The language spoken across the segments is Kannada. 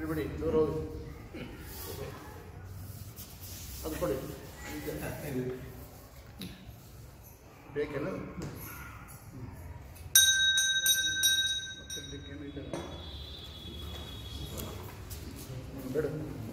ಬಿಡಿ ದೂರ ಹೋಗಿ ಅದು ಕೊಡಿ ಬೇಕೇನು ಮತ್ತೆ ಇದಕ್ಕೇನು ಇದೆ? ಬೇಡ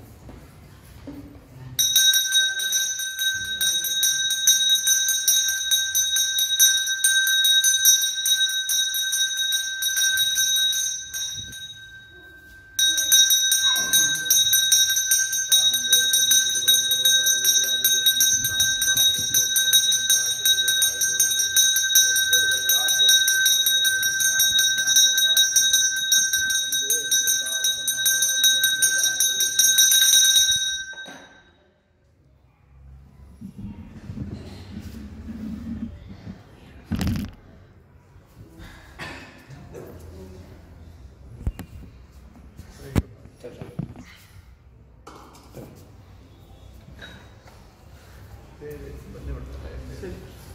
ಬೇರೆ ಬಂದೇ ಬಿಡ್ತಾರೆ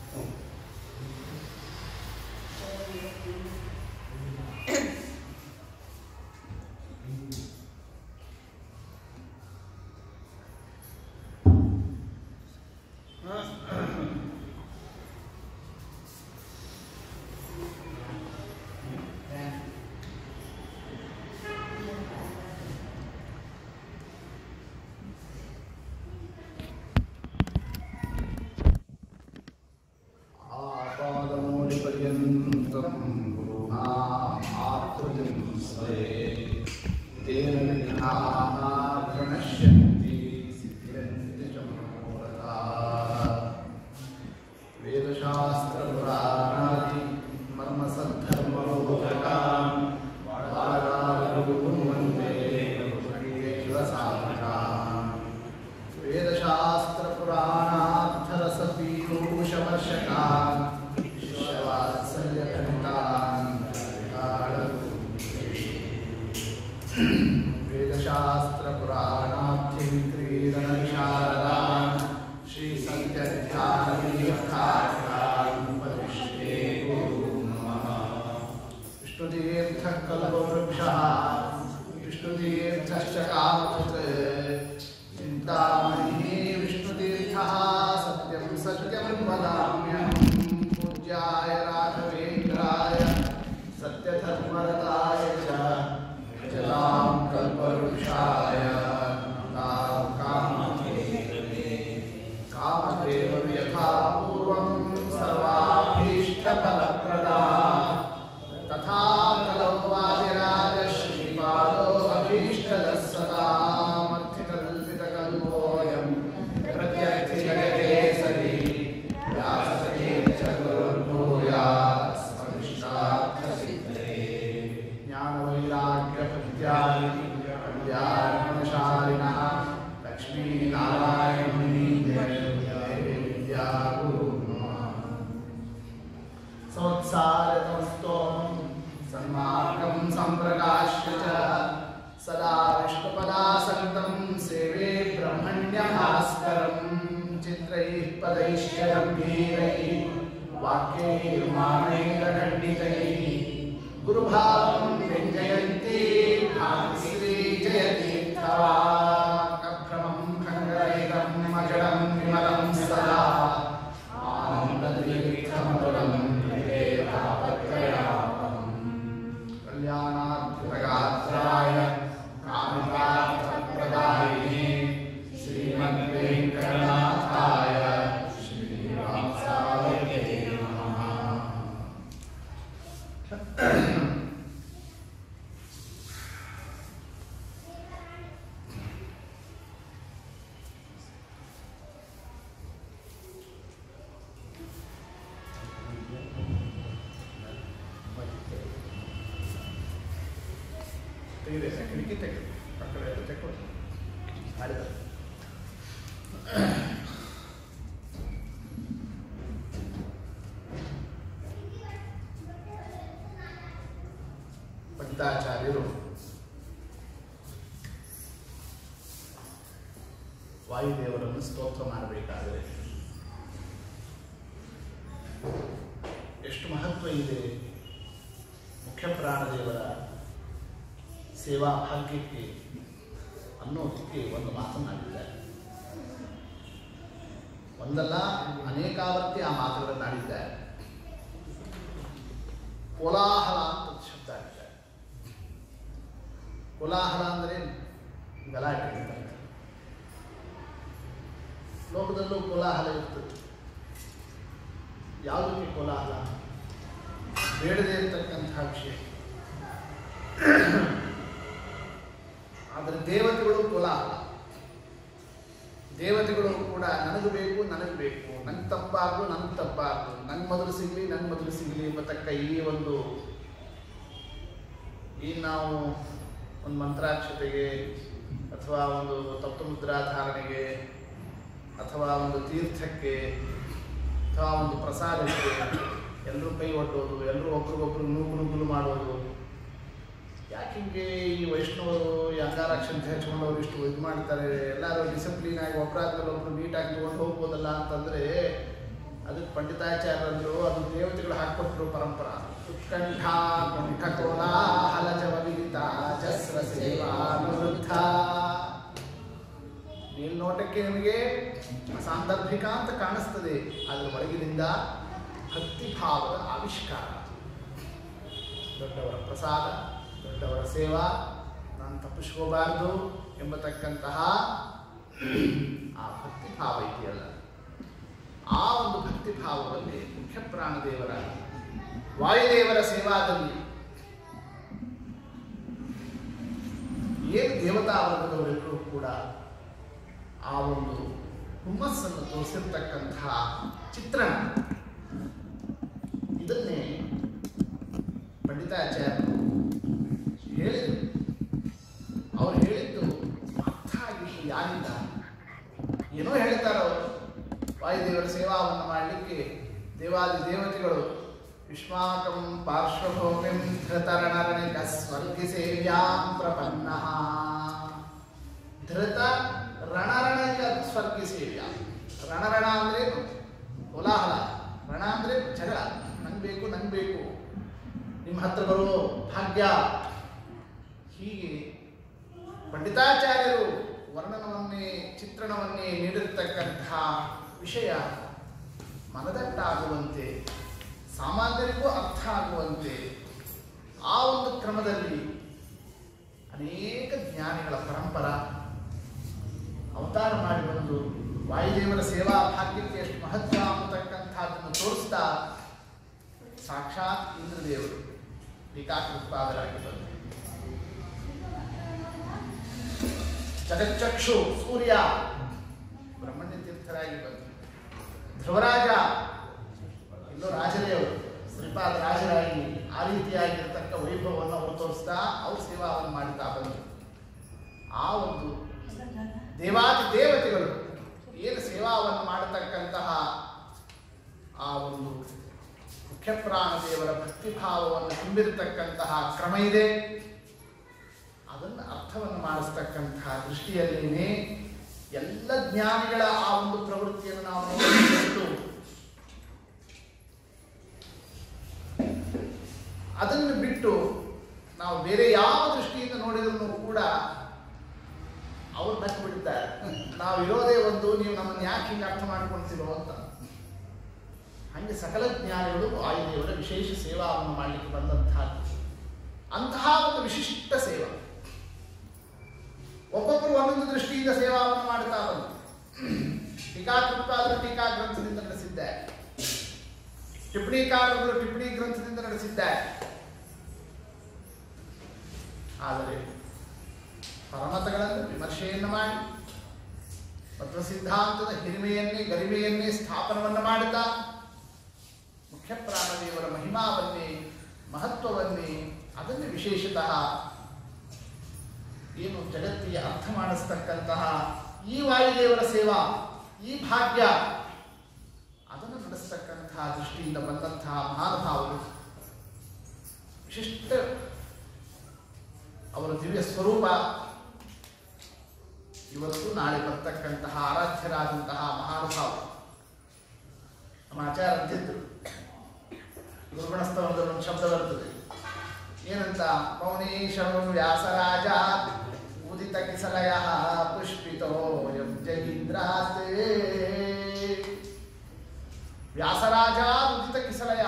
आपादमूलिपर्यन्तं गुरुणा आकृतिं स्मरे तेन विघ्नाः प्रणश्यन्ति सिद्ध्यन्ति च मनोरथाः वेदशास्त्रपुराणादि मर्मसद्धर्मबोधकान् बालागुरुं वन्दे शिवसाधकान् वेदशास्त्रपुराणार्थरसपीयूषवर्षकान् शिष्यवात्सल्यखण्डान् वेदशास्त्रपुराणार्थीन्द्रीरणविशारदान् श्रीसत्यध्यानविनियर्थार्थान् उपदिष्टे गुरुं नमः विष्णुतीर्थः कल्पवृक्षः विष्णुतीर्थश्च कामकृत् चिन्तामणिः विष्णुतीर्थः सत्यं सत्यं वदाम्यहं पूज्याय राघवेन्द्राय सत्यधर्मरताय च जलां कल्पवृक्षाय तां कामधेनवे कामधेव यथा पूर्वं सर्वाभीष्टफलप्रदा तथा कलौ वादिराजश्रीपादो अभीष्टदः सदामर्थिकल्पितकल्पोऽयं प्रत्यर्थिजगदेसरी व्यासते च गुरुर्भूयात् स्वनिष्ठार्थसिद्धये ज्ञानवैराग्यपद्यानि कल्याणशालिनः लक्ष्मीनारायणी संवत्सारतमस्तोमं सन्मार्गं सम्प्रकाश्य च सदा विष्णुपदासन्तं सेवे ब्रह्मण्यभास्करं चित्रैः पदैश्च गम्भीरैः वाक्यैर्माणैकखण्डितैः गुरुभावं व्यञ्जयन्ती भागश्रीजयतीर्थवाकभ्रमं खण्डरहितं अजडं विमलं सदा आनन्दतीर्थमतुलं कल्याणाद्भुतगात्राय कामिकार्थप्रदायिने श्रीमद्वेङ्कटनाथाय श्रीवात्साय नमः ತೆಗೆದೆ ಕಿಟಕಿ ತೆಗೆದು ಆ ಕಡೆ ಎಲ್ಲ ತೆಕ್ಕೊಂಡು ಮಾಡಿದ ಪಂಡಿತಾಚಾರ್ಯರು ವಾಯುದೇವರನ್ನು ಸ್ತೋತ್ರ ಮಾಡಬೇಕಾದರೆ ಎಷ್ಟು ಮಹತ್ವ ಇದೆ ಮುಖ್ಯ ಪ್ರಾಣದೇವರ ಸೇವಾ ಭಾಗ್ಯಕ್ಕೆ ಅನ್ನೋದಕ್ಕೆ ಒಂದು ಮಾತನ್ನಾಡಿದ್ದಾರೆ ಒಂದಲ್ಲ ಅನೇಕಾವರ್ತಿ ಆ ಮಾತುಗಳನ್ನು ಆಡಿದ್ದಾರೆ ಕೋಲಾಹಲ ಅಂತ ಶಬ್ದ ಆಡಿದ್ದಾರೆ ಕೋಲಾಹಲ ಅಂದರೆ ಗಲಾಟೆ ಅಂತ ಅರ್ಥ. ಲೋಕದಲ್ಲೂ ಕೋಲಾಹಲ ಇರ್ತದೆ ಯಾವುದಕ್ಕೆ ಕೋಲಾಹಲ ಬೇಡದೇ ಇರತಕ್ಕಂತಹ ವಿಷಯ ಆದರೆ ದೇವತೆಗಳು ಕೋಲಾಹಲ ದೇವತೆಗಳು ಕೂಡ ನನಗೆ ಬೇಕು ನನಗೆ ಬೇಕು ನಂಗೆ ತಪ್ಪಾರ್ದು ನನಗೆ ತಪ್ಪಾರ್ದು ನಂಗೆ ಮೊದಲು ಸಿಗಲಿ ನಂಗೆ ಮೊದಲು ಸಿಗಲಿ ಎಂಬತಕ್ಕ ಈ ಒಂದು ಈ ನಾವು ಒಂದು ಮಂತ್ರಾಕ್ಷತೆಗೆ ಅಥವಾ ಒಂದು ತತ್ವಮುದ್ರಾಧಾರಣೆಗೆ ಅಥವಾ ಒಂದು ತೀರ್ಥಕ್ಕೆ ಅಥವಾ ಒಂದು ಪ್ರಸಾದಕ್ಕೆ ಎಲ್ಲರೂ ಕೈ ಒಟ್ಟೋದು ಎಲ್ಲರೂ ಒಬ್ರಿಗೊಬ್ರು ನೂಕು ನುಗ್ಗುಲು ಮಾಡೋದು ಯಾಕೆ ಹಿಂಗೆ ಈ ವೈಷ್ಣವರು ಈ ಅಂಗಾರಕ್ಷಂತ ಹಚ್ಕೊಂಡವ್ರು ಇಷ್ಟು ಇದು ಮಾಡ್ತಾರೆ ಎಲ್ಲರೂ ಡಿಸಿಪ್ಲಿನ್ ಆಗಿ ಒಬ್ಬರಾದ್ಮೇಲೆ ಒಬ್ರು ನೀಟಾಗಿ ತಗೊಂಡು ಹೋಗ್ಬೋದಲ್ಲ ಅಂತಂದ್ರೆ ಅದಕ್ಕೆ ಪಂಡಿತಾಚಾರ್ಯರು ಅದು ದೇವತೆಗಳು ಹಾಕೊಟ್ರು ಪರಂಪರ ಉತ್ಕಂಠ ಕುಂಠ ಕೋಲಾಹಲ ಜವಲಿತ ಜಸ್ರ ಸೇವಾನುವೃದ್ಧ ಮೇಲ್ನೋಟಕ್ಕೆ ನಿಮಗೆ ಸಾಂದರ್ಭಿಕ ಅಂತ ಕಾಣಿಸ್ತದೆ ಅದರ ಒಳಗಿನಿಂದ ಭಕ್ತಿಭಾವದ ಆವಿಷ್ಕಾರ ದೊಡ್ಡವರ ಪ್ರಸಾದ ದೊಡ್ಡವರ ಸೇವಾ ನಾನು ತಪ್ಪಿಸ್ಕೋಬಾರ್ದು ಎಂಬತಕ್ಕಂತಹ ಆ ಭಕ್ತಿಭಾವ ಇದೆಯಲ್ಲ ಆ ಒಂದು ಭಕ್ತಿಭಾವದಲ್ಲಿ ಮುಖ್ಯ ಪ್ರಾಣದೇವರ ವಾಯುದೇವರ ಸೇವಾದಲ್ಲಿ ಏನು ದೇವತಾ ವರ್ಗದವರೆಲ್ಲರೂ ಕೂಡ ಆ ಒಂದು ಹುಮ್ಮಸ್ಸನ್ನು ತೋರಿಸಿರ್ತಕ್ಕಂತಹ ಚಿತ್ರಣ ಇದನ್ನೇ ಪಂಡಿತಾಚಾರ್ಯರು ಹೇಳಿದರು ಅವ್ರು ಹೇಳಿದ್ದು ಅರ್ಥ ಆಗಿತ್ತು ಯಾರಿಂದ ಏನೋ ಹೇಳ್ತಾರೆ ಅವರು ವಾಯುದೇವರ ಸೇವಾವನ್ನು ಮಾಡಲಿಕ್ಕೆ ದೇವಾದಿ ದೇವತೆಗಳು ವಿಶ್ವಾಕಂ ಪಾರ್ಶ್ವಭೂಮಿಂ ಧೃತರಣರಣಿಕ ಸ್ವರ್ಗಿ ಸೇವ್ಯಾಂ ಪ್ರಪನ್ನ ಧೃತ ರಣರಣಿಕ ಸ್ವರ್ಗಿ ಸೇವ್ಯ ರಣರಣ ಅಂದ್ರೆ ಕೋಲಾಹಲ ರಣ ಅಂದ್ರೆ ಜಗಳ ನಂಗೆ ಬೇಕು ನಂಗೆ ಬೇಕು ನಿಮ್ಮ ಹತ್ರ ಬರೋ ಭಾಗ್ಯ ಹೀಗೆ ಪಂಡಿತಾಚಾರ್ಯರು ವರ್ಣನವನ್ನೇ ಚಿತ್ರಣವನ್ನೇ ನೀಡಿರ್ತಕ್ಕಂತಹ ವಿಷಯ ಮನದಟ್ಟಾಗುವಂತೆ ಸಾಮಾನ್ಯರಿಗೂ ಅರ್ಥ ಆಗುವಂತೆ ಆ ಒಂದು ಕ್ರಮದಲ್ಲಿ ಅನೇಕ ಜ್ಞಾನಿಗಳ ಪರಂಪರ ಅವತಾರ ಮಾಡಿ ಬಂದು ವಾಯುದೇವರ ಸೇವಾ ಭಾಗ್ಯಕ್ಕೆ ಎಷ್ಟು ಮಹತ್ವ ಅಂತಕ್ಕಂಥದ್ದನ್ನು ತೋರಿಸ್ತಾ ಸಾಕ್ಷಾತ್ ಇಂದ್ರದೇವರು ಟೀಕಾಕೃತ್ಪಾದರಾಗಿ ಬಂದರು ಜಗಚ್ಚಕ್ಷು ಸೂರ್ಯ ಬ್ರಹ್ಮಣ್ಯ ತೀರ್ಥರಾಗಿ ಬಂದರು ಧ್ರುವರಾಜ ಇಲ್ಲೋ ರಾಜರೇ ಅವರು ಶ್ರೀಪಾದ ರಾಜರಾಗಿ ಆ ರೀತಿಯಾಗಿರ್ತಕ್ಕ ವೈಭವವನ್ನು ಅವರು ತೋರಿಸ್ತಾ ಅವ್ರ ಸೇವಾವನ್ನು ಮಾಡುತ್ತಾ ಬಂದರು ಆ ಒಂದು ದೇವಾದಿ ದೇವತೆಗಳು ಏನು ಸೇವಾವನ್ನು ಮಾಡತಕ್ಕಂತಹ ಆ ಒಂದು ಮುಖ್ಯ ಪ್ರಾಣದೇವರ ಭಕ್ತಿಭಾವವನ್ನು ತುಂಬಿರತಕ್ಕಂತಹ ಕ್ರಮ ಇದೆ ಅದನ್ನು ಅರ್ಥವನ್ನು ಮಾಡಿಸ್ತಕ್ಕಂತಹ ದೃಷ್ಟಿಯಲ್ಲೇನೆ ಎಲ್ಲ ಜ್ಞಾನಿಗಳ ಆ ಒಂದು ಪ್ರವೃತ್ತಿಯನ್ನು ನಾವು ನೋಡಬಹುದು ಅದನ್ನು ಬಿಟ್ಟು ನಾವು ಬೇರೆ ಯಾವ ದೃಷ್ಟಿಯಿಂದ ನೋಡಿದ್ರು ಕೂಡ ಅವ್ರು ನಕ್ಕು ಬಿಡ್ತಾರೆ ನಾವು ಇರೋದೇ ಒಂದು ನೀವು ನಮ್ಮನ್ನು ಯಾಕೆ ಹಿಂಗೆ ಅರ್ಥ ಮಾಡ್ಕೊಳ್ತಿರೋ ಅಂತ ಹಂಗೆ ಸಕಲ ಜ್ಞಾನಿಗಳು ವಾಯುದೇವರ ವಿಶೇಷ ಸೇವಾವನ್ನು ಮಾಡಲಿಕ್ಕೆ ಬಂದಂತಹದ್ದು ಅಂತಹ ಒಂದು ವಿಶಿಷ್ಟ ಸೇವಾ ಒಬ್ಬೊಬ್ಬರು ಒಂದೊಂದು ದೃಷ್ಟಿಯಿಂದ ಸೇವಾವನ್ನು ಮಾಡ್ತಾ ಬಂದು ಟೀಕಾಕೃತ್ಪಾದರು ಟೀಕಾ ಗ್ರಂಥದಿಂದ ನಡೆಸಿದ್ದಾರೆ ಟಿಪ್ಪಣಿಕಾರರು ಟಿಪ್ಪಣಿ ಗ್ರಂಥದಿಂದ ನಡೆಸಿದ್ದಾರೆ ಆದರೆ ಪರಮತಗಳನ್ನು ವಿಮರ್ಶೆಯನ್ನು ಮಾಡಿ ತತ್ವ ಸಿದ್ಧಾಂತದ ಹಿರಿಮೆಯನ್ನೇ ಗರಿಮೆಯನ್ನೇ ಸ್ಥಾಪನವನ್ನು ಮಾಡುತ್ತಾ ಮುಖ್ಯ ಪ್ರಾಣದೇವರ ಮಹಿಮಾವನ್ನೇ ಮಹತ್ವವನ್ನೇ ಅದನ್ನೇ ವಿಶೇಷತಃ ಏನು ಜಗತ್ತಿಗೆ ಅರ್ಥ ಮಾಡಿಸ್ತಕ್ಕಂತಹ ಈ ವಾಯುದೇವರ ಸೇವಾ ಈ ಭಾಗ್ಯ ಅದನ್ನು ನಡೆಸ್ತಕ್ಕಂತಹ ದೃಷ್ಟಿಯಿಂದ ಬಂದಂತಹ ಮಹಾನುಭಾವರು ವಿಶಿಷ್ಟ ಅವರ ದಿವ್ಯ ಸ್ವರೂಪ ಇವತ್ತು ನಾಳೆ ಬರ್ತಕ್ಕಂತಹ ಆರಾಧ್ಯರಾದಂತಹ ಮಹಾನುಭಾವರು ನಮ್ಮ ಆಚಾರ ಅಂತಿದ್ರು ಗುರುಗುಣಸ್ಥವದಲ್ಲಿ ಒಂದು ಶಬ್ದ ಬರ್ತದೆ ಏನಂತ ಮೌನೇಶಂ ವ್ಯಾಸರಾಜ ಉದಿತ ಉದಿತ ಕಿಸಲಯ ಪುಷ್ಪಿತೋ ಜಗೀಂದ್ರಾಸ್ತೆ ವ್ಯಾಸರಾಜ ಉದಿತ ಕಿಸಲಯ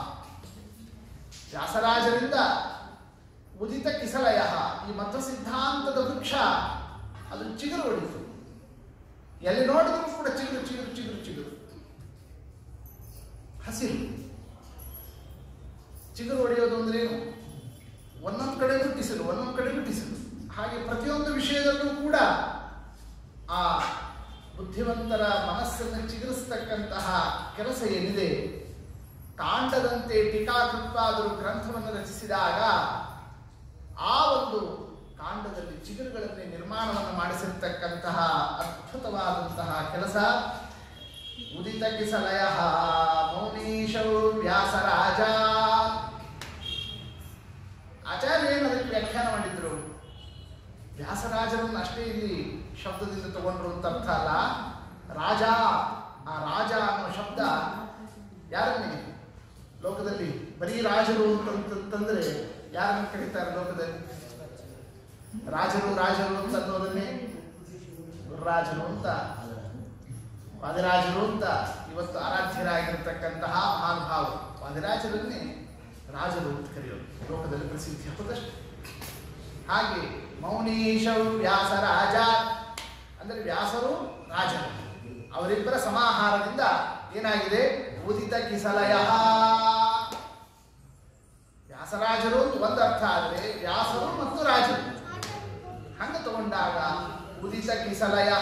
ವ್ಯಾಸರಾಜರಿಂದ ಉದಿತ ಕಿಸಲಯ ಈ ಮಧ್ವ ಸಿದ್ಧಾಂತದ ವೃಕ್ಷ ಅದು ಚಿಗುರು ಹೊಡಿತು ಎಲ್ಲಿ ನೋಡಿದ್ರು ಕೂಡ ಚಿಗುರು ಚಿಗುರು ಚಿಗುರು ಚಿಗುರು ಹಸಿರು ಚಿಗುರು ಹೊಡೆಯೋದು ಅಂದ್ರೆ ಏನು ಒಂದೊಂದು ಕಡೆಗೂ ಟಿಸಿಲು ಒಂದೊಂದು ಕಡೆಗೂ ಟಿಸಿಲು ಹಾಗೆ ಪ್ರತಿಯೊಂದು ವಿಷಯದಲ್ಲೂ ಕೂಡ ಆ ಬುದ್ಧಿವಂತರ ಮನಸ್ಸನ್ನು ಚಿಗುರಿಸ್ತಕ್ಕಂತಹ ಕೆಲಸ ಏನಿದೆ ಕಾಂಡದಂತೆ ಟೀಕಾಕೃತ್ವಾದರು ಗ್ರಂಥವನ್ನು ರಚಿಸಿದಾಗ ಆ ಒಂದು ಕಾಂಡದಲ್ಲಿ ಚಿಗುರುಗಳನ್ನೇ ನಿರ್ಮಾಣವನ್ನು ಮಾಡಿಸಿರ್ತಕ್ಕಂತಹ ಅದ್ಭುತವಾದಂತಹ ಕೆಲಸ ಉದಿತ ಕಿಸಲಯ ಮೌನೀಶೌ ವ್ಯಾಸರಾಜ ಆಚಾರ್ಯ ಏನು ಅದಕ್ಕೆ ವ್ಯಾಖ್ಯಾನ ಮಾಡಿದ್ರು ವ್ಯಾಸರಾಜರನ್ನು ಅಷ್ಟೇ ಇಲ್ಲಿ ಶಬ್ದದಿಂದ ತಗೊಂಡ್ರು ಅಂತ ಅರ್ಥ ಅಲ್ಲ ರಾಜ ಆ ರಾಜ ಅನ್ನೋ ಶಬ್ದ ಯಾರನ್ನೇ ಲೋಕದಲ್ಲಿ ಬರೀ ರಾಜರು ಅಂತಂದ್ರೆ ಯಾರನ್ನು ಕರೀತಾರೆ ಲೋಕದಲ್ಲಿ ರಾಜರು ರಾಜರು ಅಂತ ಅನ್ನೋದನ್ನೇ ರಾಜರು ಅಂತ ವಾದಿರಾಜರು ಅಂತ ಇವತ್ತು ಆರಾಧ್ಯರಾಗಿರ್ತಕ್ಕಂತಹ ಮಹಾನುಭಾವರು ವಾದಿರಾಜರನ್ನೇ ರಾಜರು ಅಂತ ಕರೆಯೋದು ಲೋಕದಲ್ಲಿ ಪ್ರಸಿದ್ಧಿ ಹೋದಷ್ಟು ಹಾಗೆ ಮೌನೀಶ ವ್ಯಾಸ ರಾಜ ಅಂದರೆ ವ್ಯಾಸರು ರಾಜರು ಅವರಿಬ್ಬರ ಸಮಾಹಾರದಿಂದ ಏನಾಗಿದೆ ಉದಿತ ಕಿಸಲಯ ವ್ಯಾಸರಾಜರು ಅಂತ ಒಂದು ಅರ್ಥ ಆದರೆ ವ್ಯಾಸರು ಮತ್ತು ರಾಜರು ಹಂಗ ತಗೊಂಡಾಗ ಉದಿತ ಕಿಸಲಯ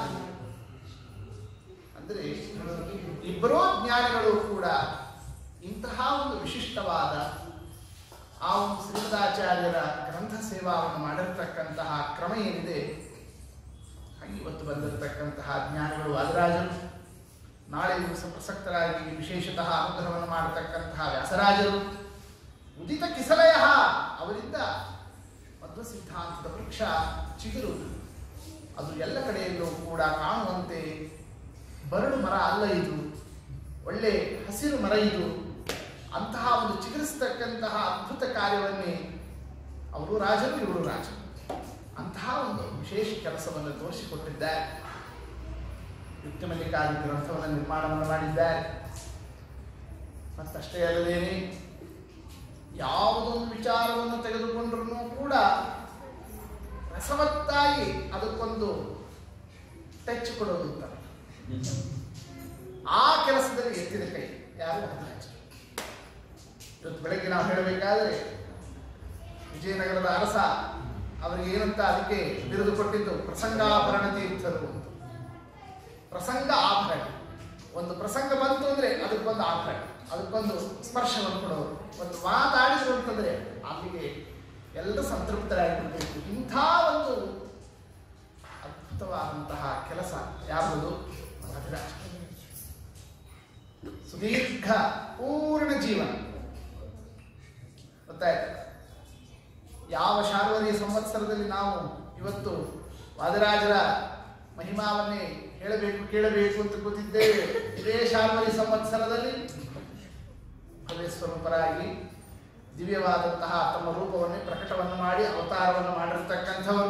ಅಂದರೆ ಇಬ್ಬರೂ ಜ್ಞಾನಿಗಳು ಕೂಡ ಇಂತಹ ಒಂದು ವಿಶಿಷ್ಟವಾದ ಆ ಒಂದು ಶ್ರೀಮದಾಚಾರ್ಯರ ಗ್ರಂಥ ಸೇವಾವನ್ನು ಮಾಡಿರ್ತಕ್ಕಂತಹ ಕ್ರಮ ಏನಿದೆ ಹಾಗೆ ಇವತ್ತು ಬಂದಿರತಕ್ಕಂತಹ ಜ್ಞಾನಿಗಳು ವಾದರಾಜರು ನಾಳೆ ದಿವಸ ಪ್ರಸಕ್ತರಾಗಿ ವಿಶೇಷತಃ ಅನುಗ್ರಹವನ್ನು ಮಾಡತಕ್ಕಂತಹ ವ್ಯಾಸರಾಜರು ಉದಿತ ಕಿಸಲಯ ಅವರಿಂದ ಮಧ್ವ ಸಿದ್ಧಾಂತದ ವೃಕ್ಷ ಚಿಗುರು ಅದು ಎಲ್ಲ ಕಡೆಯಲ್ಲೂ ಕೂಡ ಕಾಣುವಂತೆ ಬರಡು ಮರ ಅಲ್ಲ ಇದು ಒಳ್ಳೆ ಹಸಿರು ಮರ ಇದು ಅಂತಹ ಒಂದು ಚಿಗುರಿಸ್ತಕ್ಕಂತಹ ಅದ್ಭುತ ಕಾರ್ಯವನ್ನೇ ಅವರು ರಾಜರು ಇವರು ರಾಜರು ಅಂತಹ ಒಂದು ವಿಶೇಷ ಕೆಲಸವನ್ನು ತೋರಿಸಿಕೊಟ್ಟಿದ್ದಾರೆ ಯುಕ್ತಮಲ್ಲಿಕಾದಿ ಗ್ರಂಥವನ್ನು ನಿರ್ಮಾಣವನ್ನು ಮಾಡಿದ್ದಾರೆ ಮತ್ತಷ್ಟೇ ಅಲ್ಲದೇನೆ ಯಾವುದೊಂದು ವಿಚಾರವನ್ನು ತೆಗೆದುಕೊಂಡ್ರೂ ಕೂಡ ರಸವತ್ತಾಗಿ ಅದಕ್ಕೊಂದು ಟಚ್ ಕೊಡೋದು ಅಂತ ಆ ಕೆಲಸದಲ್ಲಿ ಎತ್ತಿದ ಕೈ ಯಾರು ಮಹಾರಾಜ ಇವತ್ತು ಬೆಳಗ್ಗೆ ನಾವು ಹೇಳಬೇಕಾದ್ರೆ ವಿಜಯನಗರದ ಅರಸ ಅವರಿಗೆ ಏನಂತ ಅದಕ್ಕೆ ಬಿರುದು ಕೊಟ್ಟಿದ್ದು ಪ್ರಸಂಗಾಭರಣ ತೀರ್ಥರು ಅಂತ ಪ್ರಸಂಗ ಆಭರಣ ಒಂದು ಪ್ರಸಂಗ ಬಂತು ಅಂದ್ರೆ ಅದಕ್ಕೊಂದು ಆಭರಣ ಅದಕ್ಕೊಂದು ಸ್ಪರ್ಶವನ್ನು ಕೊಡೋರು ಒಂದು ಮಾತಾಡಿದ್ರು ಅಂತಂದ್ರೆ ಅಲ್ಲಿಗೆ ಎಲ್ಲ ಸಂತೃಪ್ತರಾಗಿರ್ಬೇಕು ಇಂಥ ಒಂದು ಅದ್ಭುತವಾದಂತಹ ಕೆಲಸ ಯಾವುದು ಮಧುರಾಜ ಸುದೀರ್ಘ ಪೂರ್ಣ ಜೀವನ ಗೊತ್ತಾಯ್ತು ಯಾವ ಶಾರ್ವರಿ ಸಂವತ್ಸರದಲ್ಲಿ ನಾವು ಇವತ್ತು ವಾದರಾಜರ ಮಹಿಮಾವನ್ನೇ ಹೇಳಬೇಕು ಕೇಳಬೇಕು ಅಂತ ಕೂತಿದ್ದೇವೆ ಇದೇ ಶಾರ್ವರಿ ಸಂವತ್ಸರದಲ್ಲಿ ಭವ್ಯ ಸ್ವರೂಪರಾಗಿ ದಿವ್ಯವಾದಂತಹ ತಮ್ಮ ರೂಪವನ್ನೇ ಪ್ರಕಟವನ್ನು ಮಾಡಿ ಅವತಾರವನ್ನು ಮಾಡಿರ್ತಕ್ಕಂಥವರು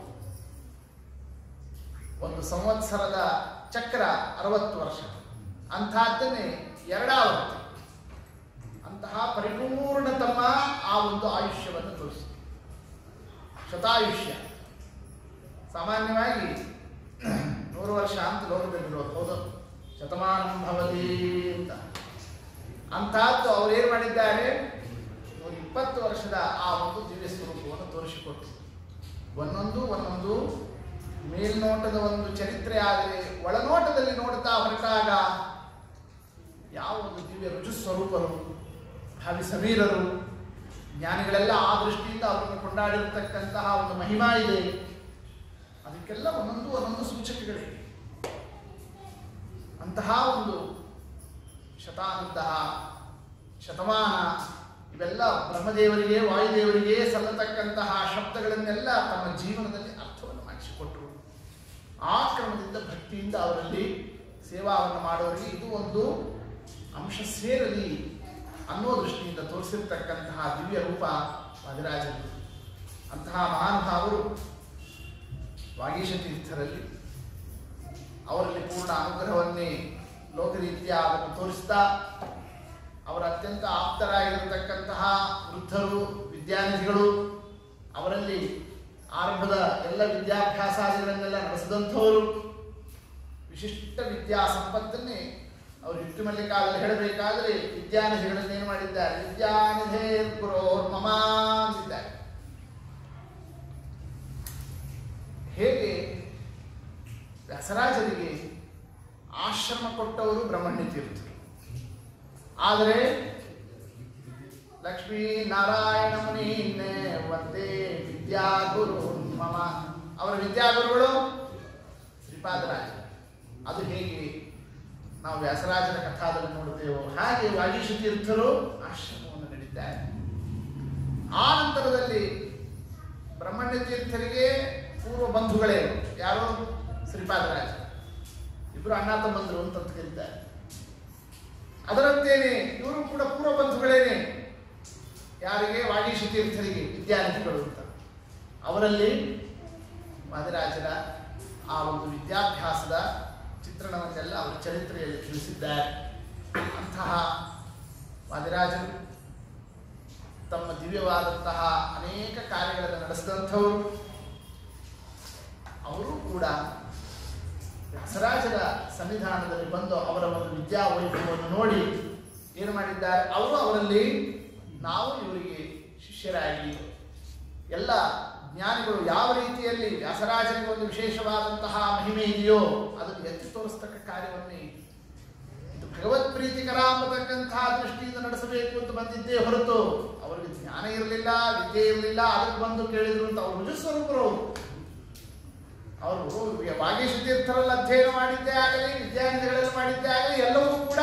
ಒಂದು ಸಂವತ್ಸರದ ಚಕ್ರ ಅರವತ್ತು ವರ್ಷ ಅಂಥದ್ದನ್ನೇ ಎರಡಾವರ್ತಿ ಅಂತಹ ಪರಿಪೂರ್ಣ ತಮ್ಮ ಆ ಒಂದು ಆಯುಷ್ಯವನ್ನು ತೋರಿಸಿ ಶತಾಯುಷ್ಯ ಸಾಮಾನ್ಯವಾಗಿ ನೂರು ವರ್ಷ ಅಂತ ಲೋಕದಲ್ಲಿರೋದು ಹೌದು ಶತಮಾನ ಭವತಿ ಅಂತ ಅಂತಹದ್ದು ಅವ್ರೇನು ಮಾಡಿದ್ದಾರೆ ನೂರ ಇಪ್ಪತ್ತು ವರ್ಷದ ಆ ಒಂದು ದಿವ್ಯ ಸ್ವರೂಪವನ್ನು ತೋರಿಸಿಕೊಟ್ಟು ಒಂದೊಂದು ಒಂದೊಂದು ಮೇಲ್ನೋಟದ ಒಂದು ಚರಿತ್ರೆ ಆದರೆ ಒಳನೋಟದಲ್ಲಿ ನೋಡುತ್ತಾ ಹೊರಟಾಗ ಯಾವ ಒಂದು ದಿವ್ಯ ರುಜು ಸ್ವರೂಪರು ಭಾವಿ ಸಮೀರರು ಜ್ಞಾನಿಗಳೆಲ್ಲ ಆ ದೃಷ್ಟಿಯಿಂದ ಅವರನ್ನು ಕೊಂಡಾಡಿರ್ತಕ್ಕಂತಹ ಒಂದು ಮಹಿಮಾ ಇದೆ ಅದಕ್ಕೆಲ್ಲ ಒಂದೊಂದು ಒಂದೊಂದು ಸೂಚಕಗಳಿವೆ ಅಂತಹ ಒಂದು ಶತಾನಂತಹ ಶತಮಾನ ಇವೆಲ್ಲ ಬ್ರಹ್ಮದೇವರಿಗೆ ವಾಯುದೇವರಿಗೆ ಸಲ್ಲತಕ್ಕಂತಹ ಶಬ್ದಗಳನ್ನೆಲ್ಲ ತಮ್ಮ ಜೀವನದಲ್ಲಿ ಅರ್ಥವನ್ನು ಮಾಡಿಸಿಕೊಟ್ಟರು ಆ ಕ್ರಮದಿಂದ ಭಕ್ತಿಯಿಂದ ಅವರಲ್ಲಿ ಸೇವಾವನ್ನು ಮಾಡೋರಿಗೆ ಇದು ಒಂದು ಅಂಶ ಸೇರಲಿ ಅನ್ನೋ ದೃಷ್ಟಿಯಿಂದ ತೋರಿಸಿರ್ತಕ್ಕಂತಹ ದಿವ್ಯ ರೂಪ ವಾದಿರಾಜರು ಅಂತಹ ಮಹಾನುಭಾವರು ವಾಗೀಶ ತೀರ್ಥರಲ್ಲಿ ಅವರಲ್ಲಿ ಪೂರ್ಣ ಅನುಗ್ರಹವನ್ನೇ ಲೋಕರೀತ್ಯ ಅದನ್ನು ತೋರಿಸ್ತಾ ಅವರ ಅತ್ಯಂತ ಆಪ್ತರಾಗಿರತಕ್ಕಂತಹ ವೃದ್ಧರು ವಿದ್ಯಾನಿಧಿಗಳು ಅವರಲ್ಲಿ ಆರಂಭದ ಎಲ್ಲ ವಿದ್ಯಾಭ್ಯಾಸಾದಿಗಳನ್ನೆಲ್ಲ ನಡೆಸಿದಂಥವರು ವಿಶಿಷ್ಟ ವಿದ್ಯಾ ಸಂಪತ್ತನ್ನೇ ಅವರು ಹಿಟ್ಟು ಮಲ್ಲಿಕಾದಲ್ಲಿ ಹೇಳಬೇಕಾದರೆ ವಿದ್ಯಾನಿಧಿಗಳನ್ನು ಏನು ಮಾಡಿದ್ದಾರೆ ವಿದ್ಯಾನಿಧೇ ಗುರೋರ್ ಮಮ ಅಂತಿದ್ದಾರೆ ಹೇಗೆ ವ್ಯಾಸರಾಜರಿಗೆ ಆಶ್ರಮ ಕೊಟ್ಟವರು ಬ್ರಹ್ಮಣ್ಯ ತೀರ್ಥರು ಆದರೆ ಲಕ್ಷ್ಮೀ ನಾರಾಯಣ ಮುನೀನೆ ಒಂದೇ ವಿದ್ಯಾಗುರು ಮಮ ಅವರ ವಿದ್ಯಾಗುರುಗಳು ಶ್ರೀಪಾದರಾಜ ಅದು ಹೇಗೆ ನಾವು ವ್ಯಾಸರಾಜನ ಕಥಾದಲ್ಲಿ ನೋಡುತ್ತೇವೋ ಹಾಗೆ ವಾಗೀಶ ತೀರ್ಥರು ಆಶ್ರಮವನ್ನು ನಡೆದಿದ್ದಾರೆ ಆ ನಂತರದಲ್ಲಿ ಬ್ರಹ್ಮಣ್ಯ ತೀರ್ಥರಿಗೆ ಪೂರ್ವ ಬಂಧುಗಳೇ ಯಾರು ಶ್ರೀಪಾದರಾಜ ಇಬ್ಬರು ಅಣ್ಣ ತಮ್ಮಂದರು ಅಂತ ಕರೀತಾರೆ ಅದರಂತೇನೆ ಇವರು ಕೂಡ ಪೂರ್ವ ಬಂಧುಗಳೇನೆ ಯಾರಿಗೆ ವಾಗೀಶ ತೀರ್ಥರಿಗೆ ವಿದ್ಯಾರ್ಥಿಗಳು ಅಂತ ಅವರಲ್ಲಿ ವಾದಿರಾಜರ ಆ ಒಂದು ವಿದ್ಯಾಭ್ಯಾಸದ ಚಿತ್ರಣವನ್ನೆಲ್ಲ ಅವರ ಚರಿತ್ರೆಯಲ್ಲಿ ತಿಳಿಸಿದ್ದಾರೆ ಅಂತಹ ವಾದಿರಾಜರು ತಮ್ಮ ದಿವ್ಯವಾದಂತಹ ಅನೇಕ ಕಾರ್ಯಗಳನ್ನು ನಡೆಸಿದಂಥವರು ಅವರು ಕೂಡ ವ್ಯಾಸರಾಜರ ಸನ್ನಿಧಾನದಲ್ಲಿ ಬಂದು ಅವರ ಒಂದು ವಿದ್ಯಾ ವೈಭವವನ್ನು ನೋಡಿ ಏನು ಮಾಡಿದ್ದಾರೆ ಅವರು ಅವರಲ್ಲಿ ನಾವು ಇವರಿಗೆ ಶಿಷ್ಯರಾಗಿ ಎಲ್ಲ ಜ್ಞಾನಿಗಳು ಯಾವ ರೀತಿಯಲ್ಲಿ ವ್ಯಾಸರಾಜನಿಗೆ ಒಂದು ವಿಶೇಷವಾದಂತಹ ಮಹಿಮೆ ಇದೆಯೋ ಅದನ್ನು ಎತ್ತಿ ತೋರಿಸ್ತಕ್ಕ ಕಾರ್ಯವನ್ನೇ ಇದು ಭಗವತ್ ಪ್ರೀತಿಕರ ಅನ್ನತಕ್ಕಂತಹ ದೃಷ್ಟಿಯಿಂದ ನಡೆಸಬೇಕು ಅಂತ ಬಂದಿದ್ದೇ ಹೊರತು ಅವರಿಗೆ ಜ್ಞಾನ ಇರಲಿಲ್ಲ ವಿದ್ಯೆ ಇರಲಿಲ್ಲ ಅದಕ್ಕೆ ಬಂದು ಕೇಳಿದ್ರು ಅಂತ ಅವರು ರುಜುಸ್ವರೂಪರು ಅವರು ವಾಗೀಶ ತೀರ್ಥರಲ್ಲಿ ಅಧ್ಯಯನ ಮಾಡಿದ್ದೇ ಆಗಲಿ ವಿದ್ಯಾರ್ಥಿಗಳಲ್ಲಿ ಮಾಡಿದ್ದೇ ಆಗಲಿ ಎಲ್ಲವೂ ಕೂಡ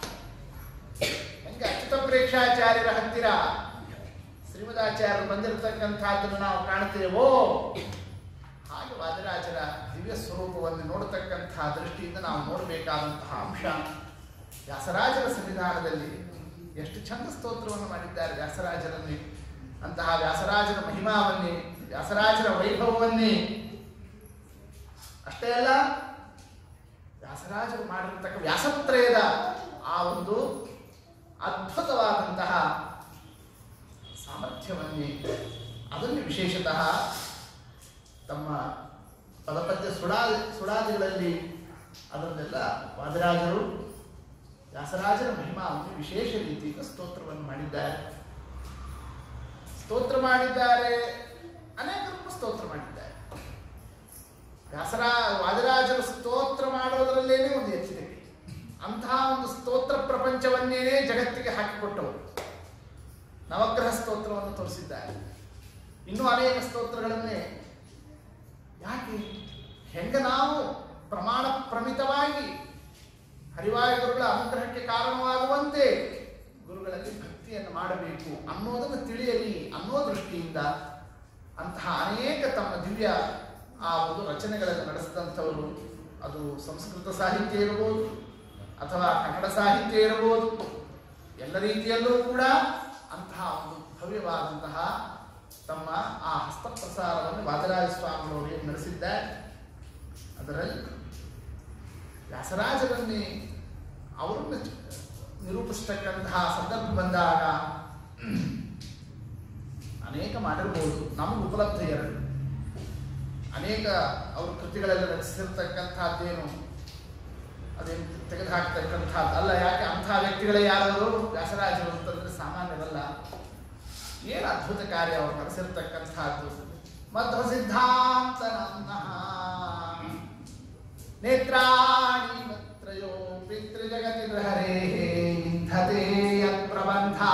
ಹೆಂಗೆ ಅಚ್ಯುತ ಪ್ರೇಕ್ಷಾಚಾರ್ಯರ ಹತ್ತಿರ ಶ್ರೀಮದಾಚಾರ್ಯರು ಬಂದಿರತಕ್ಕಂಥದ್ದನ್ನು ನಾವು ಕಾಣ್ತೇವೋ ಹಾಗೆ ವಾದಿರಾಜರ ದಿವ್ಯ ಸ್ವರೂಪವನ್ನು ನೋಡತಕ್ಕಂತಹ ದೃಷ್ಟಿಯಿಂದ ನಾವು ನೋಡಬೇಕಾದಂತಹ ಅಂಶ ವ್ಯಾಸರಾಜರ ಸನ್ನಿಧಾನದಲ್ಲಿ ಎಷ್ಟು ಚಂದ ಸ್ತೋತ್ರವನ್ನು ಮಾಡಿದ್ದಾರೆ ವ್ಯಾಸರಾಜರಲ್ಲಿ ಅಂತಹ ವ್ಯಾಸರಾಜರ ಮಹಿಮಾವನ್ನೇ ವ್ಯಾಸರಾಜರ ವೈಭವವನ್ನೇ ಅಷ್ಟೇ ಅಲ್ಲ ವ್ಯಾಸರಾಜರು ಮಾಡಿರತಕ್ಕ ವ್ಯಾಸತ್ರಯದ ಆ ಒಂದು ಅದ್ಭುತವಾದಂತಹ ಸಾಮರ್ಥ್ಯವನ್ನೇ ಅದನ್ನು ವಿಶೇಷತಃ ತಮ್ಮ ಪದಪದ್ಯ ಸುಡಾ ಸುಡಾದಿಗಳಲ್ಲಿ ಅದನ್ನೆಲ್ಲ ವಾದಿರಾಜರು ವ್ಯಾಸರಾಜರ ಮಹಿಮಾವನ್ನು ವಿಶೇಷ ರೀತಿಯಿಂದ ಸ್ತೋತ್ರವನ್ನು ಮಾಡಿದ್ದಾರೆ ಸ್ತೋತ್ರ ಮಾಡಿದ್ದಾರೆ ಅನೇಕರು ಸ್ತೋತ್ರ ಮಾಡಿದ್ದಾರೆ ವ್ಯಾಸರ ವಾದಿರಾಜರು ಸ್ತೋತ್ರ ಮಾಡೋದರಲ್ಲೇನೆ ಒಂದು ಎಚ್ಚರಿಕೆ ಅಂತಹ ಒಂದು ಸ್ತೋತ್ರ ಪ್ರಪಂಚವನ್ನೇನೆ ಜಗತ್ತಿಗೆ ಹಾಕಿಕೊಟ್ಟವರು ನವಗ್ರಹ ಸ್ತೋತ್ರವನ್ನು ತೋರಿಸಿದ್ದಾರೆ ಇನ್ನೂ ಅನೇಕ ಸ್ತೋತ್ರಗಳನ್ನೇ ಯಾಕೆ ಹೆಂಗ ನಾವು ಪ್ರಮಾಣ ಪ್ರಮಿತವಾಗಿ ಹರಿವಾಯ ಗುರುಗಳ ಅನುಗ್ರಹಕ್ಕೆ ಕಾರಣವಾಗುವಂತೆ ಗುರುಗಳಲ್ಲಿ ಭಕ್ತಿಯನ್ನು ಮಾಡಬೇಕು ಅನ್ನೋದನ್ನು ತಿಳಿಯಲಿ ಅನ್ನೋ ದೃಷ್ಟಿಯಿಂದ ಅಂತಹ ಅನೇಕ ತಮ್ಮ ದಿವ್ಯ ಆ ಒಂದು ರಚನೆಗಳನ್ನು ನಡೆಸಿದಂಥವರು ಅದು ಸಂಸ್ಕೃತ ಸಾಹಿತ್ಯ ಇರಬಹುದು ಅಥವಾ ಕನ್ನಡ ಸಾಹಿತ್ಯ ಇರಬಹುದು ಎಲ್ಲ ರೀತಿಯಲ್ಲೂ ಕೂಡ ಅಂತಹ ಒಂದು ಭವ್ಯವಾದಂತಹ ತಮ್ಮ ಆ ಹಸ್ತಪ್ರಸಾರವನ್ನು ವಾದರಾಜ ಸ್ವಾಮಿಯವರು ಏನು ನಡೆಸಿದ್ದಾರೆ ಅದರಲ್ಲಿ ವ್ಯಾಸರಾಜರನ್ನೇ ಅವರನ್ನು ನಿರೂಪಿಸ್ತಕ್ಕಂತಹ ಸಂದರ್ಭ ಬಂದಾಗ ಅನೇಕ ಮಾಡಿರ್ಬೋದು ನಮಗೆ ಉಪಲಬ್ಧ ಎರಡು ಅನೇಕ ಅವ್ರ ಕೃತಿಗಳೆಲ್ಲ ರಚಿಸಿರ್ತಕ್ಕಂಥದ್ದೇನು ಅದೇನು ತೆಗೆದುಹಾಕ್ತಕ್ಕಂಥದ್ದು ಅಲ್ಲ ಯಾಕೆ ಅಂಥ ವ್ಯಕ್ತಿಗಳೇ ಯಾರಾದರೂ ವ್ಯಾಸರಾಜರು ಅಂತಂದ್ರೆ ಸಾಮಾನ್ಯರಲ್ಲ ಏನು ಅದ್ಭುತ ಕಾರ್ಯ ಅವರು ನಡೆಸಿರ್ತಕ್ಕಂಥದ್ದು ಮಧ್ವ ಸಿದ್ಧಾಂತ ನೇತ್ರಾಣಿ ಮತ್ರಯೋ ಪಿತೃಜಗತಿ ಹರೇ ಇಂಥದೇ ಪ್ರಬಂಧಾ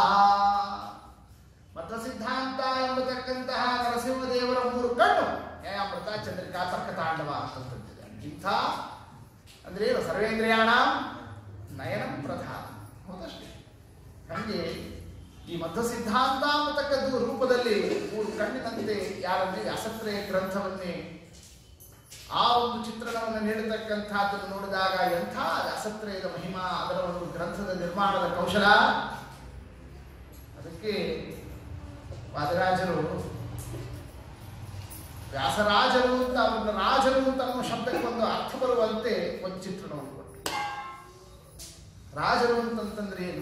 ಮಧ್ವ ಸಿದ್ಧಾಂತ ಎಂಬತಕ್ಕಂತಹ ನರಸಿಂಹದೇವರ ಮೂರು ಕಣ್ಣು ನ್ಯಾಯಾಮೃತ ಚಂದ್ರಿಕಾ ತರ್ಕ ತಾಂಡವ ಅಂತಂತಿದೆ ಇಂಥ ಅಂದ್ರೆ ಏನು ಸರ್ವೇಂದ್ರಿಯಾಣ ನಯನ ಪ್ರಧಾನ ಹೌದಷ್ಟೇ ಹಂಗೆ ಈ ಮಧ್ವ ಸಿದ್ಧಾಂತ ಅನ್ನತಕ್ಕದ್ದು ರೂಪದಲ್ಲಿ ಮೂರು ಕಣ್ಣಿನಂತೆ ಯಾರಂದ್ರೆ ವ್ಯಾಸತ್ರಯ ಗ್ರಂಥವನ್ನೇ ಆ ಒಂದು ಚಿತ್ರಣವನ್ನು ನೀಡತಕ್ಕಂಥದ್ದನ್ನು ನೋಡಿದಾಗ ಎಂಥ ವ್ಯಾಸತ್ರಯದ ಮಹಿಮಾ ಅದರ ಒಂದು ಗ್ರಂಥದ ನಿರ್ಮಾಣದ ಕೌಶಲ ಅದಕ್ಕೆ ವಾದರಾಜರು ವ್ಯಾಸರಾಜರು ಅಂತ ಅವರನ್ನ ರಾಜರು ಅಂತ ಅನ್ನೋ ಶಬ್ದಕ್ಕೆ ಒಂದು ಅರ್ಥ ಬರುವಂತೆ ಒಂದು ಚಿತ್ರಣವನ್ನು ಕೊಟ್ಟು ರಾಜರು ಅಂತಂತಂದ್ರೆ ಏನು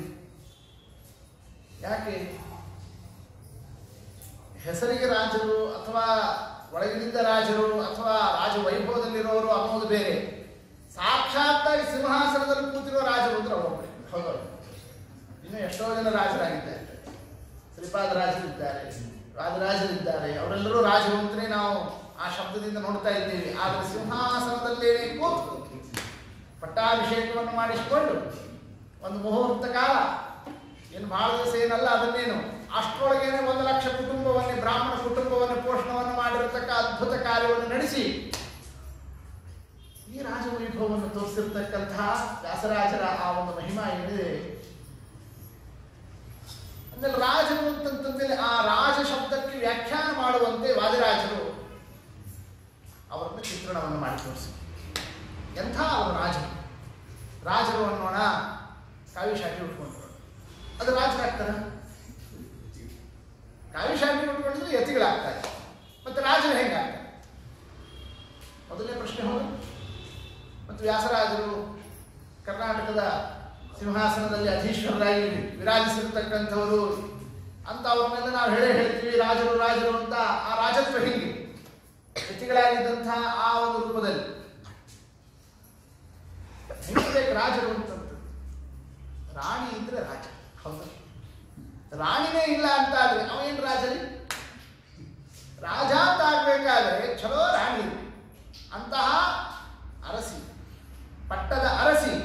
ಯಾಕೆ ಹೆಸರಿಗೆ ರಾಜರು ಅಥವಾ ಒಳಗಿನಿಂದ ರಾಜರು ಅಥವಾ ರಾಜ ವೈಭವದಲ್ಲಿರೋರು ಅನ್ನೋದು ಬೇರೆ ಸಾಕ್ಷಾತ್ತಾಗಿ ಸಿಂಹಾಸನದಲ್ಲಿ ಕೂತಿರೋ ರಾಜರು ಅಂದ್ರೆ ಅವರೊಬ್ಬರೇ ಹೌದೌದು ಇನ್ನು ಎಷ್ಟೋ ಜನ ರಾಜರಾಗಿದ್ದಾರೆ ಶ್ರೀಪಾದ ರಾಜರಿದ್ದಾರೆ ರಾಜರಾಜರಿದ್ದಾರೆ ಅವರೆಲ್ಲರೂ ರಾಜರು ಅಂತಲೇ ನಾವು ಆ ಶಬ್ದದಿಂದ ನೋಡ್ತಾ ಇದ್ದೀವಿ ಆದರೆ ಸಿಂಹಾಸನದಲ್ಲೇನೆ ಕೂತು ಪಟ್ಟಾಭಿಷೇಕವನ್ನು ಮಾಡಿಸಿಕೊಂಡು ಒಂದು ಮುಹೂರ್ತ ಕಾಲ ಏನು ಬಹಳ ದಿವಸ ಏನಲ್ಲ ಅದನ್ನೇನು ಅಷ್ಟರೊಳಗೇನೆ ಒಂದು ಲಕ್ಷ ಕುಟುಂಬವನ್ನೇ ಬ್ರಾಹ್ಮಣ ಕುಟುಂಬವನ್ನು ಪೋಷಣವನ್ನು ಮಾಡಿರತಕ್ಕ ಅದ್ಭುತ ಕಾರ್ಯವನ್ನು ನಡೆಸಿ ಈ ರಾಜವೈಭವವನ್ನು ತೋರಿಸಿರ್ತಕ್ಕಂತಹ ವ್ಯಾಸರಾಜರ ಆ ಒಂದು ಮಹಿಮಾ ಏನಿದೆ ಅಂದ್ರೆ ರಾಜರು ಅಂತಂತಂದ್ರೆ ಆ ರಾಜ ಶಬ್ದಕ್ಕೆ ವ್ಯಾಖ್ಯಾನ ಮಾಡುವಂತೆ ವಾದಿರಾಜರು ಅವರನ್ನು ಚಿತ್ರಣವನ್ನು ಮಾಡಿ ತೋರಿಸಿ ಎಂಥ ಅವರು ರಾಜರು ರಾಜರು ಅನ್ನೋಣ ಕಾವಿ ಶಾಖೆ ಉಟ್ಕೊಂಡ್ರು ಅದು ರಾಜರಾಗ್ತಾರ ಕಾವಿ ಶಾಖೆ ಉಟ್ಕೊಂಡಿದ್ರೆ ಯತಿಗಳಾಗ್ತಾರೆ ಮತ್ತೆ ರಾಜರು ಹೆಂಗಾಗ್ತಾರೆ ಮೊದಲನೇ ಪ್ರಶ್ನೆ ಹೌದು ಮತ್ತು ವ್ಯಾಸರಾಜರು ಕರ್ನಾಟಕದ ಸಿಂಹಾಸನದಲ್ಲಿ ಅಧೀಶ್ವರರಾಗಿ ವಿರಾಜಿಸಿರ್ತಕ್ಕಂಥವರು ಅಂತ ಅವ್ರನ್ನೆಲ್ಲ ನಾವು ಹೇಳೇ ಹೇಳ್ತೀವಿ ರಾಜರು ರಾಜರು ಅಂತ ಆ ರಾಜತ್ವ ಹಿಂಗೆ ವ್ಯಕ್ತಿಗಳಾಗಿದ್ದಂತಹ ಆ ಒಂದು ರೂಪದಲ್ಲಿ ಹೆಂಗಿರ್ಬೇಕು ರಾಜರು ಅಂತಂದ್ರೆ ರಾಣಿ ಇದ್ರೆ ರಾಜ ಹೌದು ರಾಣಿನೇ ಇಲ್ಲ ಅಂತ ಆದ್ರೆ ಅವೇನು ರಾಜರಿ ರಾಜ ಅಂತ ಆಗ್ಬೇಕಾದ್ರೆ ಚಲೋ ರಾಣಿ ಇರ್ಬೇಕು. ಅಂತಹ ಅರಸಿ ಪಟ್ಟದ ಅರಸಿ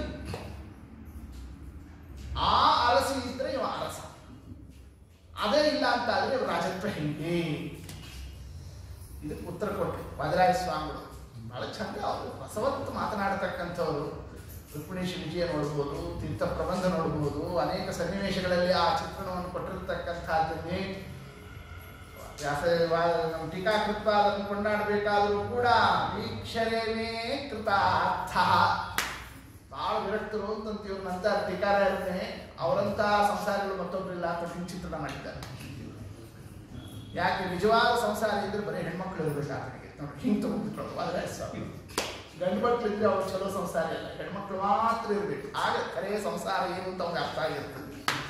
ಆ ಅರಸಿ ಇದ್ರೆ ಇವ ಅರಸ ಅದೇ ಇಲ್ಲ ಅಂತ ಆದ್ರೆ ಇವ ರಾಜತ್ವ ಹೆಂಗೆ ಇದಕ್ಕೆ ಉತ್ತರ ಕೊಟ್ಟರು ವಾದರಾಯ ಸ್ವಾಮಿಗಳು ಬಹಳ ಚಂದ ಅವರು ರಸವತ್ತು ಮಾತನಾಡತಕ್ಕಂಥವ್ರು ರುಕ್ಮಿಣೇಶ ವಿಜಯ ನೋಡ್ಬೋದು ತೀರ್ಥ ಪ್ರಬಂಧ ನೋಡ್ಬೋದು ಅನೇಕ ಸನ್ನಿವೇಶಗಳಲ್ಲಿ ಆ ಚಿತ್ರಣವನ್ನು ಕೊಟ್ಟಿರ್ತಕ್ಕಂಥದ್ದನ್ನೇ ವ್ಯಾಸ ವಾ- ನಮ್ಮ ಟೀಕಾಕೃತ ಅದನ್ನು ಕೊಂಡಾಡಬೇಕಾದರೂ ಕೂಡ ವೀಕ್ಷರೇನೇ ಕೃತಾರ್ಥ ಬಹಳ ವಿರಕ್ತರು ಅಂತಂತೀವಿ ನಂತರ ಟೀಕಾರ ಇರ್ತೇನೆ ಅವರಂತ ಸಂಸಾರಿಗಳು ಮತ್ತೊಬ್ಬರಿಲ್ಲ ಅಂತ ಹಿಂಗ್ ಚಿತ್ರಣ ಮಾಡಿದ್ದಾರೆ ಯಾಕೆ ನಿಜವಾದ ಸಂಸಾರ ಇದ್ರೆ ಬರೀ ಹೆಣ್ಮಕ್ಳು ಇರಬೇಕು ಆತನಿಗೆ ನೋಡಿ ಹಿಂಗ್ ತಗೊಂಡ್ಬಿಟ್ರು ಆದ್ರೆ ಸ್ವಾಮಿ ಗಂಡು ಮಕ್ಳು ಇದ್ರೆ ಅವ್ರು ಚಲೋ ಸಂಸಾರ ಇಲ್ಲ ಹೆಣ್ಮಕ್ಳು ಮಾತ್ರ ಇರ್ಬೇಕು ಆಗ ಕರೆಯ ಸಂಸಾರ ಏನು ಅಂತ ಅವ್ರಿಗೆ ಅರ್ಥ ಆಗಿರ್ತದೆ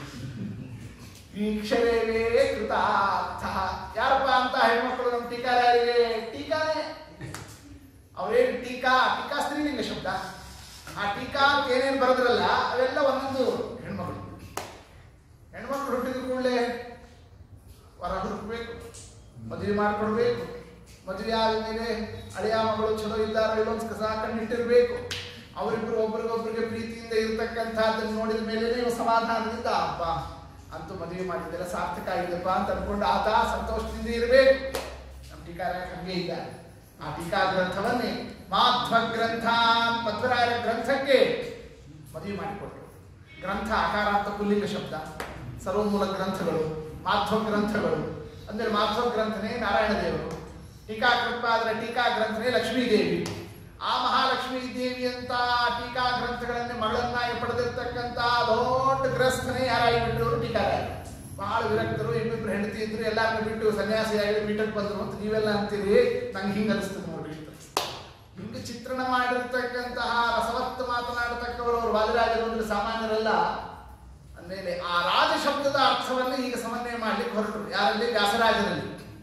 ವೀಕ್ಷರೇವೇ ಕೃತಾರ್ಥ ಯಾರಪ್ಪ ಅಂತ ಹೆಣ್ಮಕ್ಳು ನಮ್ಮ ಟೀಕಾರಿಗೆ ಟೀಕಾನೇ ಅವ್ರೇನು ಟೀಕಾ ಟೀಕಾ ಸ್ತ್ರೀಲಿಂಗ ಶಬ್ದ ಆ ಟೀಕಾ ಅಂತ ಏನೇನು ಬರೆದ್ರಲ್ಲ ಅವೆಲ್ಲ ಒಂದೊಂದು ಹೆಣ್ಮಕ್ಳು ಹೆಣ್ಮಕ್ಳು ಹುಟ್ಟಿದ ಕೂಡಲೇ ಹೊರ ಹುಡುಕ್ಬೇಕು ಮದುವೆ ಮಾಡಿಕೊಡ್ಬೇಕು ಮದುವೆ ಆದಮೇಲೆ ಹಳೆಯ ಮಗಳು ಚಲೋ ಇದ್ದಾರೋ ಇಲ್ಲೊಂದು ಕಸ ಕಣ್ಣಿಟ್ಟಿರ್ಬೇಕು ಅವರಿಬ್ಬರು ಒಬ್ರಿಗೊಬ್ರಿಗೆ ಪ್ರೀತಿಯಿಂದ ಇರ್ತಕ್ಕಂಥದ್ದನ್ನು ನೋಡಿದ ಮೇಲೆ ನೀವು ಸಮಾಧಾನದಿಂದ ಅಪ್ಪ ಅಂತೂ ಮದುವೆ ಮಾಡಿದ್ದೆಲ್ಲ ಸಾರ್ಥಕ ಆಗಿದೆಪ್ಪ ಅಂತ ಅನ್ಕೊಂಡು ಆತ ಸಂತೋಷದಿಂದ ಇರಬೇಕು ನಮ್ಮ ಟೀಕಾರ ಹಂಗೆ ಇದ್ದಾರೆ ಆ ಟೀಕಾ ಗ್ರಂಥವನ್ನೇ ಮಾಧ್ವ ಗ್ರಂಥ ಮಧ್ವರಾಯರ ಗ್ರಂಥಕ್ಕೆ ಮದುವೆ ಮಾಡಿಕೊಟ್ರು ಗ್ರಂಥ ಆಕಾರ ಅಂತ ಪುಲ್ಲಿಂಗ ಶಬ್ದ ಸರ್ವಮೂಲ ಗ್ರಂಥಗಳು ಮಾಧ್ವ ಗ್ರಂಥಗಳು ಅಂದರೆ ಮಾಧ್ವ ಗ್ರಂಥನೇ ನಾರಾಯಣ ದೇವರು ಟೀಕಾ ಕೃತ್ಪಾದರ ಟೀಕಾ ಗ್ರಂಥನೇ ಲಕ್ಷ್ಮೀ ದೇವಿ ಆ ಮಹಾಲಕ್ಷ್ಮೀ ದೇವಿ ಅಂತ ಟೀಕಾ ಗ್ರಂಥಗಳನ್ನೇ ಮಗಳನ್ನಾಗಿ ಪಡೆದಿರ್ತಕ್ಕಂಥ ದೊಡ್ಡ ಗ್ರಸ್ಥನೇ ಯಾರಾಗಿ ಬಿಟ್ಟರು ಟೀಕಾರಾಯ ಬಹಳ ವಿರಕ್ತರು ಇನ್ನಿಬ್ರು ಹೆಂಡತಿ ಇದ್ರು ಎಲ್ಲಾರನ್ನೂ ಬಿಟ್ಟು ಸನ್ಯಾಸಿಯಾಗಿ ಪೀಠಕ್ಕೆ ಬಂದ್ರು ಅಂತ ನೀವೆಲ್ಲ ಅಂತೀರಿ ನಂಗೆ ಹಿಂಗೆ ಅನಿಸ್ತದೆ ನೋಡ್ರಿ ಅಂತ. ಹಿಂಗೆ ಚಿತ್ರಣ ಮಾಡಿರ್ತಕ್ಕಂತಹ ರಸವತ್ತು ಮಾತನಾಡತಕ್ಕವರು ಅವರು ವಾದಿರಾಜರು ಅಂದ್ರೆ ಸಾಮಾನ್ಯರಲ್ಲ ಅಂದಮೇಲೆ ಆ ರಾಜ ಶಬ್ದದ ಅರ್ಥವನ್ನು ಈಗ ಸಮನ್ವಯ ಮಾಡ್ಲಿಕ್ಕೆ ಹೊರಟರು ಯಾರಲ್ಲಿ ವ್ಯಾಸರಾಜರಲ್ಲಿ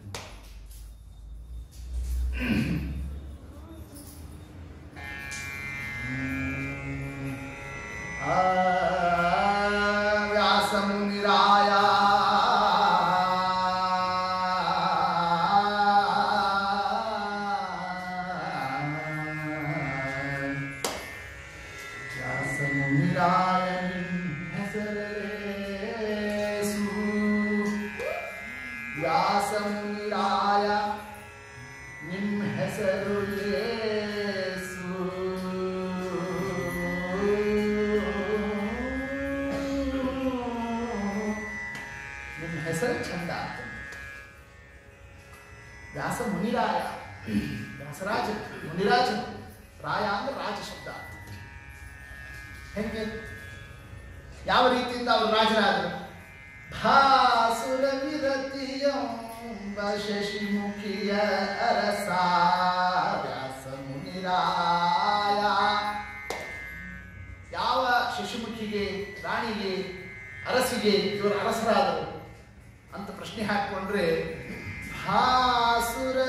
ಆ ವ್ಯಾಸ ಮುನಿರಾಯ ವ್ಯಾಸ ಮುನಿರಾಯ ಹೆಸರೇಸು ವ್ಯಾಸ ಮುನಿರಾಯ ನಿಮ್ಮ ಹೆಸರು ಏಸು ನಿಮ್ಮ ಹೆಸರು ಚಂದ ಅಂತ ವ್ಯಾಸ ಮುನಿರಾಯ ವ್ಯಾಸರಾಜ ಮುನಿರಾಜ ರಾಯ ಅಂದ್ರೆ ರಾಜ ಶಬ್ದ ಅಂತ ಹೆಂಗೆ ಯಾವ ರೀತಿಯಿಂದ ಅವರು ರಾಜರಾದರು ಭಾಸುರ ವಿರತಿಯ ಎಂಬ ಶಶಿಮುಖಿಯ ಅರಸ ವ್ಯಾಸ ಮುನಿರಾಯ ಯಾವ ಶಶಿಮುಖಿಗೆ ರಾಣಿಗೆ ಅರಸಿಗೆ ಇವರು ಅರಸರಾದರು ಅಂತ ಪ್ರಶ್ನೆ ಹಾಕೊಂಡ್ರೆ ಭಾಸುರ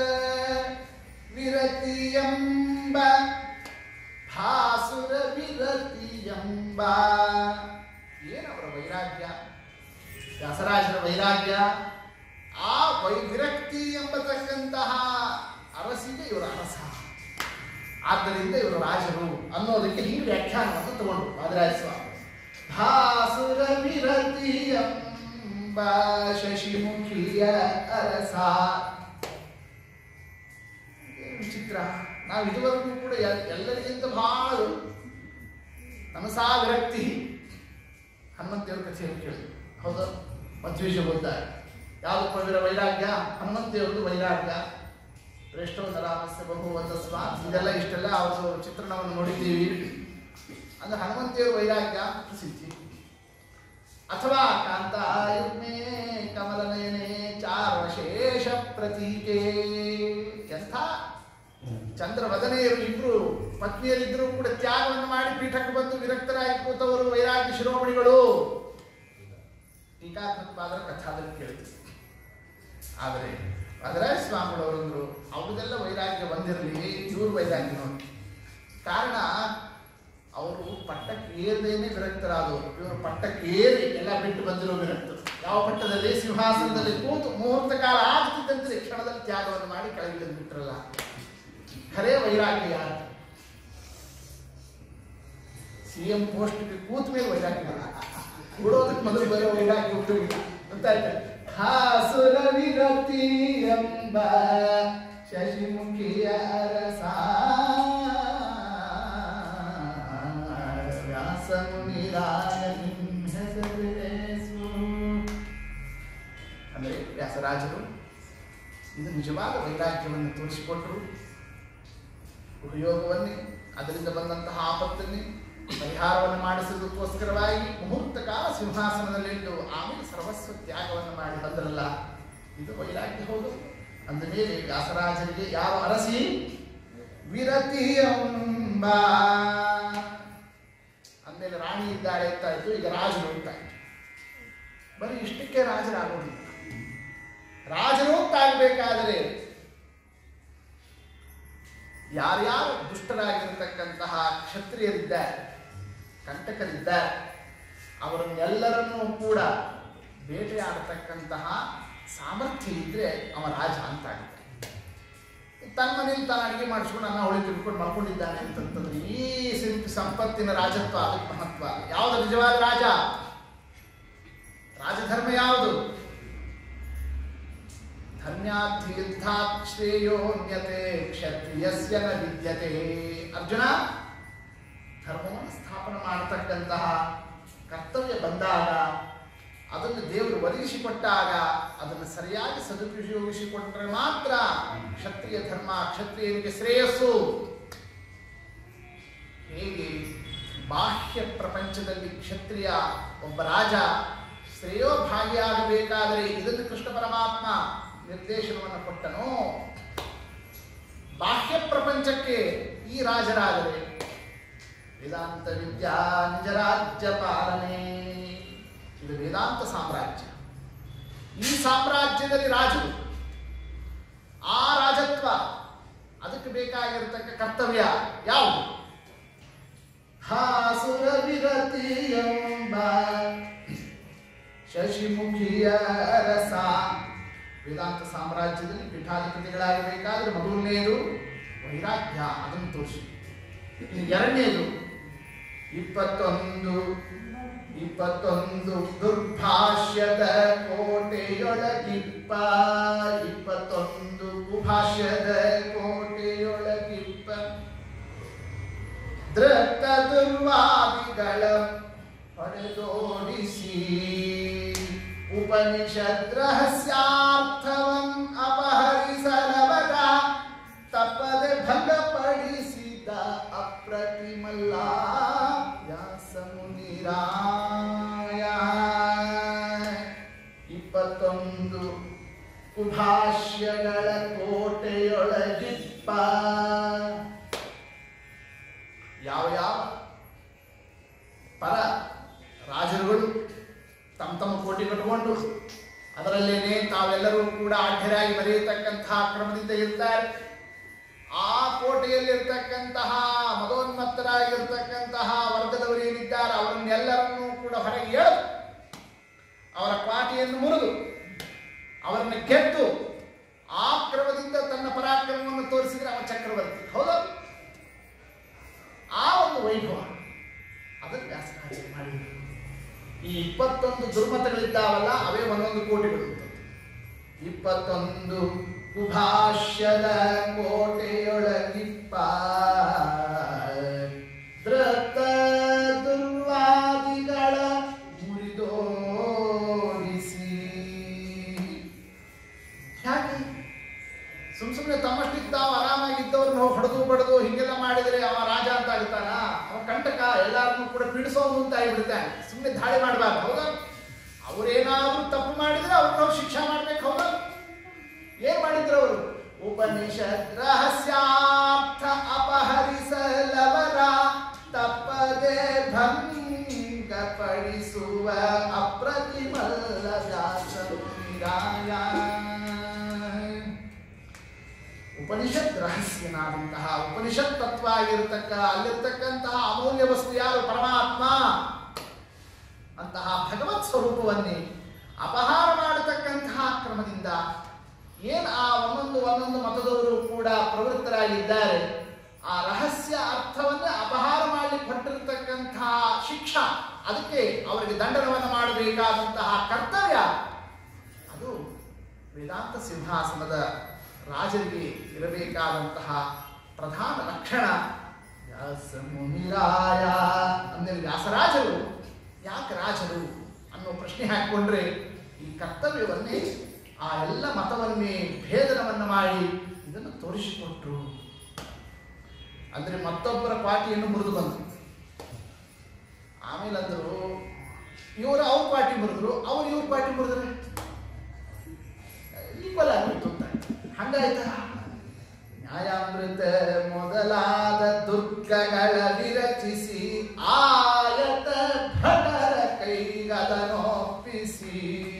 ವಿರತಿಯಂಬ ಭಾಸುರ ವಿರತಿಯಂಬ ಏನವರ ವೈರಾಗ್ಯ ವ್ಯಾಸರಾಜರ ವೈರಾಗ್ಯ ಆ ವೈ ವಿರಕ್ತಿ ಎಂಬತಕ್ಕಂತಹ ಅರಸಿಗೆ ಇವರ ಅರಸ ಆದ್ದರಿಂದ ಇವರು ರಾಜರು ಅನ್ನೋದಕ್ಕೆ ಈ ವ್ಯಾಖ್ಯಾನವನ್ನು ತಗೊಂಡು ವಾದರಾಜ ಸ್ವಾಮಿ ಭಾಸುರ ವಿರತಿ ಎಂಬ ಶಶಿಮುಖಿಯ ಅರಸ ಏನು ವಿಚಿತ್ರ ನಾವು ಇದುವರೆಗೂ ಕೂಡ ಎಲ್- ಎಲ್ಲರಿಗಿಂತ ಬಹಳ ನಮಸಾ ವಿರಕ್ತಿ ಹನುಮಂತೇವ್ರ ಕಥೆಯನ್ನು ಕೇಳಿ ಹೌದು ಮಧ್ವೇಶ ಓದ್ತಾರೆ ಯಾವುದು ಪವಿರ ವೈರಾಗ್ಯ ಹನುಮಂತೇವ್ರದ್ದು ವೈರಾಗ್ಯ ಶ್ರೇಷ್ಠವನ್ನ ರಾಮಸ್ಯ ಬಹುವತ ಸ್ವಾತ್ ಇದೆಲ್ಲ ಇಷ್ಟೆಲ್ಲ ಅವರು ಚಿತ್ರಣವನ್ನು ನೋಡಿದ್ದೀವಿ ಅಂದ್ರೆ ಹನುಮಂತೇವ್ರ ವೈರಾಗ್ಯ ಪ್ರಸಿದ್ಧಿ ಅಥವಾ ಕಾಂತಾಯುಗ್ಮೇ ಕಮಲನಯನೆ ಚಾರ್ವಶೇಷ ಪ್ರತೀಕೆ ಎಂಥ ಚಂದ್ರವದನೆಯರು ಇಬ್ರು ಪತ್ನಿಯರಿದ್ದರೂ ಕೂಡ ತ್ಯಾಗವನ್ನು ಮಾಡಿ ಪೀಠಕ್ಕೆ ಬಂದು ವಿರಕ್ತರಾಗಿ ಕೂತವರು ವೈರಾಗ್ಯ ಶಿರೋಮಣಿಗಳು ಟೀಕಾತ್ಮಕವಾದ ಕಥಾದಲ್ಲಿ ಕೇಳಿದ್ರು ಆದರೆ ವದರಾಜ ಸ್ವಾಮಿಗಳವರಂದ್ರು ಅವ್ರದೆಲ್ಲ ವೈರಾಗ್ಯ ಬಂದಿರಲಿ ಇವ್ರ ವೈರಾಗ್ಯ ನೋಡಿ ಕಾರಣ ಅವರು ಪಟ್ಟಕ್ಕೆ ಏರದೇನೆ ವಿರಕ್ತರಾದವರು ಇವರು ಪಟ್ಟಕ್ಕೆ ಏರಿ ಎಲ್ಲ ಬಿಟ್ಟು ಬಂದಿರೋ ವಿರಕ್ತರು ಯಾವ ಪಟ್ಟದಲ್ಲಿ ಸಿಂಹಾಸನದಲ್ಲಿ ಕೂತು ಮುಹೂರ್ತ ಕಾಲ ಆಗ್ತಿದ್ದಂತೆ ಕ್ಷಣದಲ್ಲಿ ತ್ಯಾಗವನ್ನು ಮಾಡಿ ಕೆಳಗಿಳಿದು ಬಿಟ್ರಲ್ಲ ಖರೇ ವೈರಾಗ್ಯ ಯಾರು ಸಿ ಎಂ ಪೋಸ್ಟ್ಗೆ ಕೂತ ಮೇಲೆ ವೈರಾಗ್ಯ ಬಿಡೋದಕ್ಕೆ ಮೊದಲು ಬರೋ ವೈರಾಗ್ಯ ಹುಟ್ಟುವುದಿಲ್ಲ ಗೊತ್ತಾಯ್ತಾ ಹಾಸುರ ವಿರತಿ ಎಂಬ ಶಶಿಮುಖಿಯ ಅರಸ ವ್ಯಾಸ ಮುನಿರಾಯ ಹೆಸರಿಸು ಅಂದರೆ ವ್ಯಾಸರಾಜರು ಇದು ನಿಜವಾದ ವೈರಾಗ್ಯವನ್ನು ತೋರಿಸಿಕೊಟ್ಟರು ಉಪಯೋಗವನ್ನೇ ಅದರಿಂದ ಬಂದಂತಹ ಆಪತ್ತನ್ನೇ ಪರಿಹಾರವನ್ನು ಮಾಡಿಸುವುದಕ್ಕೋಸ್ಕರವಾಗಿ ಮುಹೂರ್ತ ಕಾಲ ಸಿಂಹಾಸನದಲ್ಲಿಟ್ಟು ಆಮೇಲೆ ಸರ್ವಸ್ವ ತ್ಯಾಗವನ್ನು ಮಾಡಿ ಬಂದರಲ್ಲ ಇದು ವೈರಾಗ್ಯ ಹೌದು ಅಂದ ಮೇಲೆ ವ್ಯಾಸರಾಜರಿಗೆ ಯಾವ ಅರಸಿ ವಿರತಿ ಎಂಬ ಅಂದಮೇಲೆ ರಾಣಿ ಇದ್ದಾಳೆ ಅಂತ ಇತ್ತು ಈಗ ರಾಜರು ಅಂತ ಇತ್ತು ಬರೀ ಇಷ್ಟಕ್ಕೆ ರಾಜರಾಗೋದಿಲ್ಲ ರಾಜರು ಅಂತಾಗಬೇಕಾದರೆ ಯಾರ್ಯಾರು ದುಷ್ಟರಾಗಿರ್ತಕ್ಕಂತಹ ಕ್ಷತ್ರಿಯರಿದ್ದಾರೆ ಕಂಟಕರಿದ್ದಾರೆ ಅವರನ್ನೆಲ್ಲರನ್ನೂ ಕೂಡ ಬೇಟೆಯಾಡತಕ್ಕಂತಹ ಸಾಮರ್ಥ್ಯ ಇದ್ರೆ ಅವ ರಾಜ ಅಂತಾಗುತ್ತೆ ತನ್ನ ಮನೇಲಿ ತಾನು ಅಡಿಗೆ ಮಾಡಿಸ್ಕೊಂಡು ಅನ್ನ ಹೊಳಿ ತಿಳ್ಕೊಂಡು ಮಲ್ಕೊಂಡಿದ್ದಾನೆ ಅಂತಂತಂದ್ರೆ ಈ ಸಿಂಪ್ ಸಂಪತ್ತಿನ ರಾಜತ್ವ ಅದಕ್ಕೆ ಮಹತ್ವ ಯಾವುದು ನಿಜವಾದ ರಾಜ ರಾಜಧರ್ಮ ಯಾವುದು ಧನ್ಯಾರ್ಥೀರ್ಥಾತ್ ಶ್ರೇಯೋನ್ಯತೆ ಕ್ಷತ್ರಿಯಸ್ಯ ನ ವಿದ್ಯತೆ ಅರ್ಜುನ ಧರ್ಮವನ್ನು ಸ್ಥಾಪನೆ ಮಾಡತಕ್ಕಂತಹ ಕರ್ತವ್ಯ ಬಂದಾಗ ಅದನ್ನು ದೇವರು ಒದಗಿಸಿಕೊಟ್ಟಾಗ ಅದನ್ನು ಸರಿಯಾಗಿ ಸದುಪಯೋಗಿಸಿಕೊಂಡ್ರೆ ಮಾತ್ರ ಕ್ಷತ್ರಿಯ ಧರ್ಮ ಕ್ಷತ್ರಿಯನಿಗೆ ಶ್ರೇಯಸ್ಸು ಹೇಗೆ ಬಾಹ್ಯ ಪ್ರಪಂಚದಲ್ಲಿ ಕ್ಷತ್ರಿಯ ಒಬ್ಬ ರಾಜ ಶ್ರೇಯೋಭಾಗಿಯಾಗಬೇಕಾದರೆ ಇದನ್ನು ಕೃಷ್ಣ ಪರಮಾತ್ಮ ನಿರ್ದೇಶನವನ್ನು ಕೊಟ್ಟನು ಬಾಹ್ಯ ಪ್ರಪಂಚಕ್ಕೆ ಈ ರಾಜರಾದರೆ ವೇದಾಂತ ವಿದ್ಯಾ ನಿಜ ರಾಜ್ಯ ಪಾಲನೆ ಇದು ವೇದಾಂತ ಸಾಮ್ರಾಜ್ಯ ಈ ಸಾಮ್ರಾಜ್ಯದಲ್ಲಿ ರಾಜರು ಆ ರಾಜತ್ವ ಅದಕ್ಕೆ ಬೇಕಾಗಿರತಕ್ಕ ಕರ್ತವ್ಯ ಯಾವುದು ಹಾಸುರ ವಿರತಿ ಎಂಬ ಶಶಿಮುಖಿಯ ರಸ ವೇದಾಂತ ಸಾಮ್ರಾಜ್ಯದಲ್ಲಿ ಪೀಠಾಧಿಪತಿಗಳಾಗಬೇಕಾದ್ರೆ ಮೊದಲನೇದು ವೈರಾಗ್ಯ ಅದನ್ನು ತೋರಿಸಿ ಇನ್ನು ಎರಡನೇದು ಇಪ್ಪತ್ತೊಂದು ಇಪ್ಪತ್ತೊಂದು ದುರ್ಭಾಷ್ಯದ ಕೋಟೆಯೊಳಗಿಪ್ಪ ಇಪ್ಪತ್ತೊಂದು ಕುಭಾಷ್ಯದ ಕೋಟೆಯೊಳಗಿಪ್ಪ ದೃಷ್ಟ ದುರ್ವಾದಿಗಳ ಪಡೆದೋಡಿಸಿ ಉಪನಿಷದ್ ರಹಸ್ಯಾರ್ಥವಂ ಅಪಹರಿಸಲವರ ತಪ್ಪದೆ ಭಂಗಪಡಿಸಿದ ಅಪ್ರತಿಮಲ್ಲ ವ್ಯಾಸ ಮುನಿರಾಯ ಇಪ್ಪತ್ತೊಂದು ಕುಭಾಷ್ಯಗಳ ಕೋಟೆಯೊಳಗಿಪ್ಪ ಯಾವ ಯಾವ ಪರ ರಾಜರುಗಳು ತಮ್ಮ ತಮ್ಮ ಕೋಟೆ ಕಟ್ಟಿಕೊಂಡು ಅದರಲ್ಲೇನೆ ತಾವೆಲ್ಲರೂ ಕೂಡ ಅಡ್ಡರಾಗಿ ಬರೆಯತಕ್ಕಂತಹ ಕ್ರಮದಿಂದ ಇರ್ತಾರೆ ಆ ಕೋಟೆಯಲ್ಲಿರ್ತಕ್ಕಂತಹ ಮದೋನ್ಮತ್ತರಾಗಿರ್ತಕ್ಕಂತಹ ವರ್ಗದವರು ಏನಿದ್ದಾರೆ ಅವರನ್ನೆಲ್ಲರನ್ನೂ ಕೂಡ ಹೊರಗೆ ಎಳೆದು ಅವರ ಕ್ವಾಟಿಯನ್ನು ಮುರಿದು ಅವರನ್ನು ಗೆದ್ದು ಆ ಕ್ರಮದಿಂದ ತನ್ನ ಪರಾಕ್ರಮವನ್ನು ತೋರಿಸಿದ್ರೆ ಅವ ಚಕ್ರವರ್ತಿ ಹೌದಾ ಆ ಒಂದು ವೈಭವ ಅದನ್ನು ವ್ಯಾಸರಾಜರು ಮಾಡಿದರು ಈ ಇಪ್ಪತ್ತೊಂದು ದುರ್ಮತಗಳಿದ್ದಾವಲ್ಲ ಅವೇ ಒಂದೊಂದು ಕೋಟೆಗಳು ಇಪ್ಪತ್ತೊಂದು ಕುಭಾಷ್ಯದ ಕೋಟೆಯೊಳಗಿಪ್ಪ ಧೃತ ದುರ್ವಾದಿಗಳ ಮುರಿದೋಡಿಸಿ ಯಾಕೆ ಸುಮ್ ಸುಮ್ಮನೆ ತಮ್ಮಷ್ಟಿದ್ದ ತಾವು ಆರಾಮಾಗಿದ್ದವ್ರನ್ನ ಹೊಡೆದು ಬಡದು ಹಿಂಗೆಲ್ಲ ಮಾಡಿದರೆ ಅವ ರಾಜ ಅಂತ ಆಗ್ತಾನ ಅವ ಕಂಟಕ ಎಲ್ಲಾರನ್ನೂ ಕೂಡ ಪೀಡಿಸೋನು ಅಂತ ಆಗಿಬಿಡ್ತಾನೆ ಸುಮ್ಮನೆ ದಾಳಿ ಮಾಡಬಾರ್ದು ಹೌದಾ ಅವ್ರೇನಾದ್ರೂ ತಪ್ಪು ಮಾಡಿದ್ರೆ ಅವ್ರನ್ನ ನಾವು ಶಿಕ್ಷೆ ಮಾಡ್ಬೇಕು ಹೌದಾ ಏನ್ ಮಾಡಿದ್ರು ಅವರು ಉಪನಿಷತ್ ರಹಸ್ಯಾರ್ಥ ಅಪಹರಿಸಲವರ ತಪ್ಪದೆ ಭಂಗಪಡಿಸುವ ಅಪ್ರತಿಮಲ್ಲ ವ್ಯಾಸರು ನಿರಾಯ ಉಪನಿಷತ್ ರಹಸ್ಯನಾದಂತಹ ಉಪನಿಷತ್ ತತ್ವ ಆಗಿರತಕ್ಕ ಅಲ್ಲಿರ್ತಕ್ಕಂತಹ ಅಮೂಲ್ಯ ವಸ್ತು ಯಾರು ಪರಮಾತ್ಮ ಅಂತಹ ಭಗವತ್ ಸ್ವರೂಪವನ್ನೇ ಅಪಹಾರ ಮಾಡತಕ್ಕಂತಹ ಕ್ರಮದಿಂದ ಏನು ಆ ಒಂದೊಂದು ಒಂದೊಂದು ಮತದವರು ಕೂಡ ಪ್ರವೃತ್ತರಾಗಿದ್ದಾರೆ ಆ ರಹಸ್ಯ ಅರ್ಥವನ್ನೇ ಅಪಹಾರ ಮಾಡಲಿಕ್ಕೆ ಹೊರಟಿರ್ತಕ್ಕಂತಹ ಶಿಕ್ಷಾ ಅದಕ್ಕೆ ಅವರಿಗೆ ದಂಡನವನ್ನು ಮಾಡಬೇಕಾದಂತಹ ಕರ್ತವ್ಯ ಅದು ವೇದಾಂತ ಸಿಂಹಾಸನದ ರಾಜರಿಗೆ ಇರಬೇಕಾದಂತಹ ಪ್ರಧಾನ ಲಕ್ಷಣ ವ್ಯಾಸ ಮುನಿರಾಯ ಅಂದರೆ ವ್ಯಾಸರಾಜರು ಯಾಕೆ ರಾಜರು ಅನ್ನೋ ಪ್ರಶ್ನೆ ಹಾಕಿಕೊಂಡ್ರೆ ಈ ಕರ್ತವ್ಯವನ್ನೇ ಆ ಎಲ್ಲ ಮತವನ್ನೇ ಭೇದನವನ್ನು ಮಾಡಿ ಇದನ್ನು ತೋರಿಸಿಕೊಟ್ರು ಅಂದರೆ ಮತ್ತೊಬ್ಬರ ಪಾಟಿಯನ್ನು ಮುರಿದು ಬಂತು ಆಮೇಲೆ ಅಂದರು ಇವರು ಅವ್ರ ಪಾಟಿ ಮುರಿದ್ರು ಅವ್ರು ಇವ್ರ ಪಾಟಿ ಮುರಿದ್ರೆ ಈಕ್ವಲ್ ಆಗಿತ್ತು ಅಂತ ಹಂಗಾಯ್ತ ನ್ಯಾಯಾಮೃತ ಮೊದಲಾದ ದುರ್ಗಗಳ ವಿರಚಿಸಿ ಆಯತ ಭಟರ ಕೈಗದನೊಪ್ಪಿಸಿ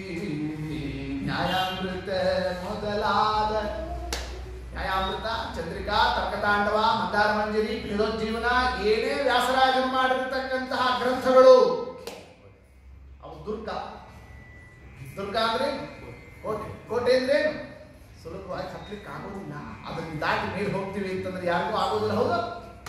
ನ್ಯಾಯಾಮೃತ ಮೊದಲಾದ ನ್ಯಾಯಾಮೃತ ಚಂದ್ರಿಕಾ ತರ್ಕತಾಂಡವ ಮಂದಾರ ಮಂಜರಿ ಜೀವನ ಏನೇ ವ್ಯಾಸರಾಜರು ಮಾಡಿರ್ತಕ್ಕಂತಹ ಗ್ರಂಥಗಳು ಅವು ದುರ್ಗ ದುರ್ಗ ಅಂದ್ರೆ ಕೋಟೆ ಕೋಟೆ ಅಂದ್ರೆ ಸುಲಭವಾಗಿ ಹತ್ಲಿಕ್ಕೆ ಆಗೋದಿಲ್ಲ ಅದನ್ನ ದಾಟಿ ಮೇಲೆ ಹೋಗ್ತೀವಿ ಅಂತಂದ್ರೆ ಯಾರಿಗೂ ಆಗೋದಿಲ್ಲ ಹೌದಾ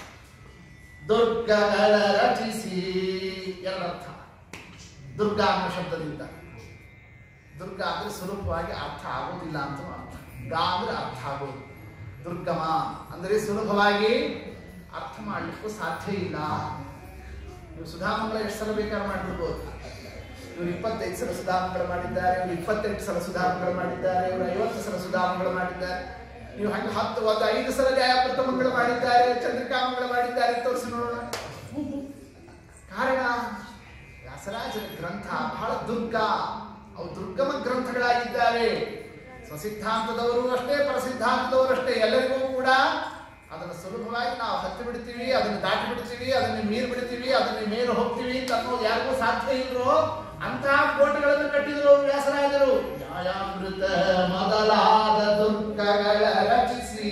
ದುರ್ಗಗಳ ರಚಿಸಿ ಎರಡರ್ಥ ದುರ್ಗ ಅನ್ನೋ ಶಬ್ದದಿಂದ ದುರ್ಗ ಅಂದ್ರೆ ಸುಲಭವಾಗಿ ಅರ್ಥ ಆಗೋದಿಲ್ಲ ಅಂತ ಅರ್ಥ ಗಾ ಅಂದ್ರೆ ಅರ್ಥ ಆಗೋದು ದುರ್ಗಮ ಅಂದರೆ ಸುಲಭವಾಗಿ ಅರ್ಥ ಮಾಡ್ಲಿಕ್ಕೂ ಸಾಧ್ಯ ಇಲ್ಲ ನೀವು ಸುಧಾಮಂಗಲ ಎಷ್ಟು ಸಲ ಬೇಕಾದ್ರೆ ಮಾಡ್ಬಿಡ್ಬೋದು ಇವರು ಇಪ್ಪತ್ತೈದು ಸಲ ಸುಧಾಮಗಳು ಮಾಡಿದ್ದಾರೆ ಇವರು ಇಪ್ಪತ್ತೆಂಟು ಸಲ ಸುಧಾಮಗಳು ಮಾಡಿದ್ದಾರೆ ಇವರು ಐವತ್ತು ಸಲ ಸುಧಾಮಗಳು ಮಾಡಿದ್ದಾರೆ ನೀವು ಹಾಗೆ ಹತ್ತು ಒಂದು ಐದು ಸಲ ನ್ಯಾಯಪ್ರಥಮಗಳು ಮಾಡಿದ್ದಾರೆ ಚಂದ್ರಿಕಾಮಗಳು ಮಾಡಿದ್ದಾರೆ ತೋರಿಸಿ ನೋಡೋಣ ಕಾರಣ ವ್ಯಾಸರಾಜರ ಗ್ರಂಥ ಬಹಳ ದುರ್ಗ ಅವು ದುರ್ಗಮ ಗ್ರಂಥಗಳಾಗಿದ್ದಾವೆ ಸ್ವಸಿದ್ಧಾಂತದವರು ಅಷ್ಟೇ ಪರಸಿದ್ಧಾಂತದವರು ಅಷ್ಟೇ ಎಲ್ಲರಿಗೂ ಕೂಡ ಅದನ್ನು ಸುಲಭವಾಗಿ ನಾವು ಹತ್ತಿ ಬಿಡ್ತೀವಿ ಅದನ್ನು ದಾಟಿ ಬಿಡ್ತೀವಿ ಅದನ್ನು ಮೀರಿ ಬಿಡ್ತೀವಿ ಅದನ್ನು ಮೇಲೆ ಹೋಗ್ತೀವಿ ಅಂತ ಅನ್ನೋದು ಯಾರಿಗೂ ಸಾಧ್ಯ ಇಲ್ರೋ ಅಂತಹ ಕೋಟೆಗಳನ್ನು ಕಟ್ಟಿದ್ರು ವ್ಯಾಸರಾಜರು ನ್ಯಾಯಾಮೃತ ಮೊದಲಾದ ದುರ್ಗಗಳ ರಚಿಸಿ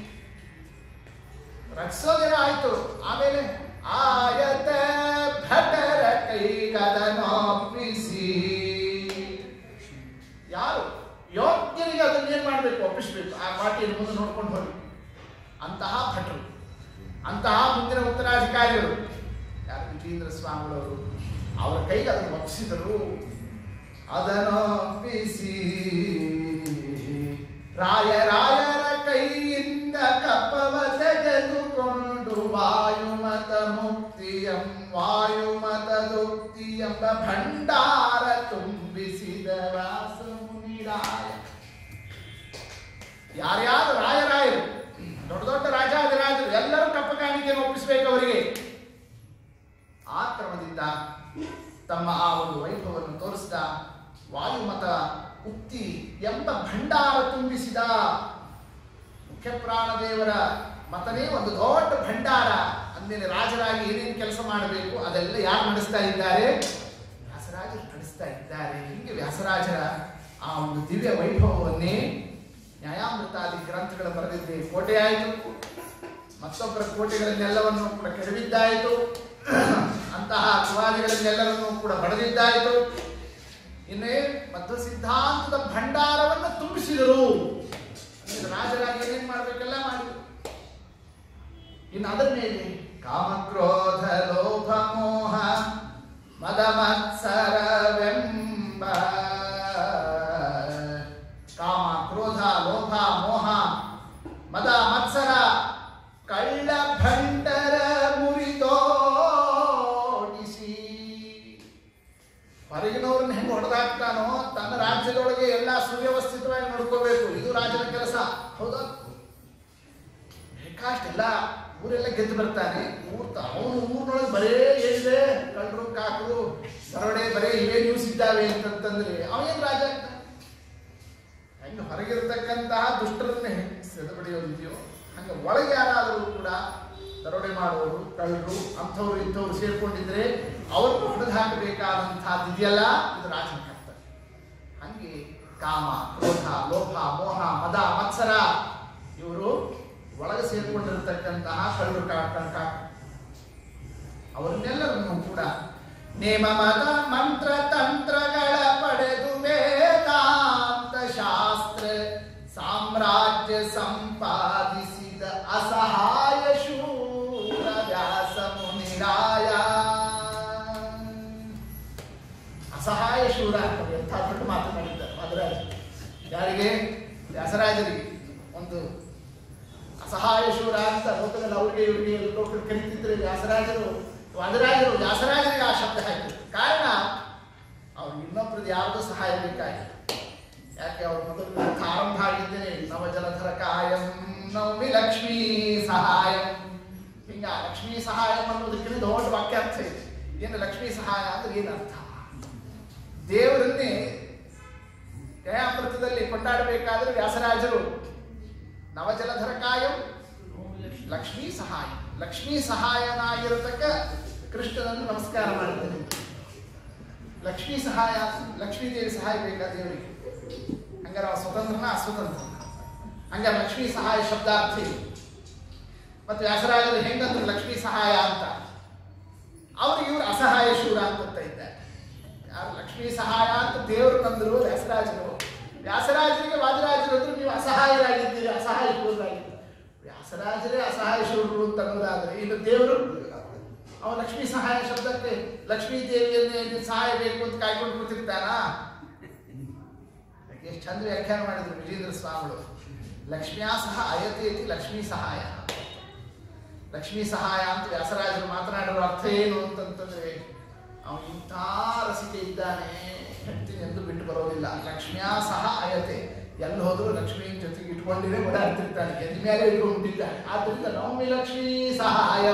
ರಚಿಸೋದೇನೋ ಆಯ್ತು ಆಮೇಲೆ ಆಯತ ಭಟರ ಕೈಗದನೊಪ್ಪಿಸಿ ಯಾರು ಯೋಗ್ಯರಿಗೆ ಅದನ್ನ ಏನ್ ಮಾಡ್ಬೇಕು ಒಪ್ಪಿಸ್ಬೇಕು ಆ ಪಾರ್ಟಿಯನ್ನು ಮುಂದೆ ನೋಡ್ಕೊಂಡು ಹೋಗಿ ಅಂತಹ ಭಟರು ಅಂತಹ ಮುಂದಿನ ಉತ್ತರಾಧಿಕಾರಿಗಳು ಯಾರು ವಿಜೇಂದ್ರ ಸ್ವಾಮಿಗಳವರು ಅವರ ಕೈಗೆ ಅದನ್ನು ಒಪ್ಪಿಸಿದರು ಅದನ್ನೊಪ್ಪಿಸಿ ರಾಯ ರಾಯರ ಕೈಯಿಂದ ಕಪ್ಪವ ತೆಗೆದುಕೊಂಡು ವಾಯುಮತ ಮುಕ್ತಿಯಂ ವಾಯುಮತ ದುಕ್ತಿ ಎಂಬ ಭಂಡಾರ ತುಂಬಿಸಿದ ವ್ಯಾಸ ಮುನಿರಾಯ ಯಾರ್ಯಾರು ರಾಯರಾಯರು ದೊಡ್ಡ ದೊಡ್ಡ ರಾಜಾದಿರಾಜರು ಎಲ್ಲರೂ ಕಪ್ಪ ಕಾಣಿಕೆಯನ್ನು ಒಪ್ಪಿಸಬೇಕು ಅವರಿಗೆ ಆ ಕ್ರಮದಿಂದ ತಮ್ಮ ಆ ಒಂದು ವೈಭವವನ್ನು ತೋರಿಸಿದ ವಾಯುಮತ ಉಕ್ತಿ ಎಂಬ ಭಂಡಾರ ತುಂಬಿಸಿದ ಮುಖ್ಯ ಪ್ರಾಣದೇವರ ಮತನೇ ಒಂದು ದೊಡ್ಡ ಭಂಡಾರ ಅಂದೇನೆ ರಾಜರಾಗಿ ಏನೇನು ಕೆಲಸ ಮಾಡಬೇಕು ಅದೆಲ್ಲ ಯಾರು ನಡೆಸ್ತಾ ಇದ್ದಾರೆ ವ್ಯಾಸರಾಜರು ನಡೆಸ್ತಾ ಇದ್ದಾರೆ ಹೀಗೆ ವ್ಯಾಸರಾಜರ ಆ ಒಂದು ದಿವ್ಯ ವೈಭವವನ್ನೇ ನ್ಯಾಯಾಮೃತಾದಿ ಗ್ರಂಥಗಳು ಬರೆದಿದ್ದೆ ಕೋಟೆ ಆಯಿತು ಮತ್ತೊಬ್ಬರ ಕೋಟೆಗಳನ್ನೆಲ್ಲವನ್ನು ಕೂಡ ಕೆಡವಿದ್ದಾಯಿತು ಅಂತಹ ಕುವಾದಿಗಳನ್ನೆಲ್ಲರನ್ನೂ ಕೂಡ ಬಡದಿದ್ದಾಯಿತು ಇನ್ನೇ ಮಧ್ವ ಸಿದ್ಧಾಂತದ ಭಂಡಾರವನ್ನು ತುಂಬಿಸಿದರು ಅಂದ್ರೆ ರಾಜರಾಗಿ ಏನೇನ್ ಮಾಡ್ಬೇಕೆಲ್ಲ ಮಾಡಿದ್ರು ಇನ್ನು ಅದರ ಮೇಲೆ ಕಾಮಕ್ರೋಧ ಲೋಭ ಮೋಹ ಮದ ಮತ್ಸರವೆಂಬ ಕಾಮ ಕ್ರೋಧ ಲೋಭ ಮೋಹ ಮದ ಮತ್ಸರ ಕಳ್ಳ ಭಂಡರ ಮುರಿದೋಡಿಸಿ ಹೊರಗಿನವ್ರನ್ನ ಹೆಂಗೆ ಹೊಡೆದಾಕ್ತಾನೋ ತನ್ನ ರಾಜ್ಯದೊಳಗೆ ಎಲ್ಲ ಸುವ್ಯವಸ್ಥಿತವಾಗಿ ನೋಡ್ಕೋಬೇಕು ಇದು ರಾಜನ ಕೆಲಸ ಹೌದಾ ಬೇಕಾಷ್ಟೆಲ್ಲ ಊರೆಲ್ಲ ಗೆದ್ದು ಬರ್ತಾನೆ ಊರ್ ಅವನು ಊರಿನೊಳಗೆ ಬರೇ ಏನಿದೆ ಕಳ್ಳರು ಕಾಕರು ದರೋಡೆ ಬರೇ ಇವೇ ನ್ಯೂಸ್ ಇದ್ದಾವೆ ಅಂತಂತಂದ್ರೆ ಅವನೇನ್ ರಾಜ ಆಗ್ತಾನೆ ಹೆಂಗೆ ಹೊರಗಿರ್ತಕ್ಕಂತಹ ದುಷ್ಟರನ್ನೇ ಸೆದಬಡಿಯೋದಿದೆಯೋ ಹಂಗೆ ಒಳಗೆ ಯಾರಾದರೂ ಕೂಡ ದರೋಡೆ ಮಾಡುವವರು ಕಳ್ಳರು ಅಂಥವ್ರು ಇಂಥವ್ರು ಸೇರ್ಕೊಂಡಿದ್ರೆ ಅವ್ರನ್ನು ಹೊಡೆದು ಹಾಕಬೇಕಾದಂತಹದ್ದು ಇದೆಯಲ್ಲ ಇದು ರಾಜನ ಕರ್ತವ್ಯ ಹಂಗೆ ಕಾಮ ಕ್ರೋಧ ಲೋಭ ಮೋಹ ಮದ ಮತ್ಸರ ಇವರು ಒಳಗೆ ಸೇರ್ಕೊಂಡಿರ್ತಕ್ಕಂತಹ ಕಳ್ಳರು ಕಾಕ ಅವರನ್ನೆಲ್ಲರನ್ನು ಕೂಡ ನೇಮ ಮತ ಮಂತ್ರ ತಂತ್ರಗಳ ಪಡೆದು ವೇದಾಂತ ಶಾಸ್ತ್ರ ಸಾಮ್ರಾಜ್ಯ ಸಂಪಾದಿಸಿದ ಅಸಹಾಯ ಶೂರ ವ್ಯಾಸ ಮುನಿರಾಯ ಅಸಹಾಯ ಶೂರ ಅಂತ ಎಂಥ ದೊಡ್ಡ ಮಾತು ಮಾಡಿದ್ದಾರೆ ಮಧುರಾಜ ಯಾರಿಗೆ ವ್ಯಾಸರಾಜರಿಗೆ ಒಂದು ಅಸಹಾಯ ಶೂರ ಅಂತ ಲೋಕದಲ್ಲಿ ಅವ್ರಿಗೆ ಇವರಿಗೆ ಲೋಕರು ಕರೀತಿದ್ರೆ ವ್ಯಾಸರಾಜರು ವಾದರಾಜರು ವ್ಯಾಸರಾಜರಿಗೆ ಆ ಶಬ್ದ ಹಾಕಿದ್ರು ಕಾರಣ ಅವ್ರು ಇನ್ನೊಬ್ರದ್ದು ಯಾರ್ದು ಸಹಾಯ ಬೇಕಾಗಿತ್ತು ಯಾಕೆ ಅವ್ರ ಮೊದಲು ಗ್ರಂಥ ಆರಂಭ ಆಗಿದ್ದೇನೆ ನವಜಲಧರ ಕಾಯಂ ನವಮಿ ಲಕ್ಷ್ಮೀ ಸಹಾಯಂ ಹಿಂಗ ಲಕ್ಷ್ಮೀ ಸಹಾಯಂ ಅನ್ನೋದಕ್ಕಿಂತ ದೊಡ್ಡ ವಾಕ್ಯಾರ್ಥ ಇದೆ ಏನು ಲಕ್ಷ್ಮೀ ಸಹಾಯ ಅಂದ್ರೆ ಏನರ್ಥ ದೇವರನ್ನೇ ದಯಾಮೃತದಲ್ಲಿ ಕೊಂಡಾಡಬೇಕಾದ್ರೆ ವ್ಯಾಸರಾಜರು ನವಜಲಧರ ಕಾಯಂ ಲಕ್ಷ್ಮೀ ಸಹಾಯ ಲಕ್ಷ್ಮೀ ಸಹಾಯನಾಗಿರತಕ್ಕ ಕೃಷ್ಣನನ್ನು ನಮಸ್ಕಾರ ಮಾಡಿದ್ದೇನೆ ಲಕ್ಷ್ಮೀ ಸಹಾಯ ಲಕ್ಷ್ಮೀ ದೇವಿ ಸಹಾಯ ಬೇಕಾ ದೇವರಿಗೆ ಹಂಗಾರೆ ಅವ ಸ್ವತಂತ್ರನ ಅಸ್ವತಂತ್ರ ಹಂಗಾರೆ ಲಕ್ಷ್ಮೀ ಸಹಾಯ ಶಬ್ದಾರ್ಥಿ ಮತ್ತು ವ್ಯಾಸರಾಜರು ಹೆಂಗಂದ್ರು ಲಕ್ಷ್ಮೀ ಸಹಾಯ ಅಂತ ಅವ್ರಿಗೆ ಇವರು ಅಸಹಾಯ ಶೂರ ಅಂತ ಇದ್ದಾರೆ ಯಾರು ಲಕ್ಷ್ಮೀ ಸಹಾಯ ಅಂತ ದೇವರು ತಂದರು ವ್ಯಾಸರಾಜರು ವ್ಯಾಸರಾಜರಿಗೆ ವಾದರಾಜರು ಅಂದ್ರು ನೀವು ಅಸಹಾಯರಾಗಿದ್ದೀರಿ ಅಸಹಾಯ ಶೂರರಾಗಿದ್ದೀರಿ ವ್ಯಾಸರಾಜರೇ ಅಸಹಾಯ ಶೂರರು ಅಂತ ಅನ್ನೋದಾದ್ರೆ ಇನ್ನು ದೇವರು ಅವ ಲಕ್ಷ್ಮೀ ಸಹಾಯ ಶಬ್ದಕ್ಕೆ ಲಕ್ಷ್ಮೀ ದೇವಿಯನ್ನೇ ನೀನು ಸಹಾಯ ಬೇಕು ಅಂತ ಕಾಯ್ಕೊಂಡು ಕೂತಿರ್ತಾನ ಎಷ್ಟು ಚಂದ ವ್ಯಾಖ್ಯಾನ ಮಾಡಿದ್ರು ವಿಜೇಂದ್ರ ಸ್ವಾಮಿಗಳು ಲಕ್ಷ್ಮಿಯ ಸಹ ಅಯತೇತಿ ಲಕ್ಷ್ಮೀ ಸಹಾಯ ಲಕ್ಷ್ಮೀ ಸಹಾಯ ಅಂತ ವ್ಯಾಸರಾಜರು ಮಾತನಾಡಿರೋ ಅರ್ಥ ಏನು ಅಂತಂತಂದ್ರೆ ಅವನು ಇಂಥ ರಸಿಕೆ ಇದ್ದಾನೆ ಹೆಂಡತಿನ ಎಂದು ಬಿಟ್ಟು ಬರೋದಿಲ್ಲ ಲಕ್ಷ್ಮಿಯ ಸಹ ಅಯತೆ ಎಲ್ಲಿ ಹೋದ್ರು ಲಕ್ಷ್ಮಿ ಜೊತೆಗೆ ಇಟ್ಕೊಂಡಿರೇ ಓಡಾಡ್ತಿರ್ತಾನೆ ಎದ್ ಮೇಲೆ ಇಟ್ಕೊಂಡಿದ್ದಾನೆ ಆದ್ರಿಂದ ನವಮಿ ಲಕ್ಷ್ಮೀ ಸಹಾಯ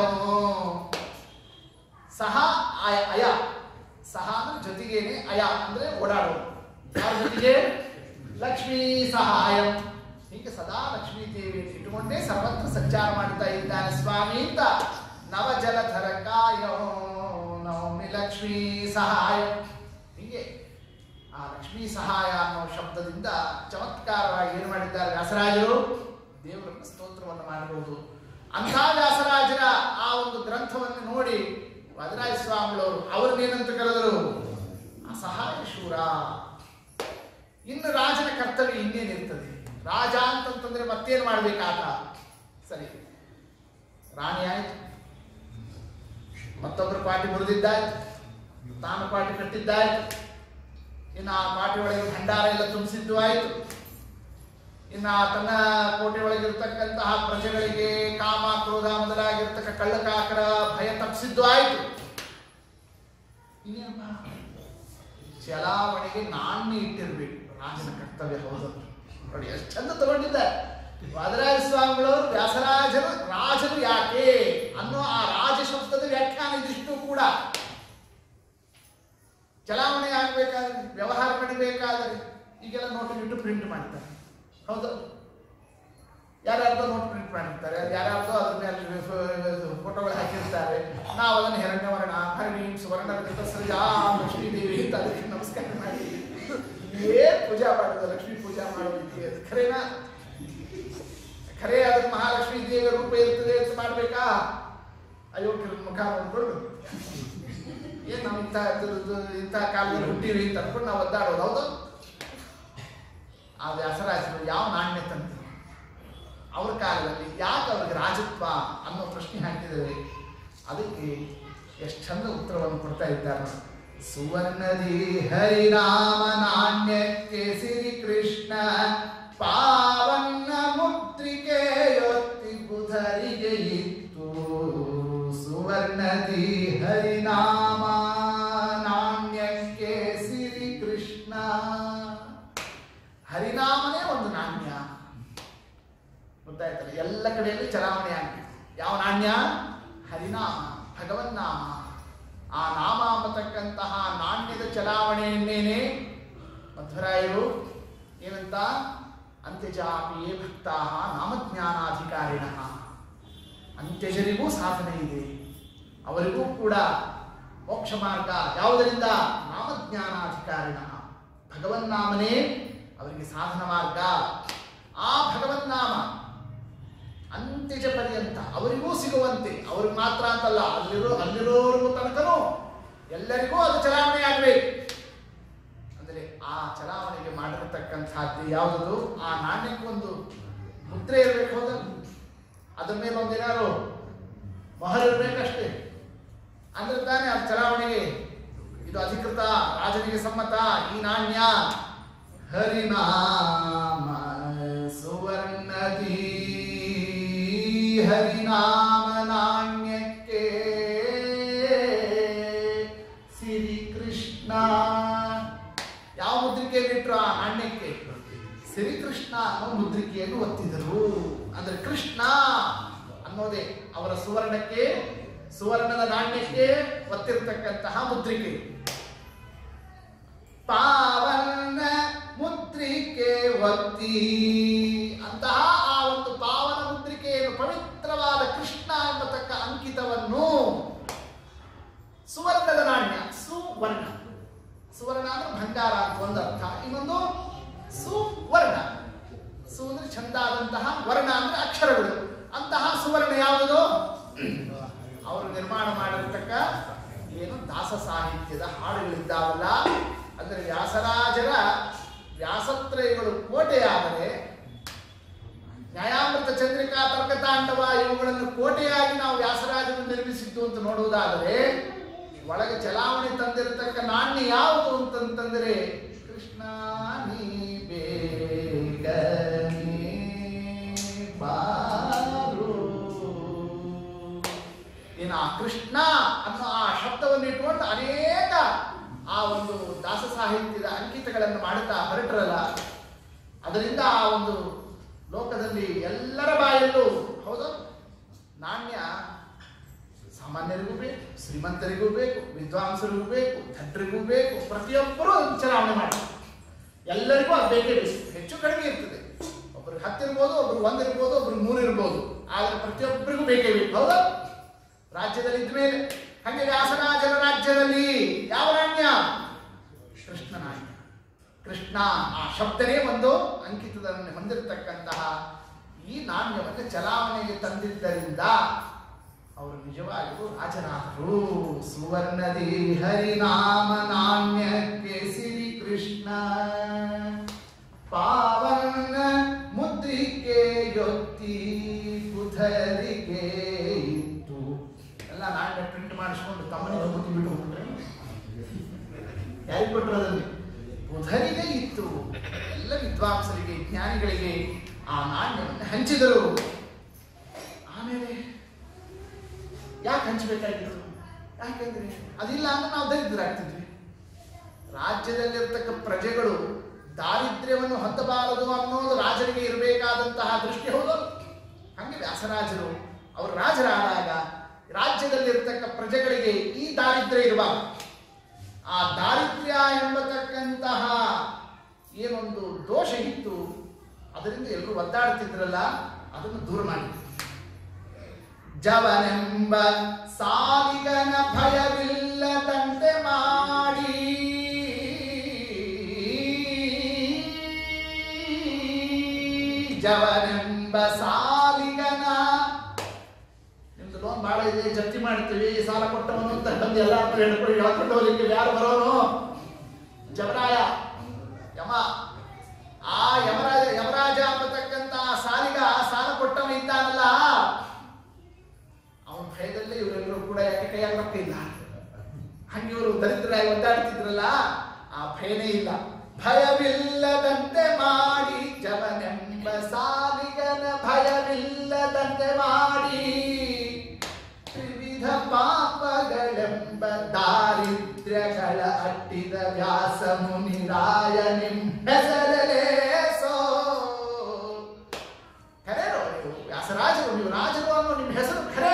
ಸಹ ಅಯ ಅಯ ಸಹ ಅಂದ್ರೆ ಜೊತೆಗೇನೆ ಅಯ ಅಂದ್ರೆ ಓಡಾಡೋದು ಯಾರ ಜೊತೆಗೆ ಲಕ್ಷ್ಮೀ ಸಹಾಯ ಹೀಗೆ ಸದಾ ಲಕ್ಷ್ಮೀ ದೇವಿಯನ್ನು ಇಟ್ಟುಕೊಂಡೇ ಸರ್ವತ್ರ ಸಂಚಾರ ಮಾಡ್ತಾ ಇದ್ದಾನೆ ಸ್ವಾಮಿ ಅಂತ ನವಜಲಧರ ಕಾಯೋ ನವಮಿ ಲಕ್ಷ್ಮೀ ಸಹಾಯ ಹೀಗೆ ಆ ಲಕ್ಷ್ಮೀ ಸಹಾಯ ಅನ್ನೋ ಶಬ್ದದಿಂದ ಚಮತ್ಕಾರವಾಗಿ ಏನು ಮಾಡಿದ್ದಾರೆ ವ್ಯಾಸರಾಜರು ದೇವರನ್ನ ಸ್ತೋತ್ರವನ್ನು ಮಾಡಬಹುದು ಅಂಥ ವ್ಯಾಸರಾಜರ ಆ ಒಂದು ಗ್ರಂಥವನ್ನು ನೋಡಿ ವದರಾಜ ಸ್ವಾಮಿಗಳವರು ಅವ್ರನ್ನೇನಂತ ಕರೆದರು ಅಸಹಾಯ ಶೂರ ಇನ್ನು ರಾಜನ ಕರ್ತವ್ಯ ಇನ್ನೇನಿರ್ತದೆ ರಾಜ ಅಂತಂತಂದ್ರೆ ಮತ್ತೇನು ಮಾಡ್ಬೇಕಾತ ಸರಿ ರಾಣಿ ಆಯ್ತು ಮತ್ತೊಬ್ಬರು ಪಾಟಿ ಮುರಿದಿದ್ದಾಯ್ತು ತಾನು ಪಾಟಿ ಕಟ್ಟಿದ್ದಾಯ್ತು ಇನ್ನು ಆ ಪಾಟಿ ಒಳಗೆ ಭಂಡಾರ ಎಲ್ಲ ತುಂಬಿಸಿದ್ದು ಆಯ್ತು ಇನ್ನು ಆ ತನ್ನ ಕೋಟೆ ಒಳಗಿರ್ತಕ್ಕಂತಹ ಪ್ರಜೆಗಳಿಗೆ ಕಾಮ ಕ್ರೋಧ ಮೊದಲಾಗಿರ್ತಕ್ಕ ಕಳ್ಳಕಾಕರ ಭಯ ತಪ್ಪಿಸಿದ್ದು ಆಯ್ತು ಇನ್ನೇನಪ್ಪ ಚಲಾವಣೆಗೆ ನಾಣ್ಯ ಇಟ್ಟಿರ್ಬೇಕು ರಾಜನ ಕರ್ತವ್ಯ ಹೌದು ನೋಡಿ ಎಷ್ಟು ಚಂದ ತಗೊಂಡಿದ್ದಾರೆ ವಾದರಾಜ ಸ್ವಾಮಿಗಳವರು ವ್ಯಾಸರಾಜರು ರಾಜರು ಯಾಕೆ ಅನ್ನೋ ಆ ರಾಜ ಶಬ್ದದ ವ್ಯಾಖ್ಯಾನ ಇದಿಷ್ಟು ಕೂಡ ಚಲಾವಣೆ ಆಗ್ಬೇಕಾದ್ರೆ ವ್ಯವಹಾರ ನಡಿಬೇಕಾದ್ರೆ ಈಗೆಲ್ಲ ನೋಟ್ ಇಟ್ಟು ಪ್ರಿಂಟ್ ಮಾಡ್ತಾರೆ ಹೌದು ಯಾರ್ಯಾರ್ದೋ ನೋಟ್ ಪ್ರಿಂಟ್ ಮಾಡಿರ್ತಾರೆ ಯಾರ್ಯಾರ್ದೋ ಅದ್ರ ಮೇಲೆ ಫೋಟೋಗಳು ಹಾಕಿರ್ತಾರೆ ನಾವು ಅದನ್ನು ಹಿರಣ್ಯವರ್ಣ ಹರಿಣಿ ಸುವರ್ಣ ಸೃಜಾ ಲಕ್ಷ್ಮೀದೇವಿ ಅಂತ ಅದಕ್ಕೆ ನಮಸ್ಕಾರ ಮಾಡಿ ಏನ್ ಪೂಜಾ ಮಾಡೋದು ಲಕ್ಷ್ಮೀ ಪೂಜಾ ಮಾಡೋದಕ್ಕೆ ಅದು ಖರೇನಾ ಖರೆ ಅದಕ್ಕೆ ಮಹಾಲಕ್ಷ್ಮೀ ದೇವಿಯ ರೂಪ ಇರ್ತದೆ ಅಂತ ಮಾಡ್ಬೇಕಾ ಅಯೋಗ್ಯರ ಮುಖ ನೋಡ್ಕೊಂಡು ಏನ್ ನಾವು ಇಂಥ ಇಂಥ ಕಾಲದಲ್ಲಿ ಹುಟ್ಟಿವಿ ಅಂತ ಅನ್ಕೊಂಡು ನಾವು ಒದ್ದಾಡೋದು ಹೌದು ಆ ವ್ಯಾಸರಾಜರು ಯಾವ ನಾಣ್ಯ ತಂದ್ರು ಅವ್ರ ಕಾಲದಲ್ಲಿ ಯಾಕೆ ಅವ್ರಿಗೆ ರಾಜತ್ವ ಅನ್ನೋ ಪ್ರಶ್ನೆ ಹಾಕಿದರೆ ಅದಕ್ಕೆ ಎಷ್ಟು ಚಂದ ಉತ್ತರವನ್ನು ಕೊಡ್ತಾ ಇದ್ದಾರೆ ಸುವರ್ಣದಿ ಹರಿನಾಮ ನಾಣ್ಯಕ್ಕೆ ಸಿರಿ ಕೃಷ್ಣ ಪಾವನ್ನ ಮುದ್ರಿಕೆಯೊತ್ತಿ ಬುಧರಿಗೆ ಇತ್ತು ಸುವರ್ಣದಿ ಹರಿನಾಮ ನಾಣ್ಯಕ್ಕೆ ಸಿರಿ ಕೃಷ್ಣ ಹರಿನಾಮನೇ ಒಂದು ನಾಣ್ಯ ಗೊತ್ತಾಯ್ತಲ್ಲ ಎಲ್ಲ ಕಡೆಯಲ್ಲಿ ಚಲಾವಣೆ ಆಗಿದೆ ಯಾವ ನಾಣ್ಯ ಹರಿನಾಮ ಭಗವನ್ನಾಮ ಆ ನಾಮ ಅನ್ನತಕ್ಕಂತಹ ನಾಣ್ಯದ ಚಲಾವಣೆಯನ್ನೇನೆ ಮಧ್ವರಾಯರು ಏನಂತ ಅಂತ್ಯಜಾಪಿಯೇ ಭಕ್ತಾ ನಾಮಜ್ಞಾನಾಧಿಕಾರಿಣ ಅಂತ್ಯಜರಿಗೂ ಸಾಧನೆ ಇದೆ ಅವರಿಗೂ ಕೂಡ ಮೋಕ್ಷ ಮಾರ್ಗ ಯಾವುದರಿಂದ ನಾಮಜ್ಞಾನಾಧಿಕಾರಿಣ ಭಗವನ್ನಾಮನೇ ಅವರಿಗೆ ಸಾಧನ ಮಾರ್ಗ ಆ ಭಗವನ್ನಾಮ ಅಂತ್ಯಜ ಪರ್ಯಂತ ಅವರಿಗೂ ಸಿಗುವಂತೆ ಅವ್ರಿಗೆ ಮಾತ್ರ ಅಂತಲ್ಲ ಅಲ್ಲಿರೋ ಅಲ್ಲಿರೋರ್ಗೂ ತನಕನೂ ಎಲ್ಲರಿಗೂ ಅದು ಚಲಾವಣೆ ಆಗಬೇಕು ಅಂದರೆ ಆ ಚಲಾವಣೆಗೆ ಮಾಡಿರತಕ್ಕಂಥದ್ದು ಯಾವುದದು ಆ ನಾಣ್ಯಕ್ಕೆ ಒಂದು ಮುದ್ರೆ ಇರಬೇಕು ಹೌದಲ್ಲ ಅದ್ರ ಮೇಲೆ ಒಂದು ಏನಾದ್ರು ಮೊಹರ್ ಇರಬೇಕಷ್ಟೇ ಅಂದ್ರೆ ತಾನೇ ಆ ಚಲಾವಣೆಗೆ ಇದು ಅಧಿಕೃತ ರಾಜನಿಗೆ ಸಮ್ಮತ ಈ ನಾಣ್ಯ ಹರಿನಾಮ ಸುವರ್ಣದಿ ಹರಿನಾಮ ನಾಣ್ಯಕ್ಕೆ ಸಿರಿ ಕೃಷ್ಣ ಯಾವ ಮುದ್ರಿಕೆಯಲ್ಲಿ ಇಟ್ರು ಆ ನಾಣ್ಯಕ್ಕೆ ಶ್ರೀಕೃಷ್ಣ ಅನ್ನೋ ಮುದ್ರಿಕೆಯನ್ನು ಒತ್ತಿದರು ಅಂದ್ರೆ ಕೃಷ್ಣ ಅನ್ನೋದೇ ಅವರ ಸುವರ್ಣಕ್ಕೆ ಸುವರ್ಣದ ನಾಣ್ಯಕ್ಕೆ ಒತ್ತಿರತಕ್ಕಂತಹ ಮುದ್ರಿಕೆ ಪಾವನ ಮುದ್ರಿಕೆ ಒತ್ತಿ ಅಂತಹ ಆ ಒಂದು ಪಾವನ ಮುದ್ರಿಕೆಯನ್ನು ಪವಿತ್ರವಾದ ಕೃಷ್ಣ ಎಂಬತಕ್ಕ ಅಂಕಿತವನ್ನು ಸುವರ್ಣದ ನಾಣ್ಯ ಸುವರ್ಣ ಸುವರ್ಣ ಅಂದ್ರೆ ಭಂಡಾರ ಅಂತ ಒಂದು ಅರ್ಥ ಇನ್ನೊಂದು ಸುವರ್ಣ ಸು ಅಂದ್ರೆ ಚಂದಾದಂತಹ ವರ್ಣ ಅಂದ್ರೆ ಅಕ್ಷರಗಳು ಅಂತಹ ಸುವರ್ಣ ಯಾವುದು ಅವರು ನಿರ್ಮಾಣ ಮಾಡಿರ್ತಕ್ಕ ಏನು ದಾಸ ಸಾಹಿತ್ಯದ ಹಾಡುಗಳಿದ್ದಾವಲ್ಲ ಅಂದ್ರೆ ವ್ಯಾಸರಾಜರ ವ್ಯಾಸತ್ರಯಗಳು ಕೋಟೆಯಾದರೆ ನ್ಯಾಯಾಮೃತ ಚಂದ್ರಿಕಾ ತರ್ಕತಾಂಡವ ಇವುಗಳನ್ನು ಕೋಟೆಯಾಗಿ ನಾವು ವ್ಯಾಸರಾಜರು ನಿರ್ಮಿಸಿದ್ದು ಅಂತ ನೋಡುವುದಾದರೆ ಒಳಗೆ ಚಲಾವಣೆ ತಂದಿರತಕ್ಕ ನಾಣ್ಯ ಯಾವುದು ಅಂತಂತಂದರೆ ಕೃಷ್ಣ ನೀ ಬೇಗನೆ ಬಾರು ಏನು ಆ ಕೃಷ್ಣ ಅನ್ನೋ ಆ ಶಬ್ದವನ್ನು ಇಟ್ಕೊಂಡು ಅನೇಕ ಆ ಒಂದು ದಾಸ ಸಾಹಿತ್ಯದ ಅಂಕಿತಗಳನ್ನು ಮಾಡುತ್ತಾ ಹೊರಟರಲ್ಲ ಅದರಿಂದ ಆ ಒಂದು ಲೋಕದಲ್ಲಿ ಎಲ್ಲರ ಬಾಯಲ್ಲೂ ಹೌದು ನಾಣ್ಯ ಸಾಮಾನ್ಯರಿಗೂ ಬೇಕು ಶ್ರೀಮಂತರಿಗೂ ಬೇಕು ವಿದ್ವಾಂಸರಿಗೂ ಬೇಕು ದಡ್ಡರಿಗೂ ಬೇಕು ಪ್ರತಿಯೊಬ್ಬರೂ ಅದನ್ನು ಚಲಾವಣೆ ಮಾಡ್ತಾರೆ ಎಲ್ಲರಿಗೂ ಅದು ಬೇಕೇ ಬೇಕು ಹೆಚ್ಚು ಕಡಿಮೆ ಇರ್ತದೆ ಒಬ್ರಿಗೆ ಹತ್ತಿರ್ಬೋದು ಒಬ್ರಿಗೆ ಒಂದಿರ್ಬೋದು ಒಬ್ರಿಗೆ ಮೂರಿರ್ಬೋದು ಆದರೆ ಪ್ರತಿಯೊಬ್ಬರಿಗೂ ಬೇಕೇ ಬೇಕು ಹೌದಾ ರಾಜ್ಯದಲ್ಲಿ ಇದ್ಮೇಲೆ ಹಾಗೆ ವ್ಯಾಸರಾಜನ ರಾಜ್ಯದಲ್ಲಿ ಯಾವ ನಾಣ್ಯ ಕೃಷ್ಣ ನಾಣ್ಯ ಕೃಷ್ಣ ಆ ಶಬ್ದನೇ ಒಂದು ಅಂಕಿತದಲ್ಲಿ ಹೊಂದಿರತಕ್ಕಂತಹ ಈ ನಾಣ್ಯವನ್ನು ಚಲಾವಣೆಗೆ ತಂದಿದ್ದರಿಂದ ಅವರು ನಿಜವಾಗಿಯೂ ರಾಜನಾದರು ಸುವರ್ಣದಿ ಹರಿನಾಮ ನಾಣ್ಯಕ್ಕೆ ಸಿರಿ ಕೃಷ್ಣ ಪಾವನ ಮುದ್ರಿಕೆ ಯೊತ್ತಿ ಪುಧರಿಗೆ ಇತ್ತು ಎಲ್ಲ ನಾಣ್ಯ ಪ್ರಿಂಟ್ ಮಾಡಿಸ್ಕೊಂಡು ತಮ್ಮನಿಗೆ ಬುದ್ಧಿ ಬಿಟ್ಟು ಹೋಗ್ಬಿಟ್ರೆ ಯಾರಿಗೆ ಕೊಟ್ಟರು ಅದನ್ನು ಬುಧರಿಗೆ ಇತ್ತು ಎಲ್ಲ ವಿದ್ವಾಂಸರಿಗೆ ಜ್ಞಾನಿಗಳಿಗೆ ಆ ನಾಣ್ಯವನ್ನು ಹಂಚಿದರು ಆಮೇಲೆ ಯಾಕೆ ಹಂಚಬೇಕಾಗಿತ್ತು ಯಾಕೆಂದ್ರೆ ಅದಿಲ್ಲ ಅಂದ್ರೆ ನಾವು ದರಿದ್ರಾಗ್ತಿದ್ವಿ ರಾಜ್ಯದಲ್ಲಿರ್ತಕ್ಕ ಪ್ರಜೆಗಳು ದಾರಿದ್ರ್ಯವನ್ನು ಹೊಂದಬಾರದು ಅನ್ನೋದು ರಾಜರಿಗೆ ಇರಬೇಕಾದಂತಹ ದೃಷ್ಟಿ ಹೌದು ಹಂಗೆ ವ್ಯಾಸರಾಜರು ಅವರು ರಾಜರಾದಾಗ ರಾಜ್ಯದಲ್ಲಿರ್ತಕ್ಕ ಪ್ರಜೆಗಳಿಗೆ ಈ ದಾರಿದ್ರ್ಯ ಇರಬಾರದು ಆ ದಾರಿದ್ರ್ಯ ಎಂಬತಕ್ಕಂತಹ ಏನೊಂದು ದೋಷ ಇತ್ತು ಅದರಿಂದ ಎಲ್ಲರೂ ಒದ್ದಾಡ್ತಿದ್ರಲ್ಲ ಅದನ್ನು ದೂರ ಮಾಡಿ ಜವನೆಂಬ ಸಾಲಿಗನ ಭಯವಿಲ್ಲದಂತೆ ಮಾಡಿ ಜವನೆಂಬ ಸಾಲಿಗನ ನಿಮ್ದು ಲೋನ್ ಭಾಳ ಇದೆ ಜಪ್ತಿ ಮಾಡ್ತೀವಿ ಸಾಲ ಕೊಟ್ಟವನು ಅಂತ ಬಂದು ಎಲ್ಲ ಹತ್ರ ಹೇಳ್ಕೊಂಡು ಹೇಳ್ಕೊಂಡು ಹೋಗ್ಲಿಕ್ಕೆ ಯಾರು ಬರೋನು ಜವರಾಯ ಯಮ ಆ ಯಮರಾಜ ಯಮರಾಜ ಅನ್ನತಕ್ಕಂತ ಸಾಲಿಗ ಸಾಲ ಕೊಟ್ಟವನು ಇದ್ದಾನಲ್ಲ ಅವನ ಭಯದಲ್ಲೇ ಇವರೆಲ್ಲರೂ ಕೂಡ ಯಾಕೆ ಕೈಯಾಗ ರೊಕ್ಕ ಇಲ್ಲ ಹಂಗೆ ಇವರು ದರಿದ್ರಾಗಿ ಒದ್ದಾಡ್ತಿದ್ರಲ್ಲ ಆ ಭಯನೇ ಇಲ್ಲ ಭಯವಿಲ್ಲದಂತೆ ಮಾಡಿ ಜವನೆಂಬ ಸಾಲಿಗನ ಭಯವಿಲ್ಲದಂತೆ ಮಾಡಿ ತ್ರಿವಿಧ ಪಾಪಗಳೆಂಬ ದಾರಿದ್ರ್ಯಗಳ ಅಟ್ಟಿದ ವ್ಯಾಸ ಮುನಿರಾಯ ನಿಮ್ ಹೆಸರಲೇ ಸೋ ಖರೇರೋ ನೀವು ವ್ಯಾಸರಾಜರು ನೀವು ರಾಜರು ಅನ್ನೋ ನಿಮ್ಮ ಹೆಸರು ಖರೇ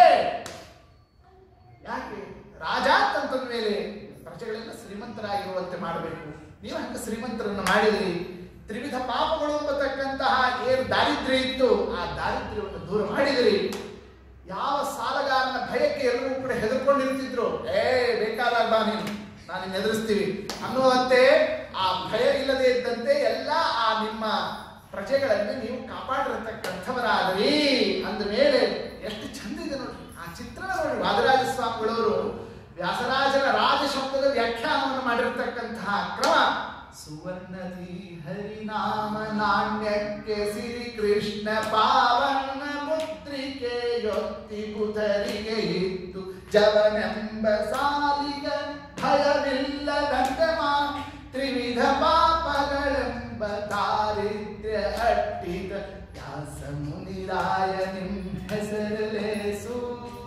ಯಾಕೆ ರಾಜ ಅಂತಂದ ಮೇಲೆ ಪ್ರಜೆಗಳೆಲ್ಲ ಶ್ರೀಮಂತರಾಗಿರುವಂತೆ ಮಾಡಬೇಕು ನೀವು ಹಂಗ ಶ್ರೀಮಂತರನ್ನು ಮಾಡಿದಿರಿ ತ್ರಿವಿಧ ಪಾಪಗಳು ಎಂಬತಕ್ಕಂತಹ ಏನು ದಾರಿದ್ರ್ಯ ಇತ್ತು ಆ ದಾರಿದ್ರ್ಯವನ್ನು ದೂರ ಮಾಡಿದಿರಿ ಯಾವ ಸಾಲಗಾರನ ಭಯಕ್ಕೆ ಎಲ್ಲರೂ ಕೂಡ ಹೆದರ್ಕೊಂಡಿರ್ತಿದ್ರು ಏ ಬೇಕಾದಾಗ ಬಾ ನೀನು ನಾನು ನಿನ್ನ ಎದುರಿಸ್ತೀವಿ ಅನ್ನುವಂತೆ ಆ ಭಯ ಇಲ್ಲದೆ ಇದ್ದಂತೆ ಎಲ್ಲ ಆ ನಿಮ್ಮ ಪ್ರಜೆಗಳನ್ನು ನೀವು ಕಾಪಾಡಿರತಕ್ಕಂಥವರಾದ್ರಿ ಅಂದ ಮೇಲೆ ಎಷ್ಟು ಚಂದ ಇದೆ ನೋಡಿ ಆ ಚಿತ್ರಣ ನೋಡಿ ವಾದರಾಜ ಸ್ವಾಮಿಗಳವರು ವ್ಯಾಸರಾಜನ ರಾಜ ಶಬ್ದದ ವ್ಯಾಖ್ಯಾನವನ್ನು ಮಾಡಿರ್ತಕ್ಕಂತಹ ಕ್ರಮ ಸುವರ್ಣದಿ ಹರಿನಾಮ ನಾಣ್ಯಕ್ಕೆ ಸಿರಿ ಕೃಷ್ಣ ಪಾವನ ಮುದ್ರಿಕೆಯೊತ್ತಿ ಬುಧರಿಗೆ ಇತ್ತು ಜವನೆಂಬ ಸಾಲಿಗ ಭಯವಿಲ್ಲದಂತೆ ಮಾ ತ್ರಿವಿಧ ಪಾಪಗಳೆಂಬ ದಾರಿದ್ರ್ಯ ಅಟ್ಟಿದ ವ್ಯಾಸ ಮುನಿರಾಯ ನಿಮ್ ಹೆಸರಲೇಸು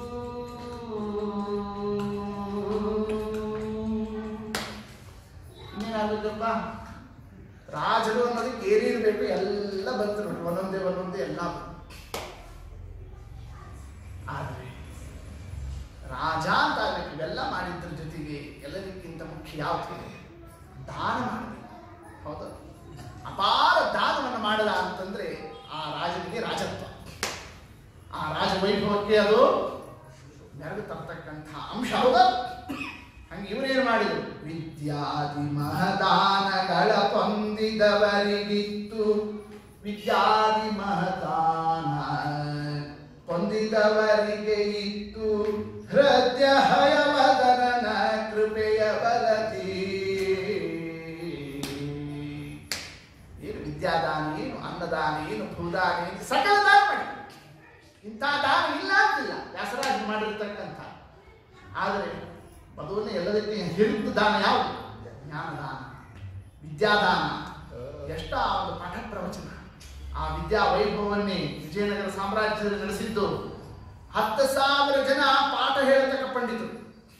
ಇನ್ನೇನಾಗುತ್ತಪ್ಪ ರಾಜರು ಅನ್ನೋದಕ್ಕೆ ಏನಿರಬೇಕು ಎಲ್ಲ ಬಂತು ನೋಡಿ ಒಂದೊಂದೇ ಒಂದೊಂದೇ ಎಲ್ಲ ಬಂತು ಆದರೆ ರಾಜ ಅಂತ ಆಗ್ಬೇಕು ಇವೆಲ್ಲ ಮಾಡಿದ್ರ ಜೊತೆಗೆ ಎಲ್ಲದಕ್ಕಿಂತ ಮುಖ್ಯ ಯಾವುದು ದಾನ ಮಾಡಬೇಕು ಹೌದಾ ಅಪಾರ ದಾನವನ್ನು ಮಾಡಲ್ಲ ಅಂತಂದ್ರೆ ಆ ರಾಜನಿಗೆ ರಾಜತ್ವ ಆ ರಾಜ ವೈಭವಕ್ಕೆ ಅದು ಮೆರಗು ತರ್ತಕ್ಕಂಥ ಅಂಶ ಹೌದಾ ಹಂಗೆ ಇವರೇನು ಮಾಡಿದ್ರು ವಿದ್ಯಾದಿ ಮಹದಾನಗಳ ಹೊಂದಿದವರಿಗಿತ್ತು ವಿದ್ಯಾದಿ ಮಹದಾನ ಹೊಂದಿದವರಿಗೆ ಇತ್ತು ಹೃದಯ ಹಯವದನ ಕೃಪೆಯ ಬಲತಿ ಏನು ವಿದ್ಯಾದಾನ ಏನು ಅನ್ನದಾನ ಏನು ಭೂದಾನ ಏನು ಸಕಲ ದಾನ ಮಾಡಿ ಇಂಥ ದಾನ ಇಲ್ಲ ಅಂತಿಲ್ಲ ವ್ಯಾಸರಾಜ ಮಾಡಿರ್ತಕ್ಕಂಥ ಆದರೆ ಮದುವನ್ನ ಎಲ್ಲದಕ್ಕೆ ಹಿಡಿದ ದಾನ ಯಾವುದು ಜ್ಞಾನದಾನ ವಿದ್ಯಾದಾನ ಎಷ್ಟ ಆ ಒಂದು ಪಾಠ ಪ್ರವಚನ ಆ ವಿದ್ಯಾ ವೈಭವನ್ನೇ ವಿಜಯನಗರ ಸಾಮ್ರಾಜ್ಯದಲ್ಲಿ ನಡೆಸಿದ್ದು ಹತ್ತು ಸಾವಿರ ಜನ ಪಾಠ ಹೇಳತಕ್ಕ ಪಂಡಿತರು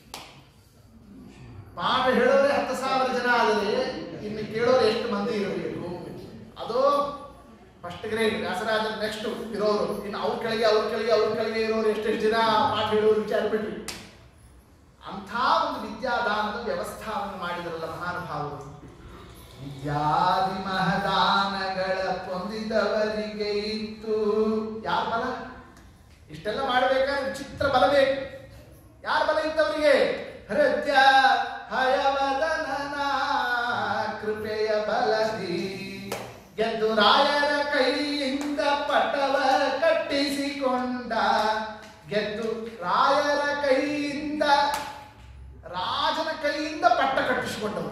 ಪಾಠ ಹೇಳೋರೆ ಹತ್ತು ಸಾವಿರ ಜನ ಆದರೆ ಇನ್ನು ಕೇಳೋರು ಎಷ್ಟು ಮಂದಿ ಇರಬೇಕು ಅದು ಫಸ್ಟ್ ಗ್ರೇಡ್ ವ್ಯಾಸರಾಜ ನೆಕ್ಸ್ಟ್ ಇರೋರು ಇನ್ನು ಅವ್ರ ಕೆಳಗೆ ಅವ್ರ ಕೆಳಗೆ ಅವ್ರ ಕೆಳಗೆ ಇರೋರು ಎಷ್ಟೆಷ್ಟು ಜನ ಪಾಠ ಹೇಳೋರು ವಿಚಾರ ಬಿಟ್ರಿ ಅಂಥ ಒಂದು ವಿದ್ಯಾದಾನದ ವ್ಯವಸ್ಥಾವನ್ನು ಮಾಡಿದರಲ್ಲ ಮಹಾನುಭಾವರು ವಿದ್ಯಾದಿ ಮಹದಾನಗಳ ಹೊಂದಿದವರಿಗೆ ಇತ್ತು ಯಾರ ಬಲ ಇಷ್ಟೆಲ್ಲ ಮಾಡಬೇಕಾದ್ರೆ ವಿಚಿತ್ರ ಬಲ ಬೇಕು ಯಾರ ಬಲ ಇತ್ತವರಿಗೆ ಹೃದಯ ಹಯವದನ ಕೃಪೆಯ ಬಲದಿ ಗೆದ್ದು ರಾಯರ ಕೈಯಿಂದ ಪಟವ ಕಟ್ಟಿಸಿಕೊಂಡ ಗೆದ್ದು ರಾಯರ ಕೈಯಿಂದ ರಾಜನ ಕೈಯಿಂದ ಪಟ್ಟ ಕಟ್ಟಿಸಿಕೊಂಡವರು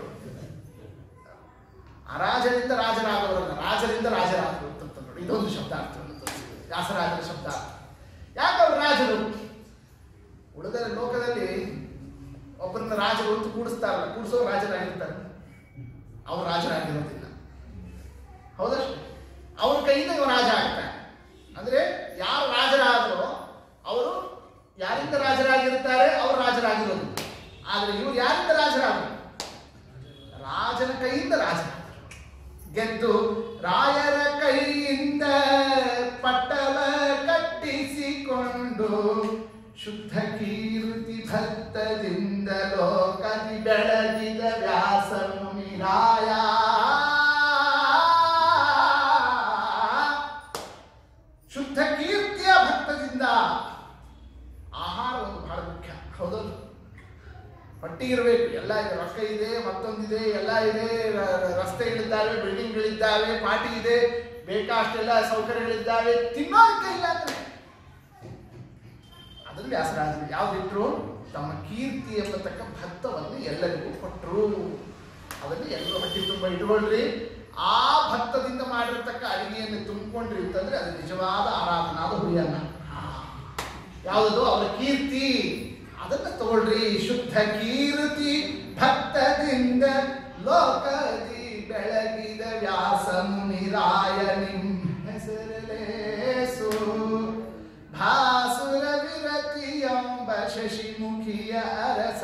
ಅರಾಜರಿಂದ ರಾಜರಾದವರಲ್ಲ ರಾಜರಿಂದ ರಾಜರಾದರು ಅಂತ ನೋಡಿ ಇದೊಂದು ಶಬ್ದಾರ್ಥ ವ್ಯಾಸರಾಜರ ಶಬ್ದ ಯಾಕೆ ಅವರು ರಾಜರು ಉಳಿದ ಲೋಕದಲ್ಲಿ ಒಬ್ಬರನ್ನ ರಾಜರು ಅಂತ ಕೂಡಿಸ್ತಾರಲ್ಲ ಕೂಡಿಸೋ ರಾಜರಾಗಿರ್ತಾರೆ ಅವ್ರು ರಾಜರಾಗಿರೋದಿಲ್ಲ ಹೌದಷ್ಟೇ ಅವ್ರ ಕೈಯಿಂದ ಇವ ರಾಜ ಆಗ್ತಾನೆ ಅಂದ್ರೆ ಯಾರು ರಾಜರಾದರೋ ಅವರು ಯಾರಿಂದ ರಾಜರಾಗಿರ್ತಾರೆ ಅವರು ರಾಜರಾಗಿರೋದು ಆದ್ರೆ ಇವ್ರು ಯಾರಿಂದ ರಾಜರಾದರು ರಾಜನ ಕೈಯಿಂದ ರಾಜರಾದರು ಗೆದ್ದು ರಾಯರ ಕೈಯಿಂದ ಪಟ್ಟವ ಕಟ್ಟಿಸಿಕೊಂಡು ಶುದ್ಧ ಕೀರ್ತಿ ಭಕ್ತದಿಂದ ಲೋಕದಿ ಬೆಳಗಿದ ವ್ಯಾಸ ಮುನಿರಾಯ ಗಟ್ಟಿ ಇರಬೇಕು ಎಲ್ಲ ಇದೆ ರೊಕ್ಕ ಇದೆ ಮತ್ತೊಂದಿದೆ ಎಲ್ಲ ಇದೆ ರ- ರ- ರಸ್ತೆಗಳಿದ್ದಾವೆ ಬಿಲ್ಡಿಂಗ್ಗಳಿದ್ದಾವೆ ಪಾರ್ಟಿ ಇದೆ ಬೇಕಾಷ್ಟೆಲ್ಲ ಸೌಕರ್ಯಗಳಿದ್ದಾವೆ ತಿನ್ನೋದಕ್ಕೆ ಇಲ್ಲ ಅಂದ್ರೆ ಅದನ್ನು ವ್ಯಾಸರಾಜರು ಯಾವ್ದಿಟ್ರು ತಮ್ಮ ಕೀರ್ತಿ ಎಂಬತಕ್ಕ ಭತ್ತವನ್ನು ಎಲ್ಲರಿಗೂ ಕೊಟ್ಟರು ಅದನ್ನು ಎಲ್ಲರೂ ಹೊಟ್ಟೆ ತುಂಬ ಇಟ್ಕೊಳ್ರಿ ಆ ಭತ್ತದಿಂದ ಮಾಡಿರ್ತಕ್ಕ ಅಡಿಗೆಯನ್ನು ತುಂಬಿಕೊಂಡ್ರಿ ಅಂತಂದ್ರೆ ಅದು ನಿಜವಾದ ಆರಾಧನಾದ ಹುರಿಯನ್ನ ಯಾವುದದು ಅವರ ಕೀರ್ತಿ ಅದನ್ನ ತಗೊಳ್ರಿ ಶುದ್ಧ ಕೀರ್ತಿ ಭಕ್ತದಿಂದ ಲೋಕದಿ ಬೆಳಗಿದ ವ್ಯಾಸ ಮುನಿರಾಯ ನಿಮ್ ಹೆಸರಲೇಸು ಭಾಸುರ ವಿರತಿ ಎಂಬ ಶಶಿಮುಖಿಯ ಅರಸ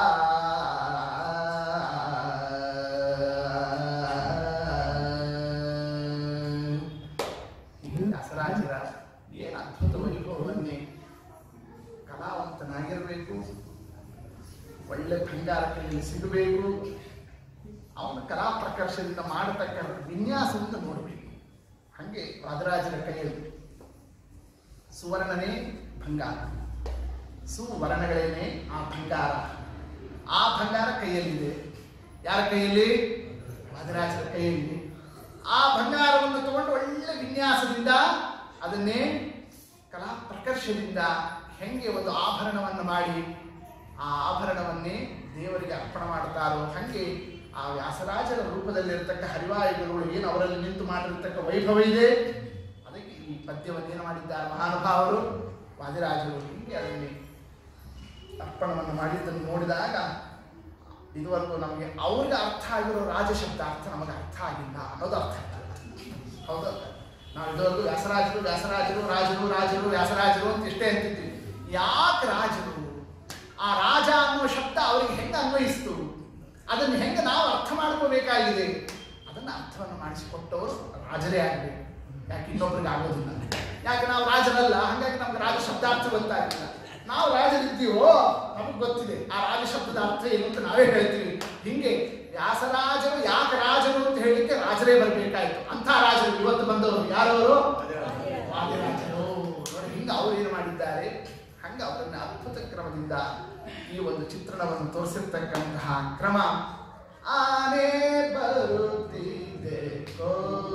ದಾಸರಾಜರ ಏನು ಅದ್ಭುತ ವೈಭವವನ್ನೇ ಕಲಾವಂತನಾಗಿರಬೇಕು ಒಳ್ಳೆ ಭಂಗಾರ ಕೈಯಲ್ಲಿ ಸಿಗಬೇಕು ಅವನ ಕಲಾ ಪ್ರಕರ್ಷದಿಂದ ಮಾಡತಕ್ಕ ವಿನ್ಯಾಸವನ್ನು ನೋಡಬೇಕು ಹಾಗೆ ವಾದರಾಜರ ಕೈಯಲ್ಲಿ ಸುವರ್ಣನೇ ಭಂಗಾರ ಸುವರ್ಣಗಳೇನೆ ಆ ಭಂಗಾರ ಆ ಭಂಗಾರ ಕೈಯಲ್ಲಿದೆ ಯಾರ ಕೈಯಲ್ಲಿ ವಾದರಾಜರ ಕೈಯಲ್ಲಿ ಆ ಭಂಗಾರವನ್ನು ತಗೊಂಡು ಒಳ್ಳೆ ವಿನ್ಯಾಸದಿಂದ ಅದನ್ನೇ ಕಲಾ ಪ್ರಕರ್ಷದಿಂದ ಹೆಂಗೆ ಒಂದು ಆಭರಣವನ್ನು ಮಾಡಿ ಆ ಆಭರಣವನ್ನೇ ದೇವರಿಗೆ ಅರ್ಪಣೆ ಮಾಡ್ತಾರೋ ಹಾಗೆ ಆ ವ್ಯಾಸರಾಜರ ರೂಪದಲ್ಲಿರ್ತಕ್ಕ ಹರಿವಾಯುಗಳು ಏನು ಅವರಲ್ಲಿ ನಿಂತು ಮಾಡಿರ್ತಕ್ಕ ವೈಭವ ಇದೆ ಅದಕ್ಕೆ ಈ ಪದ್ಯವನ್ನು ಏನು ಮಾಡಿದ್ದಾರೆ ಮಹಾನುಭಾವರು ವಾದಿರಾಜರು ಹೀಗೆ ಅದನ್ನೇ ಅರ್ಪಣವನ್ನು ಮಾಡಿದ್ದನ್ನು ನೋಡಿದಾಗ ಇದುವರೆಗೂ ನಮಗೆ ಅವ್ರಿಗೆ ಅರ್ಥ ಆಗಿರೋ ರಾಜಶಬ್ದ ಅರ್ಥ ನಮಗೆ ಅರ್ಥ ಆಗಿಲ್ಲ ಅನ್ನೋದು ಅರ್ಥ ಆಗ್ತದೆ ಹೌದಾ ನಾವು ಇದುವರೆಗೂ ವ್ಯಾಸರಾಜರು ವ್ಯಾಸರಾಜರು ರಾಜರು ರಾಜರು ವ್ಯಾಸರಾಜರು ಅಂತ ಇಷ್ಟೇ ಅಂತಿದ್ವಿ ಯಾಕೆ ರಾಜರು ಆ ರಾಜ ಅನ್ನೋ ಶಬ್ದ ಅವರಿಗೆ ಹೆಂಗೆ ಅನ್ವಯಿಸ್ತು ಅದನ್ನು ಹೆಂಗೆ ನಾವು ಅರ್ಥ ಮಾಡ್ಕೋಬೇಕಾಗಿದೆ ಅದನ್ನು ಅರ್ಥವನ್ನು ಮಾಡಿಸಿಕೊಟ್ಟವರು ರಾಜರೇ ಆಗಬೇಕು ಯಾಕೆ ಇನ್ನೊಬ್ರಿಗೆ ಆಗೋದಿಲ್ಲ ಯಾಕೆ ನಾವು ರಾಜರಲ್ಲ ಹಾಗಾಗಿ ನಮ್ಗೆ ರಾಜ ಶಬ್ದಾರ್ಥ ಗೊತ್ತಾಗಿಲ್ಲ ನಾವು ರಾಜರಿದ್ದೀವೋ ನಮಗೆ ಗೊತ್ತಿದೆ ಆ ರಾಜ ಶಬ್ದದ ಅರ್ಥ ಏನು ಅಂತ ನಾವೇ ಹೇಳ್ತೀವಿ ಹಿಂಗೆ ವ್ಯಾಸರಾಜರು ಯಾಕೆ ರಾಜರು ಅಂತ ಹೇಳಿಕ್ಕೆ ರಾಜರೇ ಬರಬೇಕಾಯ್ತು ಅಂಥ ರಾಜರು ಇವತ್ತು ಬಂದವರು ಯಾರವರು ವಾದಿರಾಜರು ನೋಡಿ ಹಿಂಗೆ ಅವ್ರು ಏನು ಮಾಡಿದ್ದಾರೆ ಹಂಗೆ ಅವರನ್ನ ಅದ್ಭುತ ಕ್ರಮದಿಂದ ಈ ಒಂದು ಚಿತ್ರಣವನ್ನು ತೋರಿಸಿರ್ತಕ್ಕಂತಹ ಕ್ರಮ ಆನೆ ಬರುತ್ತಿದೆ ಕೋ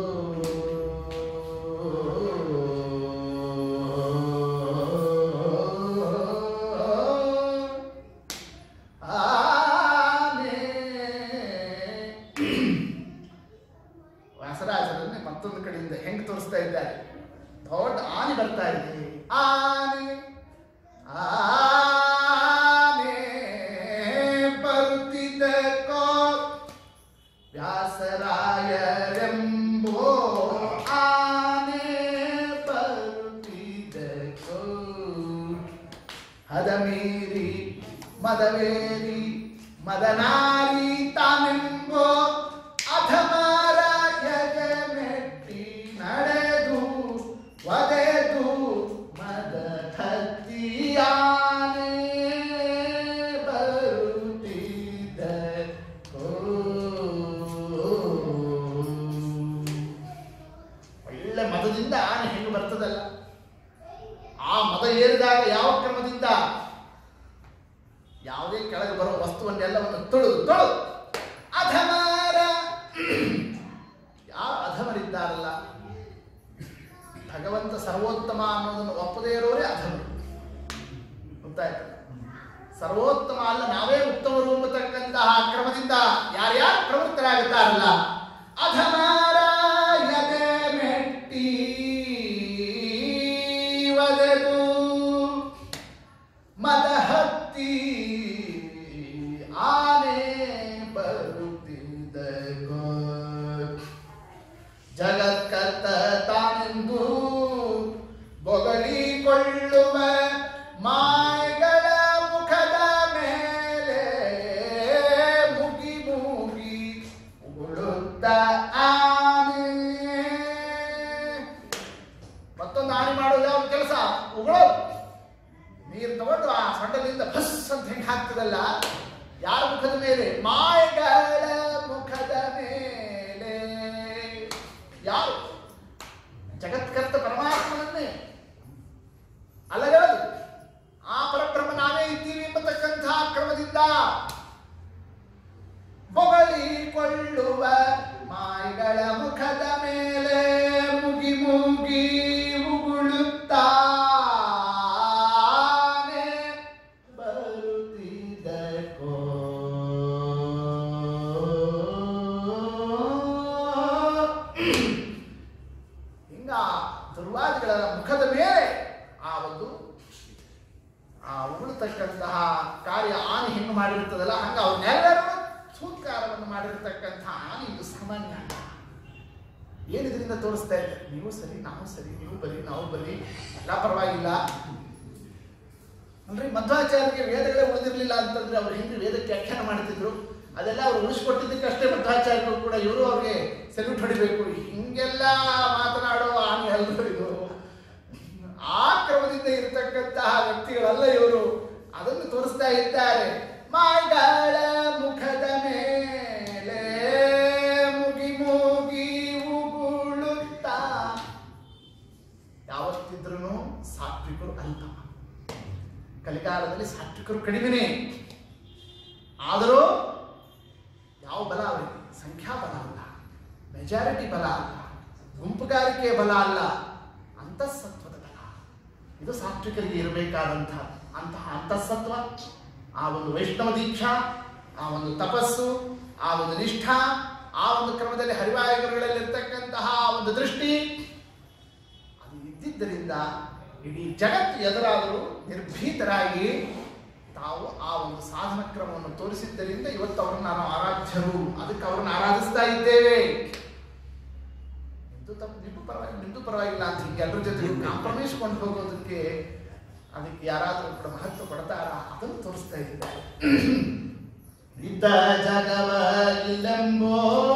ಆನೆ ವ್ಯಾಸರಾಜರನ್ನೇ ಮತ್ತೊಂದು ಕಡೆಯಿಂದ ಹೆಂಗ್ ತೋರಿಸ್ತಾ ಇದ್ದಾರೆ ದೊಡ್ಡ ಆನೆ ಬರ್ತಾ ಇದೆ ಆನೆ ಆನೆ ಬರುತ್ತಿದ್ದ ಕೋ ವ್ಯಾಸರಾಯರೆಂಬೋ ಆನೆ ಬರುತ್ತಿದ್ದ ಕೋ ಹದಮೀರಿ ಮದವೇರಿ ಮದನಾರಿ ತಾನೆಂಬೋ ಅಧಮರ ಮೆಟ್ಟಿ ನಡೆದು ಒದೆದು ಮದ ಹತ್ತಿಯಾನೆ ಬರುತ್ತಿದ್ದ ಒಳ್ಳೆ ಮದದಿಂದ ಆನೆ ಹೆಂಗೆ ಬರ್ತದಲ್ಲ ಆ ಮದ ಏರಿದಾಗ ಯಾವ ಕ್ರಮದಿಂದ ಯಾವುದೇ ಕೆಳಗೆ ಬರೋ ವಸ್ತುವನ್ನೆಲ್ಲವನ್ನು ತೊಳೆದು ತೊಳೆದು ಅಧಮರ ಯಾವ ಅಧಮರಿದ್ದಾರಲ್ಲ ಭಗವಂತ ಸರ್ವೋತ್ತಮ ಅನ್ನೋದನ್ನು ಒಪ್ಪದೇ ಇರೋರೇ ಅಧಮರು ಗೊತ್ತಾಯ್ತು ಸರ್ವೋತ್ತಮ ಅಲ್ಲ ನಾವೇ ಉತ್ತಮರು ಎಂಬತಕ್ಕಂತಹ ಕ್ರಮದಿಂದ ಯಾರ್ಯಾರು ಪ್ರವೃತ್ತರಾಗುತ್ತಾರಲ್ಲ ಅಧಮರ ಎದೆ ಮೆಟ್ಟಿ ಒದೆದು ಮದ ಹತ್ತಿ ಆನೆ ಬರುತ್ತಿದ್ದ ಜಗತ್ಕರ್ತ ತಾನೆಂದು ಬೊಗಳಿಕೊಳ್ಳುವ ಮಾಯಗಳ ಮುಖದ ಮೇಲೆ ಮುಗಿ ಮುಗಿ ಉಗುಳುತ್ತ ಆನೆ ಮತ್ತೊಂದು ಆನೆ ಮಾಡೋದು ಯಾವ ಕೆಲಸ ಉಗುಳೋದು ನೀರು ತಗೊಂಡು ಆ ಸೊಂಡದಿಂದ ಭಸ್ ಅಂತ ಹೆಂಗೆ ಹಾಕ್ತದಲ್ಲ ಯಾರ ಮುಖದ ಮೇಲೆ ಮಾಯಗಳ ಮುಖದ ಮೇಲೆ ಯಾರು ಜಗತ್ಕರ್ತ ಪರಮಾತ್ಮನನ್ನೇ ಅಲಗದು ಆ ಪರಬ್ರಹ್ಮ ನಾವೇ ಇದ್ದೀವಿ ಎಂಬತಕ್ಕಂತಹ ಕ್ರಮದಿಂದ ದುರ್ವಾದಿಗಳ ಮುಖದ ಮೇಲೆ ಆ ಒಂದು ಆ ಉಗುಳತಕ್ಕಂತಹ ಕಾರ್ಯ ಆನೆ ಹೆಂಗೆ ಮಾಡಿರ್ತದಲ್ಲ ಹಂಗ ಅವ್ರನ್ನೆಲ್ಲರೂ ಸೂತ್ಕಾರವನ್ನು ಮಾಡಿರ್ತಕ್ಕಂಥ ಆನೆ ಇದು ಸಾಮಾನ್ಯ ಅಲ್ಲ ಏನು ಇದರಿಂದ ತೋರಿಸ್ತಾ ಇದೆ ನೀವು ಸರಿ ನಾವು ಸರಿ ನೀವು ಬರಿ ನಾವು ಬರಿ ಎಲ್ಲ ಪರವಾಗಿಲ್ಲ ಅಂದ್ರೆ ಮಧ್ವಾಚಾರ್ಯರಿಗೆ ವೇದಗಳೇ ಉಳಿದಿರಲಿಲ್ಲ ಅಂತಂದ್ರೆ ಅವ್ರು ಹೆಂಗೆ ವೇದಕ್ಕೆ ವ್ಯಾಖ್ಯಾನ ಮಾಡ್ತಿದ್ರು ಅದೆಲ್ಲ ಅವ್ರು ಉಳಿಸ್ಕೊಟ್ಟಿದ್ದಕ್ಕಷ್ಟೇ ಮಧ್ವಾಚಾರ್ಯರು ಕೂಡ ಇವರು ಅವ್ರಿಗೆ ಸೆಲ್ಯೂಟ್ ಹೊಡಿಬೇಕು ಹಿಂಗೆಲ್ಲ ಮಾತನಾಡೋ ಆನೆ ಅಲ್ಲರು ಇದು ಆ ಕ್ರಮದಿಂದ ಇರತಕ್ಕಂತಹ ವ್ಯಕ್ತಿಗಳಲ್ಲ ಇವರು ಅದನ್ನು ತೋರಿಸ್ತಾ ಇದ್ದಾರೆ ಮಾಯ್ಗಳ ಮುಖದ ಮೇಲೆ ಮುಗಿ ಮುಗಿ ಉಗುಳುತ್ತಾ ಯಾವತ್ತಿದ್ರೂ ಸಾತ್ವಿಕರು ಅಲ್ಲ ಕಲಿಕಾಲದಲ್ಲಿ ಸಾತ್ವಿಕರು ಕಡಿಮೆನೇ ಆದರೂ ಯಾವ ಬಲ ಅವರಿಗೆ ಸಂಖ್ಯಾ ಬಲ ಅಲ್ಲ ಮೆಜಾರಿಟಿ ಬಲ ಅಲ್ಲ ಗುಂಪುಗಾರಿಕೆ ಬಲ ಅಲ್ಲ ಅಂತಃಸತ್ವದ ಬಲ ಇದು ಸಾತ್ವಿಕರಿಗೆ ಇರಬೇಕಾದಂಥ ಅಂತಹ ಅಂತಃಸತ್ವ ಆ ಒಂದು ವೈಷ್ಣವ ದೀಕ್ಷಾ ಆ ಒಂದು ತಪಸ್ಸು ಆ ಒಂದು ನಿಷ್ಠಾ ಆ ಒಂದು ಕ್ರಮದಲ್ಲಿ ಹರಿವಾಯುಗಳಲ್ಲಿರ್ತಕ್ಕಂತಹ ಒಂದು ದೃಷ್ಟಿ ಅದು ಇದ್ದಿದ್ದರಿಂದ ಇಡೀ ಜಗತ್ತು ಎದುರಾದರೂ ನಿರ್ಭೀತರಾಗಿ ತಾವು ಆ ಒಂದು ಸಾಧನ ಕ್ರಮವನ್ನು ತೋರಿಸಿದ್ದರಿಂದ ಇವತ್ತು ಅವರನ್ನು ನಾವು ಆರಾಧ್ಯರು ಅದಕ್ಕೆ ಅವರನ್ನು ಆರಾಧಿಸ್ತಾ ಇದ್ದೇವೆ ನಿಂದು ತಪ್ಪು ನಿಂದು ಪರವಾಗಿ ನಿಂದು ಪರವಾಗಿಲ್ಲ ಅಂತ ಹೀಗೆ ಎಲ್ಲರ ಜೊತೆ ಕಾಂಪ್ರಮೈಸ್ ಕೊಂಡು ಹೋಗೋದಕ್ಕೆ ಅದಕ್ಕೆ ಯಾರಾದರೂ ಕೂಡ ಮಹತ್ವ ಕೊಡ್ತಾರ ಅದನ್ನು ತೋರಿಸ್ತಾ ಇದ್ದಾರೆ ಇದ್ದ ಜಗವ ಇಲ್ಲಂಬೋ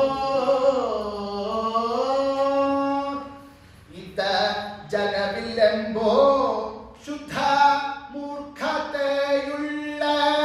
ಇದ್ದ ಜಗವಿಲ್ಲೆಂಬೋ ಶುದ್ಧ ಮೂರ್ಖತೆಯುಳ್ಳ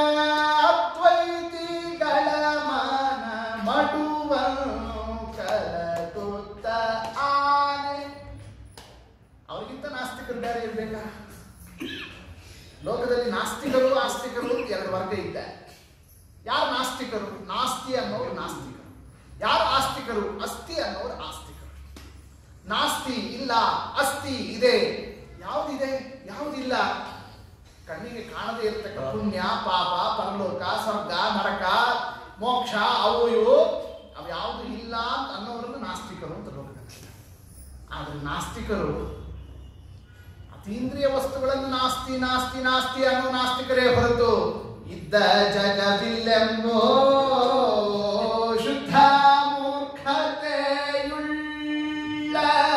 ಅದ್ವೈತಿಗಳ ಮನ ಮಡುವ ಕಲಗುತ್ತ ಆನೆ ಅವ್ರಿಗಿಂತ ನಾಸ್ತಿಕರು ಬೇರೆ ಇರ್ಬೇಕಾ ಲೋಕದಲ್ಲಿ ನಾಸ್ತಿಕರು ಆಸ್ತಿಕರು ಎರಡು ವರ್ಗ ಇದ್ದಾರೆ ಯಾರು ನಾಸ್ತಿಕರು ನಾಸ್ತಿ ಅನ್ನೋರು ನಾಸ್ತಿಕರು ಯಾರು ಆಸ್ತಿಕರು ಅಸ್ತಿ ಅನ್ನೋರು ಆಸ್ತಿಕರು ನಾಸ್ತಿ ಇಲ್ಲ ಅಸ್ತಿ ಇದೆ ಯಾವುದಿದೆ ಯಾವುದಿಲ್ಲ ಕಣ್ಣಿಗೆ ಕಾಣದೇ ಇರತಕ್ಕ ಪುಣ್ಯ ಪಾಪ ಪರಲೋಕ ಸ್ವರ್ಗ ನರಕ ಮೋಕ್ಷ ಅವು ಇವು ಅವು ಯಾವುದು ಇಲ್ಲ ಅಂತ ಅನ್ನೋರನ್ನು ನಾಸ್ತಿಕರು ಅಂತ ಲೋಕದಲ್ಲಿ ಆದರೆ ನಾಸ್ತಿಕರು ಅತೀಂದ್ರಿಯ ವಸ್ತುಗಳನ್ನು ನಾಸ್ತಿ ನಾಸ್ತಿ ನಾಸ್ತಿ ಅನ್ನೋ ನಾಸ್ತಿಕರೇ ಹೊರತು ಇದ್ದ ಜಗವಿಲ್ಲೆಂಬೋ ಶುದ್ಧ ಮೂರ್ಖತೆಯುಳ್ಳ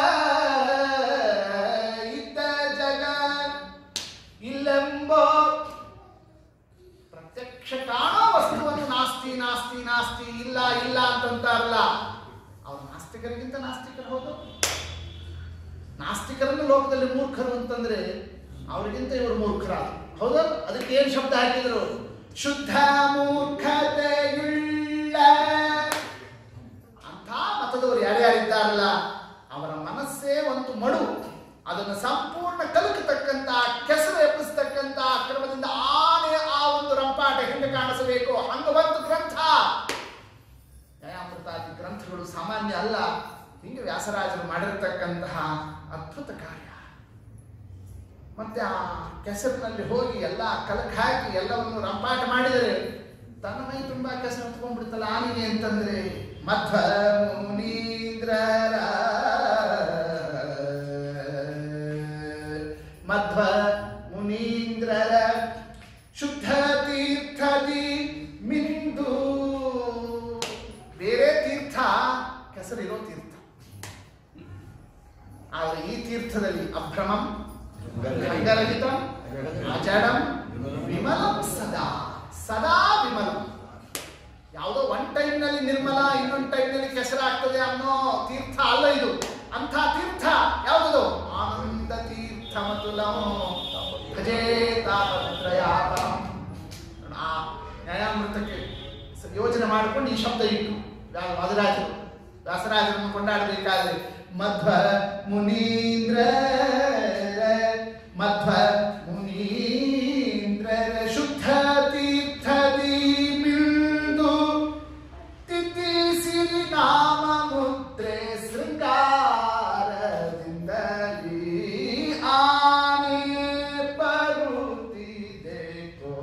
ಇದ್ದ ಜಗ ಇಲ್ಲೆಂಬೋ ಪ್ರತ್ಯಕ್ಷ ಕಾಣೋ ವಸ್ತುವನ್ನು ನಾಸ್ತಿ ನಾಸ್ತಿ ನಾಸ್ತಿ ಇಲ್ಲ ಇಲ್ಲ ಅಂತಂತಾರಲ್ಲ ಅವ್ರು ನಾಸ್ತಿಕರಿಗಿಂತ ನಾಸ್ತಿಕರು ಹೌದು ನಾಸ್ತಿಕರನ್ನು ಲೋಕದಲ್ಲಿ ಮೂರ್ಖರು ಅಂತಂದ್ರೆ ಅವರಿಗಿಂತ ಇವರು ಮೂರ್ಖರ ಹೌದಾ ಅದಕ್ಕೆ ಏನ್ ಶಬ್ದ ಹಾಕಿದ್ರು ಶುದ್ಧ ಮೂರ್ಖತೆಯುಳ್ಳ ಅಂಥ ಮತದವರು ಯಾರ್ಯಾರಿದ್ದಾರಲ್ಲ ಅವರ ಮನಸ್ಸೇ ಒಂದು ಮಡು ಅದನ್ನು ಸಂಪೂರ್ಣ ಕಲಕತಕ್ಕಂತ ಕೆಸರು ಎಬ್ಬಿಸ್ತಕ್ಕಂತ ಕ್ರಮದಿಂದ ಆನೆ ಆ ಒಂದು ರಂಪಾಟ ಹೆಂಗೆ ಕಾಣಿಸಬೇಕು ಹಂಗ ಒಂದು ಗ್ರಂಥ ನ್ಯಾಯಾಮೃತಾದಿ ಗ್ರಂಥಗಳು ಸಾಮಾನ್ಯ ಅಲ್ಲ ಹಿಂಗೆ ವ್ಯಾಸರಾಜರು ಮಾಡಿರ್ತಕ್ಕಂತಹ ಅದ್ಭುತ ಕಾರ್ಯ ಮತ್ತೆ ಆ ಕೆಸರಿನಲ್ಲಿ ಹೋಗಿ ಎಲ್ಲ ಕಲಕ್ ಹಾಕಿ ಎಲ್ಲವನ್ನು ರಂಪಾಟ ಮಾಡಿದರೆ ತನ್ನ ಮೈ ತುಂಬಾ ಕೆಸರು ಹತ್ಕೊಂಡ್ಬಿಡ್ತಲ್ಲ ಆನೆಗೆ ಅಂತಂದ್ರೆ ಮಧ್ವ ಮುನೀಂದ್ರರ ಮಧ್ವ ಮುನೀಂದ್ರರ ಶುದ್ಧ ತೀರ್ಥದಿ ಮಿಂದು ಬೇರೆ ತೀರ್ಥ ಕೆಸರಿರೋ ತೀರ್ಥ ಆದರೆ ಈ ತೀರ್ಥದಲ್ಲಿ ಅಭ್ರಮಂ ಭಂಗರಹಿತಂ ಅಜಡಂ ವಿಮಲಂ ಸದಾ ಸದಾ ವಿಮಲಂ ಯಾವುದೋ ಒನ್ ಟೈಮ್ ನಲ್ಲಿ ನಿರ್ಮಲ ಇನ್ನೊಂದು ಟೈಮ್ ನಲ್ಲಿ ಕೆಸರಾಗ್ತದೆ ಅನ್ನೋ ತೀರ್ಥ ಅಲ್ಲ ಇದು ಅಂಥ ತೀರ್ಥ ಯಾವುದದು ಆನಂದ ತೀರ್ಥ ಮತುಲಂ ಭಜೇ ತಾಪತ್ರಯಾಪರಂ ಆ ನ್ಯಾಯಾಮೃತಕ್ಕೆ ಸ- ಯೋಚನೆ ಮಾಡಿಕೊಂಡು ಈ ಶಬ್ದ ಇಟ್ಟು ವ್ಯಾ- ವಾದಿರಾಜರು ವ್ಯಾಸರಾಜರನ್ನು ಕೊಂಡಾಡಬೇಕಾದ್ರೆ ಮಧ್ವ ಮುನೀಂದ್ರ ಮಧ್ವ ಮುನೀಂದ್ರ ಶುದ್ಧ ತೀರ್ಥದಿ ಮಿಂದು ತಿಥಿಸಿರಿ ನಾಮ ಮುದ್ರೆ ಶೃಂಗಾರದಿಂದಲೀ ಆನೆ ಬರುತ್ತಿದೆಕೋ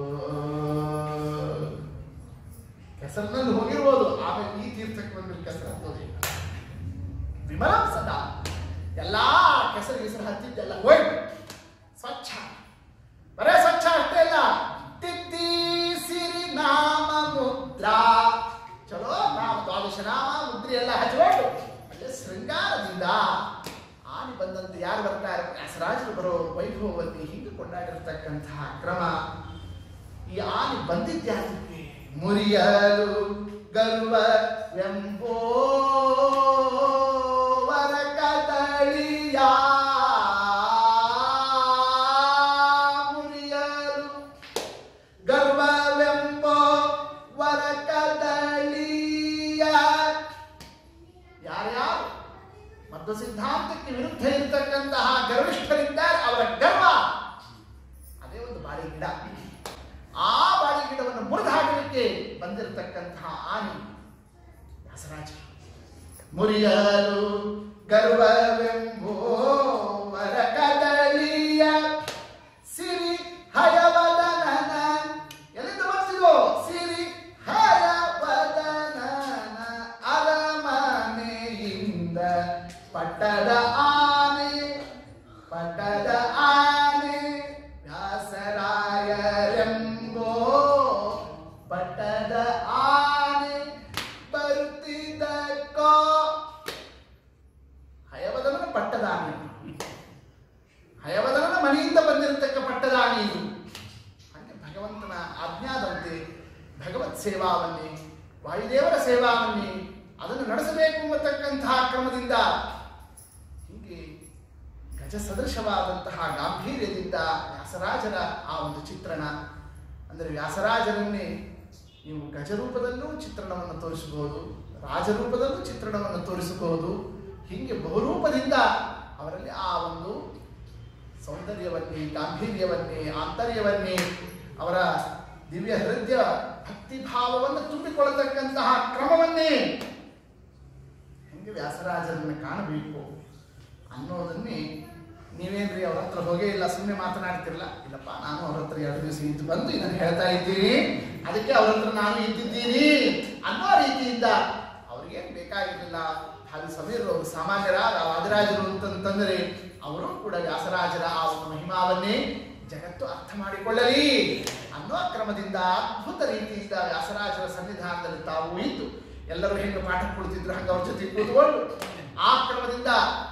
ಕೆಸರಿನಲ್ಲಿ ಹೋಗಿರ್ಬೋದು ಆಮೇಲೆ ಈ ತೀರ್ಥಕ್ಕೆ ಬಂದ್ರೆ ಕೆಸರು ಹತ್ತೋದಿಲ್ಲ ವಿಮಲ ಸದಾ ಎಲ್ಲಾ ಹೆಸರು ಹೆಸರು ಹತ್ತಿದ್ದೆಲ್ಲ ಹೋಯ್ತು ಸ್ವಚ್ಛ ಬರೇ ಸ್ವಚ್ಛ ಅಷ್ಟೇ ಇಲ್ಲ ತಿದ್ದಿ ಸಿರಿ ನಾಮ ಮುದ್ರಾ ಚಲೋ ನಾಮ ದ್ವಾದಶ ನಾಮ ಮುದ್ರಿ ಎಲ್ಲ ಹಚ್ಕೊಂಡು ಒಳ್ಳೆ ಶೃಂಗಾರದಿಂದ ಆನೆ ಬಂದಂತೆ ಯಾರು ಬರ್ತಾರೆ ವ್ಯಾಸರಾಜರು ಬರೋ ವೈಭವವನ್ನು ಹಿಂಗೆ ಕೊಂಡಾಡಿರ್ತಕ್ಕಂತಹ ಕ್ರಮ ಈ ಆನೆ ಬಂದಿದ್ಯಾತಕ್ಕೆ ಮುರಿಯಲು ಗರ್ವವೆಂಬೋ ವರಕದಳಿಯ ಮುರಿಯಲು ಗರ್ವವೆಂಬೋ ವರಕದಳಿಯ ಯಾರ್ಯಾರು ಮತ್ತು ಸಿದ್ಧಾಂತಕ್ಕೆ ವಿರುದ್ಧ ಇರತಕ್ಕಂತಹ ಗರ್ವಿಷ್ಠರಿದ್ದಾರೆ ಅವರ ಗರ್ವ ಅದೇ ಒಂದು ಬಾಳಿ ಗಿಡ ಆ ಬಾಳಿ ಗಿಡವನ್ನು ಮುರಿದು ಹಾಕಲಿಕ್ಕೆ ಬಂದಿರತಕ್ಕಂತಹ ಆನೆ ವ್ಯಾಸರಾಜ ಮುರಿಯಲು ಗರ್ವವೆಂಬೋ ವರಕದಳಿಯ ಸಿರಿ ಹಯವದನನ ಎಲ್ಲಿಂದ ಬರ್ತಿದ್ವು ಸಿರಿ ಹಯವದನನ ಅರಮನೆಯಿಂದ ಪಟ್ಟದ ಆನೆ ಪಟ್ಟದ ಆನೆ ವ್ಯಾಸರಾಯರೆಂಬೋ ಪಟ್ಟದ ಆನೆ ಬರುತ್ತಿದ್ದಕ್ಕೋ ಹಯವದನ ಪಟ್ಟದ ಆನೆ ಹಯವದನ ಮನೆಯಿಂದ ಬಂದಿರತಕ್ಕ ಪಟ್ಟದ ಆನೆ ಇದು ಹಾಗೆ ಭಗವಂತನ ಆಜ್ಞಾದಂತೆ ಭಗವತ್ ಸೇವಾವನ್ನೇ ವಾಯುದೇವರ ಸೇವಾವನ್ನೇ ಅದನ್ನು ನಡೆಸಬೇಕು ಎಂಬತಕ್ಕಂತಹ ಕ್ರಮದಿಂದ ಹೀಗೆ ಗಜ ಸದೃಶವಾದಂತಹ ಗಾಂಭೀರ್ಯದಿಂದ ವ್ಯಾಸರಾಜರ ಆ ಒಂದು ಚಿತ್ರಣ ಅಂದರೆ ವ್ಯಾಸರಾಜರನ್ನೇ ನೀವು ಗಜರೂಪದಲ್ಲೂ ಚಿತ್ರಣವನ್ನು ತೋರಿಸಬಹುದು ರಾಜರೂಪದಲ್ಲೂ ಚಿತ್ರಣವನ್ನು ತೋರಿಸಬಹುದು ಹೀಗೆ ಬಹುರೂಪದಿಂದ ಅವರಲ್ಲಿ ಆ ಒಂದು ಸೌಂದರ್ಯವನ್ನೇ ಗಾಂಭೀರ್ಯವನ್ನೇ ಆಂತರ್ಯವನ್ನೇ ಅವರ ದಿವ್ಯ ಹೃದಯ ಭಕ್ತಿಭಾವವನ್ನು ತುಂಬಿಕೊಳ್ಳತಕ್ಕಂತಹ ಕ್ರಮವನ್ನೇ ಹೆಂಗೆ ವ್ಯಾಸರಾಜರನ್ನು ಕಾಣಬೇಕು ಅನ್ನೋದನ್ನೇ ನೀವೇನ್ರಿ ಅವ್ರ ಹತ್ರ ಹೋಗೇ ಇಲ್ಲ ಸುಮ್ಮನೆ ಮಾತನಾಡ್ತಿರಲ್ಲ ಇಲ್ಲಪ್ಪ ನಾನು ಅವ್ರ ಹತ್ರ ಎರಡು ದಿವಸ ಇದ್ದು ಬಂದು ಇದನ್ನು ಹೇಳ್ತಾ ಇದ್ದೀನಿ ಅದಕ್ಕೆ ಅವ್ರ ಹತ್ರ ನಾನು ಇದ್ದಿದ್ದೀನಿ ಅನ್ನೋ ರೀತಿಯಿಂದ ಅವ್ರಿಗೇನು ಬೇಕಾಗಿರಲಿಲ್ಲ ಹಾಗೆ ಸಮೀರ್ ಅವರು ಸಾಮಾನ್ಯರ ವಾದಿರಾಜರು ಅಂತಂತಂದರೆ ಅವರು ಕೂಡ ವ್ಯಾಸರಾಜರ ಆ ಒಂದು ಮಹಿಮಾವನ್ನೇ ಜಗತ್ತು ಅರ್ಥ ಮಾಡಿಕೊಳ್ಳಲಿ ಅನ್ನೋ ಕ್ರಮದಿಂದ ಅದ್ಭುತ ರೀತಿಯಿಂದ ವ್ಯಾಸರಾಜರ ಸನ್ನಿಧಾನದಲ್ಲಿ ತಾವು ಇದ್ದು ಎಲ್ಲರೂ ಹೆಂಗೆ ಪಾಠ ಕೊಡ್ತಿದ್ರು ಹಂಗೆ ಅವ್ರ ಜೊತೆ ಕೂತ್ಕೊಂಡು ಆ ಕ್ರಮದಿಂದ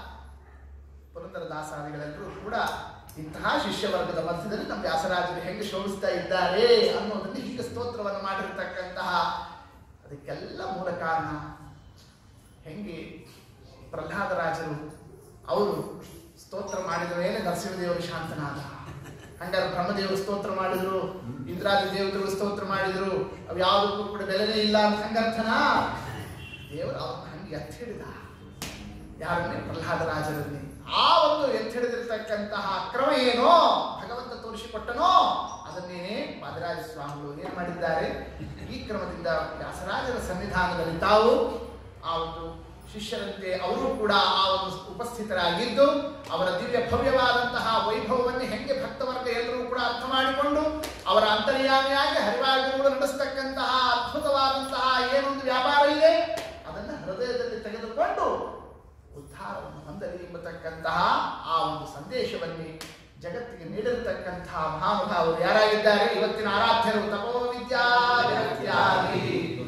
ಪುರಂದರದಾಸಾದಿಗಳೆಲ್ಲರೂ ಕೂಡ ಇಂತಹ ಶಿಷ್ಯ ವರ್ಗದ ಮಧ್ಯದಲ್ಲಿ ನಮ್ಮ ವ್ಯಾಸರಾಜರು ಹೆಂಗೆ ಶೋಭಿಸ್ತಾ ಇದ್ದಾರೆ ಅನ್ನೋದನ್ನು ಹೀಗೆ ಸ್ತೋತ್ರವನ್ನು ಮಾಡಿರ್ತಕ್ಕಂತಹ ಅದಕ್ಕೆಲ್ಲ ಮೂಲ ಕಾರಣ ಹೆಂಗೆ ಪ್ರಹ್ಲಾದರಾಜರು ಅವರು ಸ್ತೋತ್ರ ಮಾಡಿದ ಮೇಲೆ ನರಸಿಂಹದೇವರು ಶಾಂತನಾದ ಹಂಗಾರೆ ಬ್ರಹ್ಮದೇವರು ಸ್ತೋತ್ರ ಮಾಡಿದ್ರು ಇಂದ್ರಾದಿ ದೇವತೆಗಳು ಸ್ತೋತ್ರ ಮಾಡಿದ್ರು ಅವು ಯಾವುದಕ್ಕೂ ಕೂಡ ಬೆಲೆನೇ ಇಲ್ಲ ಅಂತ ಹಂಗರ್ಥನಾ ದೇವರು ಅವ್ರನ್ನ ಹಂಗೆ ಎತ್ತಿ ಹಿಡಿದ ಯಾರನ್ನೇ ಪ್ರಹ್ಲಾದರಾಜರನ್ನೇ ಆ ಒಂದು ಎತ್ತಿ ಹಿಡಿದಿರ್ತಕ್ಕಂತಹ ಕ್ರಮ ಏನೋ ಭಗವಂತ ತೋರಿಸಿಕೊಟ್ಟನೋ ಅದನ್ನೇನೆ ಮಾದರಾಜ ಸ್ವಾಮಿಗಳು ಏನ್ ಮಾಡಿದ್ದಾರೆ ಈ ಕ್ರಮದಿಂದ ವ್ಯಾಸರಾಜರ ಸನ್ನಿಧಾನದಲ್ಲಿ ತಾವು ಆ ಒಂದು ಶಿಷ್ಯರಂತೆ ಅವರು ಕೂಡ ಆ ಒಂದು ಉಪಸ್ಥಿತರಾಗಿದ್ದು ಅವರ ದಿವ್ಯ ಭವ್ಯವಾದಂತಹ ವೈಭವವನ್ನು ಹೆಂಗೆ ಭಕ್ತವರ್ಗ ಎಲ್ಲರೂ ಕೂಡ ಅರ್ಥ ಮಾಡಿಕೊಂಡು ಅವರ ಅಂತರ್ಯಾಮಿಯಾಗಿ ಹರಿವಾಯುಗಳು ನಡೆಸ್ತಕ್ಕಂತಹ ಅದ್ಭುತವಾದಂತಹ ಏನೊಂದು ವ್ಯಾಪಾರ ಇದೆ ಅದನ್ನ ಹೃದಯದಲ್ಲಿ ತೆಗೆದುಕೊಂಡು ಉದ್ಧಾರವನ್ನು ಹೊಂದಲಿ ಎಂಬತಕ್ಕಂತಹ ಆ ಒಂದು ಸಂದೇಶವನ್ನೇ ಜಗತ್ತಿಗೆ ನೀಡಿರತಕ್ಕಂತಹ ಮಹಾನುಭಾವರು ಯಾರಾಗಿದ್ದಾರೆ ಇವತ್ತಿನ ಆರಾಧ್ಯರು ತಪೋ ವಿದ್ಯಾ ಜಗತ್ಯಾದಿ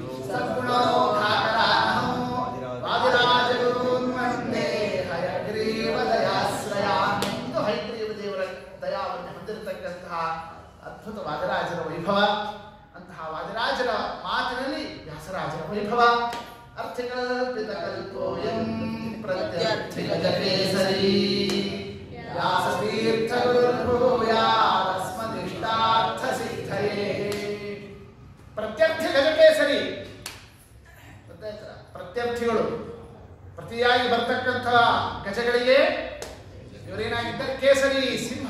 ಸದ್ಗುಣೋದ್ಧಾಕರಾನೋ ವಾದಿರಾಜಗುರುನ್ ವಂದೇ ಹಯಗ್ರೀವ ದಯಾಶ್ರಯಾನ್ ಎಂದು ಹಯಗ್ರೀವ ದೇವರ ದಯಾವನ್ನು ಹೊಂದಿರತಕ್ಕಂತಹ ಅದ್ಭುತ ವಾದಿರಾಜರ ವೈಭವ ಅಂತಹ ವಾದಿರಾಜರ ಮಾತಿನಲ್ಲಿ ವ್ಯಾಸರಾಜರ ವೈಭವ ಅರ್ಥಕಲ್ಪಿತ ಕಲ್ಪೋಯಂ ಪ್ರತ್ಯರ್ಥಿ ಗಜಕೇಸರಿ ವ್ಯಾಸತೀರ್ಥ ಗುರುಭೂಯಾಸ್ಮದಿಷ್ಟಾರ್ಥ ಸಿದ್ಧಯೇ ಪ್ರತ್ಯರ್ಥಿ ಗಜಕೇಸರಿ ಗೊತ್ತಾಯ್ತಾ? ಪ್ರತ್ಯರ್ಥಿಗಳು ಪ್ರತಿಯಾಗಿ ಬರ್ತಕ್ಕಂಥ ಗಜಗಳಿಗೆ ಇವರೇನಾಗಿದ್ದಾರೆ ಕೇಸರಿ ಸಿಂಹ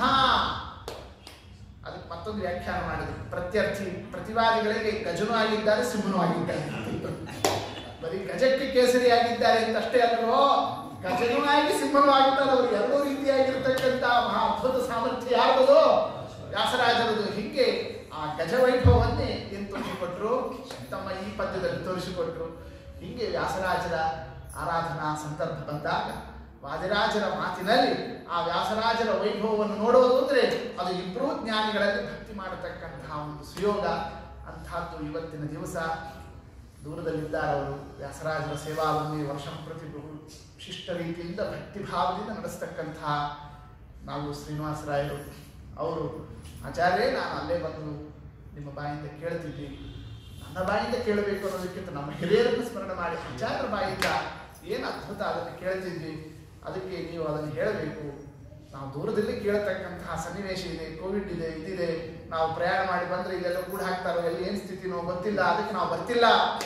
ಅದಕ್ಕೆ ಮತ್ತೊಂದು ವ್ಯಾಖ್ಯಾನ ಮಾಡಿದ್ರು ಪ್ರತ್ಯರ್ಥಿ ಪ್ರತಿವಾದಿಗಳಿಗೆ ಗಜನೂ ಆಗಿದ್ದಾರೆ ಸಿಂಹನೂ ಆಗಿದ್ದಾರೆ ಬರೀ ಗಜಕ್ಕೆ ಕೇಸರಿ ಆಗಿದ್ದಾರೆ ಅಂತ ಅಷ್ಟೇ ಅಲ್ವೋ ಗಜನೂ ಆಗಿ ಸಿಂಹನೂ ಆಗಿದ್ದಾರೆ ಅವರು ಎರಡೂ ರೀತಿಯಾಗಿರ್ತಕ್ಕಂಥ ಮಹಾ ಅದ್ಭುತ ಸಾಮರ್ಥ್ಯ ಯಾರದು ವ್ಯಾಸರಾಜರದು ಹೀಗೆ ಆ ಗಜ ವೈಭವನ್ನೇ ಏನು ತೋರಿಸಿಕೊಟ್ರು ತಮ್ಮ ಈ ಪದ್ಯದಲ್ಲಿ ತೋರಿಸಿಕೊಟ್ರು ಹೀಗೆ ವ್ಯಾಸರಾಜರ ಆರಾಧನಾ ಸಂದರ್ಭ ಬಂದಾಗ ವಾದಿರಾಜರ ಮಾತಿನಲ್ಲಿ ಆ ವ್ಯಾಸರಾಜರ ವೈಭವವನ್ನು ನೋಡುವುದು ಅಂದ್ರೆ ಅದು ಇಬ್ಬರೂ ಜ್ಞಾನಿಗಳಲ್ಲಿ ಭಕ್ತಿ ಮಾಡತಕ್ಕಂತಹ ಒಂದು ಸುಯೋಗ ಅಂತಹದ್ದು ಇವತ್ತಿನ ದಿವಸ ದೂರದಲ್ಲಿದ್ದಾರೆ ಅವರು ವ್ಯಾಸರಾಜರ ಸೇವಾವನ್ನು ವರ್ಷ ಪ್ರತಿ ಬಹು ಶಿಷ್ಟ ರೀತಿಯಿಂದ ಭಕ್ತಿ ಭಾವದಿಂದ ನಡೆಸ್ತಕ್ಕಂತಹ ನಾವು ಶ್ರೀನಿವಾಸರಾಯರು ಅವರು ಆಚಾರ್ಯೇ ನಾನು ಅಲ್ಲೇ ಬಂದು ನಿಮ್ಮ ಬಾಯಿಂದ ಕೇಳ್ತಿದ್ವಿ ನನ್ನ ಬಾಯಿಂದ ಕೇಳಬೇಕು ಅನ್ನೋದಕ್ಕಿಂತ ನಮ್ಮ ಹಿರಿಯರನ್ನು ಸ್ಮರಣೆ ಮಾಡಿ ಆಚಾರ್ಯರ ಬಾಯಿಂದ ಏನು ಅದ್ಭುತ ಅದನ್ನು ಕೇಳ್ತಿದ್ವಿ ಅದಕ್ಕೆ ನೀವು ಅದನ್ನು ಹೇಳಬೇಕು ನಾವು ದೂರದಲ್ಲಿ ಕೇಳತಕ್ಕಂತಹ ಸನ್ನಿವೇಶ ಇದೆ ಕೋವಿಡ್ ಇದೆ ಇದಿದೆ ನಾವು ಪ್ರಯಾಣ ಮಾಡಿ ಬಂದ್ರೆ ಇಲ್ಲೆಲ್ಲ ಕೂಡ ಹಾಕ್ತಾರೋ ಎಲ್ಲಿ ಏನು ಸ್ಥಿತಿನೋ ಗೊತ್ತಿಲ್ಲ ಅದಕ್ಕೆ ನಾವು ಬರ್ತಿಲ್ಲ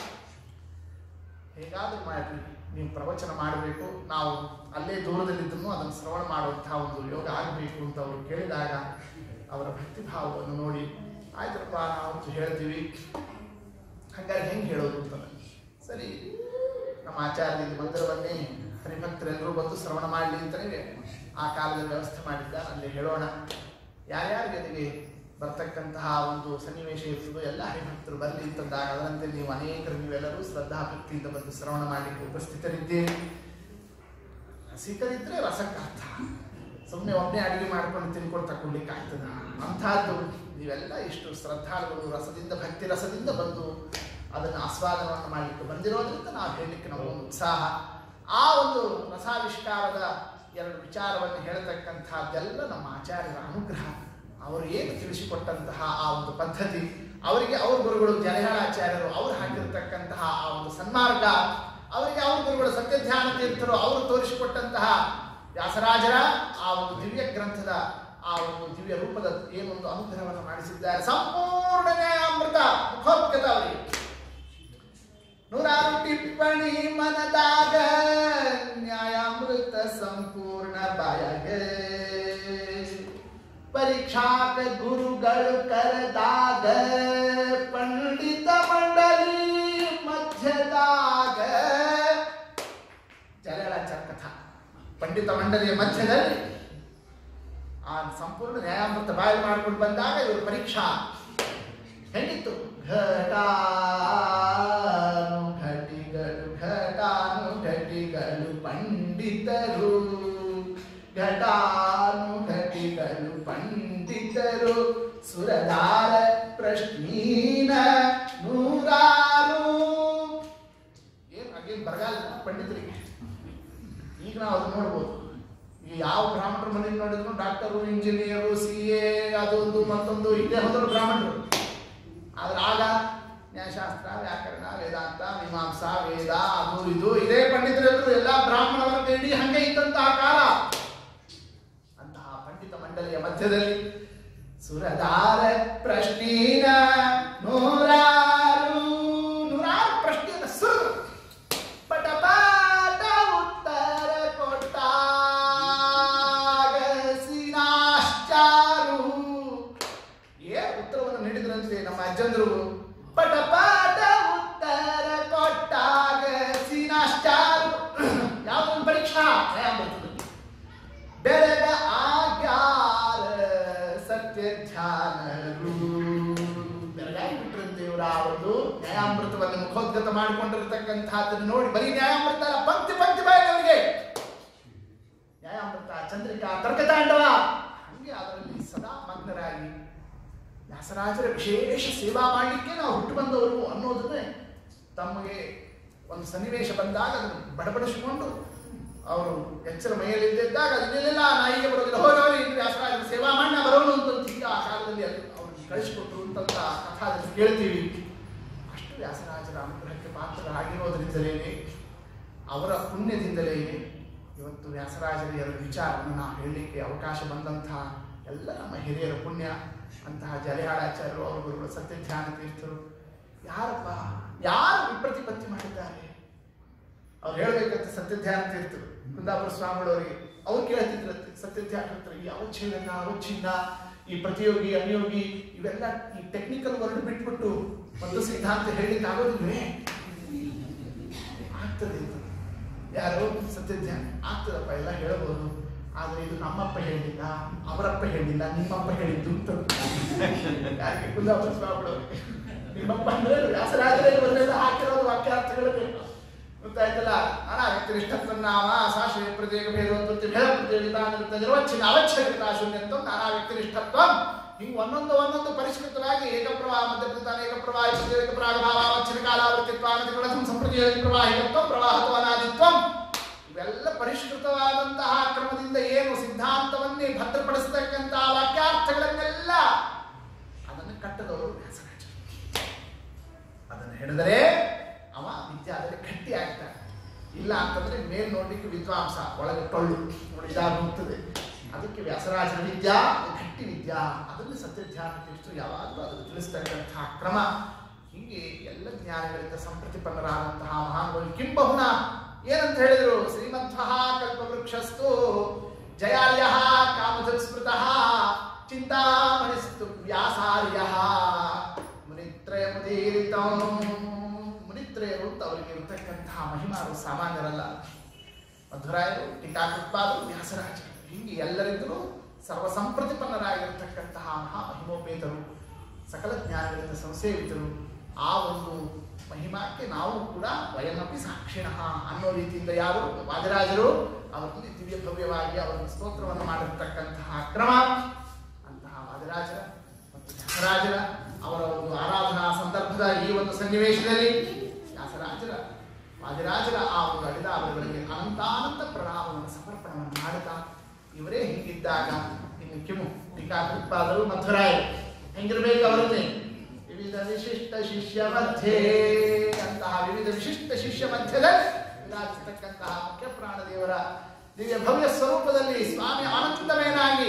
ಹೇಗಾದ್ರೂ ಮಾಡಿ ನೀವು ಪ್ರವಚನ ಮಾಡಬೇಕು ನಾವು ಅಲ್ಲೇ ದೂರದಲ್ಲಿದ್ದನ್ನು ಅದನ್ನು ಶ್ರವಣ ಮಾಡುವಂತಹ ಒಂದು ಯೋಗ ಆಗಬೇಕು ಅಂತ ಅವರು ಕೇಳಿದಾಗ ಅವರ ಭಕ್ತಿ ಭಾವವನ್ನು ನೋಡಿ ಆಯ್ತಪ್ಪ ನಾವು ಹೇಳ್ತೀವಿ ಹಾಗಾಗಿ ಹೆಂಗೆ ಹೇಳೋದು ಅಂತ ಸರಿ ನಮ್ಮ ಆಚಾರ್ಯ ಇಲ್ಲಿ ಮಂದಿರವನ್ನೇ ಹರಿಭಕ್ತರೆಲ್ಲರೂ ಬಂದು ಶ್ರವಣ ಮಾಡಲಿ ಅಂತಲೇ ಆ ಕಾಲದಲ್ಲಿ ವ್ಯವಸ್ಥೆ ಮಾಡಿದ್ದ ಅಲ್ಲಿ ಹೇಳೋಣ ಯಾರ್ಯಾರಿಗೆ ಅದಕ್ಕೆ ಬರ್ತಕ್ಕಂತಹ ಒಂದು ಸನ್ನಿವೇಶ ಇರ್ತದೋ ಎಲ್ಲ ಹರಿಭಕ್ತರು ಬರಲಿ ಅಂತಂದಾಗ ಅದರಂತೆ ನೀವು ಅನೇಕರು ನೀವೆಲ್ಲರೂ ಶ್ರದ್ಧಾ ಭಕ್ತಿಯಿಂದ ಬಂದು ಶ್ರವಣ ಮಾಡಲಿಕ್ಕೆ ಉಪಸ್ಥಿತರಿದ್ದೀರಿ ಸಿಕ್ಕದಿದ್ರೆ ರಸಕ್ಕರ್ಥ ಸುಮ್ಮನೆ ಒಬ್ಬನೇ ಅಡುಗೆ ಮಾಡ್ಕೊಂಡು ತಿನ್ಕೊಂಡು ತಗೊಳ್ಲಿಕ್ಕೆ ಆಗ್ತದ ಅಂಥದ್ದು ನೀವೆಲ್ಲ ಇಷ್ಟು ಶ್ರದ್ಧಾಳುಗಳು ರಸದಿಂದ ಭಕ್ತಿ ರಸದಿಂದ ಬಂದು ಅದನ್ನು ಆಸ್ವಾದನವನ್ನು ಮಾಡಲಿಕ್ಕೆ ಬಂದಿರೋದ್ರಿಂದ ನಾವು ಹೇಳಲಿಕ್ಕೆ ನಮ್ಮ ಒಂದು ಉತ್ಸಾಹ ಆ ಒಂದು ರಸಾವಿಷ್ಕಾರದ ಎರಡು ವಿಚಾರವನ್ನು ಹೇಳ್ತಕ್ಕಂಥದ್ದೆಲ್ಲ ನಮ್ಮ ಆಚಾರ್ಯರ ಅನುಗ್ರಹ ಅವರು ಏನು ತಿಳಿಸಿಕೊಟ್ಟಂತಹ ಆ ಒಂದು ಪದ್ಧತಿ ಅವರಿಗೆ ಅವ್ರ ಗುರುಗಳು ಜಲಹಾಳಾಚಾರ್ಯರು ಅವರು ಹಾಕಿರ್ತಕ್ಕಂತಹ ಆ ಒಂದು ಸನ್ಮಾರ್ಗ ಅವರಿಗೆ ಅವ್ರ ಗುರುಗಳು ಸತ್ಯಧ್ಯಾನ ತೀರ್ಥರು ಅವರು ತೋರಿಸಿಕೊಟ್ಟಂತಹ ವ್ಯಾಸರಾಜರ ಆ ಒಂದು ದಿವ್ಯ ಗ್ರಂಥದ ಆ ಒಂದು ದಿವ್ಯ ರೂಪದ ಏನೊಂದು ಅನುಗ್ರಹವನ್ನು ಮಾಡಿಸಿದ್ದಾರೆ ಸಂಪೂರ್ಣ ನ್ಯಾಯಾಮೃತ ಮುಖೋದ್ಗತ ಅವರಿಗೆ ನೂರಾರು ಟಿಪ್ಪಣಿ ಮನದಾಗ ನ್ಯಾಯಾಮೃತ ಸಂಪೂರ್ಣ ಬಾಯಾಗ ಪರೀಕ್ಷಾಕ ಗುರುಗಳು ಕರೆದಾಗ ಪಂಡಿತ ಮಂಡಲಿ ಮಧ್ಯದಾಗ ಜಲಗಳಾಚಾರ ಕಥಾ ಪಂಡಿತ ಮಂಡಲಿಯ ಮಧ್ಯದಲ್ಲಿ ಆ ಸಂಪೂರ್ಣ ನ್ಯಾಯಾಮೃತ ಬಾಯಿ ಮಾಡ್ಕೊಂಡು ಬಂದಾಗ ಇವರು ಪರೀಕ್ಷಾ ಹೆಂಗಿತ್ತು ಘಟಾನು ಘಟಿಗಳು ಘಟಾನು ಘಟಿಗಳು ಪಂಡಿತರು ಘಟಾನು ಘಟಿಗಳು ಪಂಡಿತರು ಸುರದಾರ ಪ್ರಶ್ನೀನ ನೂರಾರು ಏನು ಹಾಗೇನು ಬರಗಾಲ ಪಂಡಿತರಿಗೆ ಈಗ ನಾವು ಅದು ನೋಡ್ಬೋದು ಈಗ ಯಾವ ಬ್ರಾಹ್ಮಣರ ಮನೆ ನೋಡಿದ್ರು ಡಾಕ್ಟರು ಇಂಜಿನಿಯರು ಸಿ ಎ ಅದೊಂದು ಮತ್ತೊಂದು ಇದೇ ಹೋದ್ರು ಬ್ರಾಹ್ಮಣರು ಆದ್ರೆ ಆಗ ನ್ಯಾಯಶಾಸ್ತ್ರ ವ್ಯಾಕರಣ ವೇದಾಂತ ಮೀಮಾಂಸಾ ವೇದ ಅದು ಇದು ಇದೇ ಪಂಡಿತರೆಲ್ಲರೂ ಎಲ್ಲ ಬ್ರಾಹ್ಮಣ ವರ್ಗ ಇಡೀ ಹಂಗೆ ಇದ್ದಂತಹ ಕಾಲ ಅಂತಹ ಪಂಡಿತ ಮಂಡಲಿಯ ಮಧ್ಯದಲ್ಲಿ ಸುರದಾರ ಪ್ರಶ್ನೀನ ನೂರಾರು ನೂರಾರು ಪ್ರಶ್ನೆಯ ಸುರ್ ಪಟ ಪಾಟ ಉತ್ತರ ಕೊಟ್ಟಾಗ ಸಿನಾಶ್ಚಾರು ಏನ್ ಉತ್ತರವನ್ನು ನೀಡಿದ್ರಂತೆ ನಮ್ಮ ಅಜ್ಜಂದ್ರು ಪಟ ಪಾಟ ಉತ್ತರ ಕೊಟ್ಟಾಗ ಸಿನಾಶ್ಚಾರು ಯಾವ್ದೊಂದು ಪರೀಕ್ಷಾ ನ್ಯಾಯಾಮೃತದಲ್ಲಿ ಬೆಳಗ ಆಗ್ಯಾರ ಸತ್ಯ ಧ್ಯಾನರು ಬೆಳಗಾಗಿ ಬಿಟ್ರಂತೆ ಇವರ ಆ ಒಂದು ನ್ಯಾಯಾಮೃತವನ್ನು ಮುಖೋದ್ಗತ ಮಾಡಿಕೊಂಡಿರ್ತಕ್ಕಂಥದ್ದನ್ನು ನೋಡಿ ಬರೀ ನ್ಯಾಯಾಮೃತ ಅಲ್ಲ, ಪಂಕ್ತಿ ಪಂಕ್ತಿ ಬಾಯಿ ಅವರಿಗೆ ನ್ಯಾಯಾಮೃತ ಚಂದ್ರಿಕಾ ತರ್ಕತಾಂಡವ ಹಂಗೆ ಅದರಲ್ಲಿ ಸದಾ ಮಗ್ನರಾಗಿ ವ್ಯಾಸರಾಜರ ವಿಶೇಷ ಸೇವಾ ಮಾಡಲಿಕ್ಕೆ ನಾವು ಹುಟ್ಟು ಬಂದವರು ಅನ್ನೋದನ್ನೇ ತಮಗೆ ಒಂದು ಸನ್ನಿವೇಶ ಬಂದಾಗ ಅದನ್ನು ಬಡಬಡಿಸಿಕೊಂಡು ಅವರು ಎಚ್ಚರ ಮೈಯಲ್ಲಿದ್ದಾಗ ಅದನ್ನೆಲ್ಲ ನಾಯಿಗೆ ಬರೋದಿಲ್ಲ ಹೋಗೋರು ಇನ್ನು ವ್ಯಾಸರಾಜರ ಸೇವಾ ಮಾಡಿ ನಾ ಬರೋನು ಅಂತ ಈಗ ಆ ಕಾಲದಲ್ಲಿ ಅದು ಅವ್ರನ್ನ ಕಳಿಸಿಕೊಟ್ರು ಅಂತ ಕಥಾದಲ್ಲಿ ಕೇಳ್ತೀವಿ ಅಷ್ಟು ವ್ಯಾಸರಾಜರ ಅನುಗ್ರಹಕ್ಕೆ ಪಾತ್ರರಾಗಿರೋದ್ರಿಂದಲೇ ಅವರ ಪುಣ್ಯದಿಂದಲೇ ಇವತ್ತು ವ್ಯಾಸರಾಜರ ಎರಡು ವಿಚಾರವನ್ನು ನಾವು ಹೇಳಲಿಕ್ಕೆ ಅವಕಾಶ ಬಂದಂತಹ ಎಲ್ಲ ನಮ್ಮ ಹಿರಿಯರ ಪುಣ್ಯ ಅಂತಹ ಜಲಹಾಳಾಚಾರ್ಯರು ಅವರ ಗುರುಗಳು ಸತ್ಯಧ್ಯಾನ ತೀರ್ಥರು ಯಾರಪ್ಪ ಯಾರು ವಿಪ್ರತಿಪತ್ತಿ ಮಾಡಿದ್ದಾರೆ ಅವ್ರು ಹೇಳ್ಬೇಕಂತ ಸತ್ಯಧ್ಯಾನ ತೀರ್ಥರು ಕುಂದಾಪುರ ಸ್ವಾಮಿಗಳವರಿಗೆ ಅವ್ರು ಕೇಳ್ತಿದ್ರಂತೆ ಸತ್ಯಧ್ಯಾನ ತೀರ್ಥರು ಈ ಅವಚ್ಛೇದನ ಅವಚ್ಛಿನ್ನ ಈ ಪ್ರತಿಯೋಗಿ ಅನಿಯೋಗಿ ಇವೆಲ್ಲ ಈ ಟೆಕ್ನಿಕಲ್ ವರ್ಡ್ ಬಿಟ್ಬಿಟ್ಟು ಒಂದು ಸಿದ್ಧಾಂತ ಹೇಳಿಕ್ಕೆ ಆಗೋದಿಲ್ವೇ ಆಗ್ತದೆ ಇದು. ಯಾರು ಸತ್ಯಧ್ಯಾನ ಆಗ್ತದಪ್ಪ ಎಲ್ಲ ಹೇಳ್ಬೋದು ಆದ್ರೆ ಇದು ನಮ್ಮಪ್ಪ ಹೇಳಿಲ್ಲ ಅವರಪ್ಪ ಹೇಳಿಲ್ಲ ನಿಮ್ಮಪ್ಪ ಹೇಳಿದ್ದು ಅಂತ ಯಾಕೆ ಕುಂದಾಪುರ ಸ್ವಾಮಿಗಳು ನಿಮ್ಮಪ್ಪ ಅಂದ್ರೆ ವ್ಯಾಸರಾಜರೇ ಬಂದೆಲ್ಲ ಹಾಕಿರೋದು ವಾಕ್ಯಾರ್ಥಗಳು ಗೊತ್ತಾಯ್ತಲ್ಲ ಅನಾಗತ್ಯ ಇಷ್ಟತ್ವನ್ನಾಮ ಸಾಶ್ರಯ ಪ್ರತ್ಯೇಕ ಭೇದೋ ಪ್ರತಿವೃತ್ತಿ ಭೇದ ಪ್ರತಿಯೋಗಿತಾ ನಿರುತ್ತ ನಿರ್ವಚ್ಛಿನ್ನ ಅವಚ್ಛೇದಿತ ಶೂನ್ಯತ್ವ ನಾನಾ ವ್ಯಕ್ತಿನಿಷ್ಠತ್ವ ಹಿಂಗೆ ಒಂದೊಂದು ಒಂದೊಂದು ಪರಿಷ್ಕೃತವಾಗಿ ಏಕಪ್ರವಾಹ ಮಧ್ಯಪ್ರಧಾನ ಏಕಪ್ರವಾಹ ಏಕಪ್ರಾಗ ಭಾವಾವಚ್ಛಿನ ಕಾಲಾವೃತ್ತಿತ್ವ ಅನತಿಗುಣಧಂ ಸಂಪ್ರತಿಯೋಗಿ ಪ್ರವಾಹಿತ್ವ ಪ್ರವಾಹತ್ವ ಅನಾದಿತ್ವಂ ಇವೆಲ್ಲ ಪರಿಷ್ಕೃತವಾದಂತಹ ಕ್ರಮದಿಂದ ಏನು ಸಿದ್ಧಾಂತವನ್ನೇ ಭದ್ರಪಡಿಸತಕ್ಕಂತಹ ವಾಕ್ಯಾರ್ಥಗಳನ್ನೆಲ್ಲ ಅದನ್ನು ಕಟ್ಟದವರು ವ್ಯಾಸರಾಜರು ಅದನ್ನು ಹಿಡಿದರೆ ಅವ ವಿದ್ಯಾದಲ್ಲಿ ಗಟ್ಟಿ ಆಗ್ತಾನೆ ಇಲ್ಲ ಅಂತಂದ್ರೆ ಮೇಲ್ ನೋಡ್ಲಿಕ್ಕೆ ವಿದ್ವಾಂಸ ಒಳಗೆ ಟೊಳ್ಳು ನೋಡಿ ಇದಾಗ ಹೋಗ್ತದೆ ಅದಕ್ಕೆ ವ್ಯಾಸರಾಜರ ವಿದ್ಯಾ ಗಟ್ಟಿ ವಿದ್ಯಾ ಅದನ್ನು ಸತ್ಯಧ್ಯಾನ ತಿಳಿಸ್ತು ಯಾವಾಗಲೂ ಅದನ್ನು ತಿಳಿಸ್ತಕ್ಕಂತಹ ಕ್ರಮ ಹೀಗೆ ಎಲ್ಲ ಜ್ಞಾನಿಗಳಿಂದ ಸಂಪ್ರತಿಪನ್ನರಾದಂತಹ ಮಹಾನುಭಾವಿ ಕಿಂಬಹುನ ಏನಂತ ಹೇಳಿದ್ರು ಶ್ರೀಮಧ್ವ ಕಲ್ಪವೃಕ್ಷಸ್ತು ಜಯಾರ್ಯ ಕಾಮಧುಸ್ಮೃತಃ ಚಿಂತಾಮಣಿಸ್ತು ವ್ಯಾಸಾರ್ಯ ಮುನಿತ್ರಯ ಮುದೀರಿತಂ ಮುನಿತ್ರಯರು ಅಂತ ಅವರಿಗೆ ಇರತಕ್ಕಂತಹ ಮಹಿಮಾರು ಸಾಮಾನ್ಯರಲ್ಲ ಮಧುರಾಯರು ಟೀಕಾಕೃತ್ಪಾದರು ವ್ಯಾಸರಾಜರು ಹೀಗೆ ಎಲ್ಲರಿದ್ದರೂ ಸರ್ವಸಂಪ್ರತಿಪನ್ನರಾಗಿರ್ತಕ್ಕಂತಹ ಮಹಾಮಹಿಮೋಪೇತರು ಸಕಲ ಜ್ಞಾನಗಳಿಂದ ಸಂಸೇವಿತರು ಆ ಒಂದು ಮಹಿಮಾಕ್ಕೆ ನಾವು ಕೂಡ ವಯಮಪಿ ಸಾಕ್ಷಿಣ ಅನ್ನೋ ರೀತಿಯಿಂದ ಯಾರು ವಾದಿರಾಜರು ಅವರಲ್ಲಿ ದಿವ್ಯ ಭವ್ಯವಾಗಿ ಅವರ ಸ್ತೋತ್ರವನ್ನು ಮಾಡಿರ್ತಕ್ಕಂತಹ ಕ್ರಮ ಅಂತಹ ವಾದಿರಾಜರ ಮತ್ತು ವ್ಯಾಸರಾಜರ ಅವರ ಒಂದು ಆರಾಧನಾ ಸಂದರ್ಭದ ಈ ಒಂದು ಸನ್ನಿವೇಶದಲ್ಲಿ ವ್ಯಾಸರಾಜರ ವಾದಿರಾಜರ ಆ ಒಂದು ಅಡಿದಾವರುಗಳಿಗೆ ಅನಂತಾನಂತ ಪ್ರಣಾಮವನ್ನು ಸಮರ್ಪಣವನ್ನು ಮಾಡುತ್ತಾ ಇವರೇ ಹೀಗಿದ್ದಾಗ ಇನ್ನು ಕಿಮು ಟೀಕಾಕೃತ್ಪಾದರು ಮಧುರಾಯರು ಹೆಂಗಿರ್ಬೇಕು ಅವರನ್ನೇ ವಿವಿಧ ವಿಶಿಷ್ಟ ಶಿಷ್ಯ ಮಧ್ಯೆ ಅಂತಹ ವಿವಿಧ ವಿಶಿಷ್ಟ ಶಿಷ್ಯ ಮಧ್ಯದಲ್ಲಿ ವಿರಾಜಿಸತಕ್ಕಂತಹ ಮುಖ್ಯ ಪ್ರಾಣದೇವರ ದಿವ್ಯ ಭವ್ಯ ಸ್ವರೂಪದಲ್ಲಿ ಸ್ವಾಮಿ ಆನಂದಮಯನಾಗಿ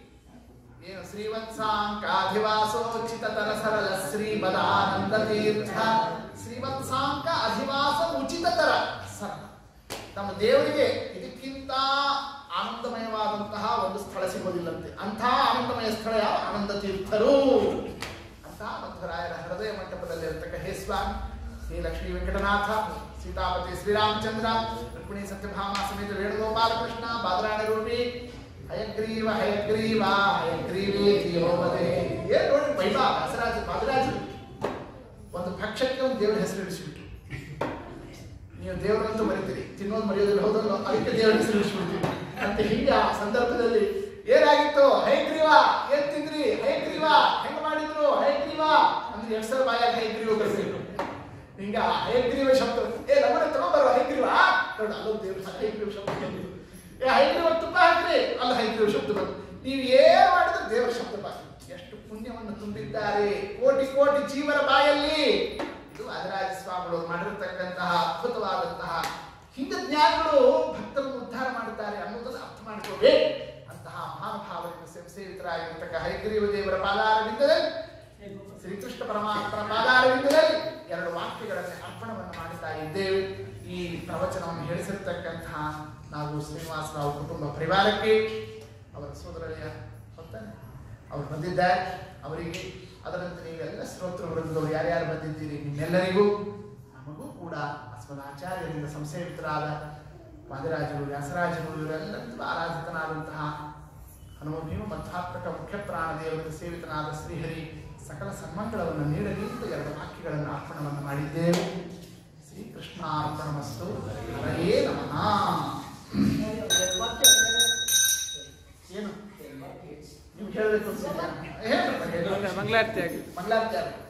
ಏನು ಶ್ರೀವತ್ಸಾಂಕಾಧಿವಾಸೋಚಿತ ತರ ಸರಳ ಶ್ರೀಮದಾನಂದ ತೀರ್ಥ ಶ್ರೀವತ್ಸಾಂಕ ಅಧಿವಾಸ ಉಚಿತ ತರ ಸರಳ ನಮ್ಮ ದೇವರಿಗೆ ಇದಕ್ಕಿಂತ ಆನಂದಮಯವಾದಂತಹ ಒಂದು ಸ್ಥಳ ಸಿಗೋದಿಲ್ಲಂತೆ ಅಂತಹ ಆನಂದಮಯ ಸ್ಥಳ ಯಾವ ಆನಂದ ತೀರ್ಥರು ಅಂತಹ ಮಧ್ವರಾಯರ ಹೃದಯ ಮಂಟಪದಲ್ಲಿ ಇರತಕ್ಕ ಹೇ ಸ್ವಾಮಿ ಶ್ರೀ ಲಕ್ಷ್ಮೀ ವೆಂಕಟನಾಥ ಸೀತಾಪತಿ ಶ್ರೀರಾಮಚಂದ್ರ ರುಕ್ಮಿಣಿ ಸತ್ಯಭಾಮ ಸಮೇತ ವೇಣುಗೋಪಾಲ ಕೃಷ್ಣ ಬಾದರಾಯಣ ರೂಪಿ ಹಯಗ್ರೀವ ಹಯಗ್ರೀವ ಹಯಗ್ರೀವೇ ಜೀವೋಪದೇ ಏನ್ ನೋಡಿ ಮಹಿಮಾ ವ್ಯಾಸರಾಜ ಬಾದರಾಜ ಒಂದು ಭಕ್ಷಕ್ಕೆ ಒಂದು ದೇವರ ಹೆಸರು ಇಡಿಸ್ಬಿಟ್ರು ನೀವು ದೇವರಂತೂ ಮರಿತೀರಿ ತಿನ್ನೋದು ಮರೆಯೋದಿಲ್ಲ ಹೌದಲ್ಲ ಅದಕ್ಕೆ ದೇವರ ಹೆಸರು ಇಡಿಸ್ಬಿಡ್ತೀವಿ ಅಂತ ಹೀಗೆ ಆ ಸಂದರ್ಭದಲ್ಲಿ ಏನಾಗಿತ್ತು ಹೈಗ್ರೀವ ಏನ್ ತಿಂದ್ರಿ ಹೈಗ್ರೀವ ಹೆಂಗ್ ಮಾಡಿದ್ರು ಹೈಗ್ರೀವ ಅಂದ್ರೆ ಎರಡ್ ಸಲ ಬಾಯಾಗ ಹೈಗ್ರೀವ ಕಳಿಸಿದ್ರು ಹಿಂಗ ಹೈಗ್ರೀವ ಶಬ್ದ ಏ ನಮ್ಮನೆ ತಗೊಂಡ್ಬರೋ ಹೈಗ್ರೀವ ನೋಡಿ ಅಲ್ಲೊಂದು ದೇವ್ರ ಹೈಗ್ರೀವ ಶಬ್ದ ಬಂದಿದ್ದು ಏ ಹೈಗ್ರೀವ ತುಪ್ಪ ಹಾಕ್ರಿ ಅಲ್ಲ ಹೈಗ್ರೀವ ಶಬ್ದ ಬಂತು ನೀವು ಏನ್ ಮಾಡಿದ್ರೆ ದೇವರ ಶಬ್ದ ಬಾಕಿ ಎಷ್ಟು ಪುಣ್ಯವನ್ನು ತುಂಬಿದ್ದಾರೆ ಕೋಟಿ ಕೋಟಿ ಜೀವನ ಬಾಯಲ್ಲಿ ಇದು ಅದರಾಜ ಸ್ವಾಮಿಗಳು ಮಾಡಿರತಕ್ಕಂತಹ ಅದ್ಭುತವಾದಂತಹ ಹಿಂದ ಜ್ಞಾನಿಗಳು ಭಕ್ತರನ್ನು ಉದ್ಧಾರ ಮಾಡುತ್ತಾರೆ ಅನ್ನೋದನ್ನು ಅರ್ಥ ಮಾಡಿಕೊಳ್ಳಬೇಕು ಅಂತಹ ಮಹಾನುಭಾವರಿಂದ ಸೇವಿತರಾಗಿರ್ತಕ್ಕ ಹೈಗ್ರೀವ ದೇವರ ಪಾದಾರವಿಂದದಲ್ಲಿ ಶ್ರೀಕೃಷ್ಣ ಪರಮಾತ್ಮನ ಪಾದಾರವಿಂದದಲ್ಲಿ ಎರಡು ವಾಕ್ಯಗಳನ್ನು ಅರ್ಪಣವನ್ನು ಮಾಡುತ್ತಾ ಇದ್ದೇವೆ ಈ ಪ್ರವಚನವನ್ನು ಹೇಳಿಸಿರ್ತಕ್ಕಂತಹ ನಾವು ಶ್ರೀನಿವಾಸರಾವ್ ಕುಟುಂಬ ಪರಿವಾರಕ್ಕೆ ಅವರ ಸೋದರಳಿಯ ಹೊತ್ತಾನೆ ಅವ್ರು ಬಂದಿದ್ದಾರೆ ಅವರಿಗೆ ಅದರಂತೆ ನೀವೆಲ್ಲ ಶ್ರೋತೃ ವೃಂದವರು ಯಾರ್ಯಾರು ಬಂದಿದ್ದೀರಿ ನಿಮ್ಮೆಲ್ಲರಿಗೂ ನಮಗೂ ಕೂಡ ಅಸ್ಮದಾಚಾರ್ಯರಿಂದ ಸಂಸೇವಿತರಾದ ವಾದಿರಾಜರು ವ್ಯಾಸರಾಜರು ಇವರೆಲ್ಲರಿಗೂ ಆರಾಧಿತನಾದಂತಹ ಹನುಮಭೀಮ ಮಧ್ವಾತ್ಮಕ ಮುಖ್ಯ ಪ್ರಾಣದೇವರಿಂದ ಸೇವಿತನಾದ ಶ್ರೀಹರಿ ಸಕಲ ಸನ್ಮಂಗಳವನ್ನು ನೀಡಲಿ ಅಂತ ಎರಡು ವಾಕ್ಯಗಳನ್ನು ಅರ್ಪಣವನ್ನು ಮಾಡಿದ್ದೇವೆ ಶ್ರೀಕೃಷ್ಣಾರ್ಪಣಮಸ್ತು ಹರಯೇ ನಮಃ ಏನು ನೀವು ಹೇಳಬೇಕು ಅನ್ಸಿದ್ಯಾ? ಹೇಳ್ರಪ್ಪ, ಹೇಳಿ. ಮಂಗಳಾರತಿ ಆಗಿದೆ ಮಂಗಳಾರತಿ ಆಗುತ್ತೆ.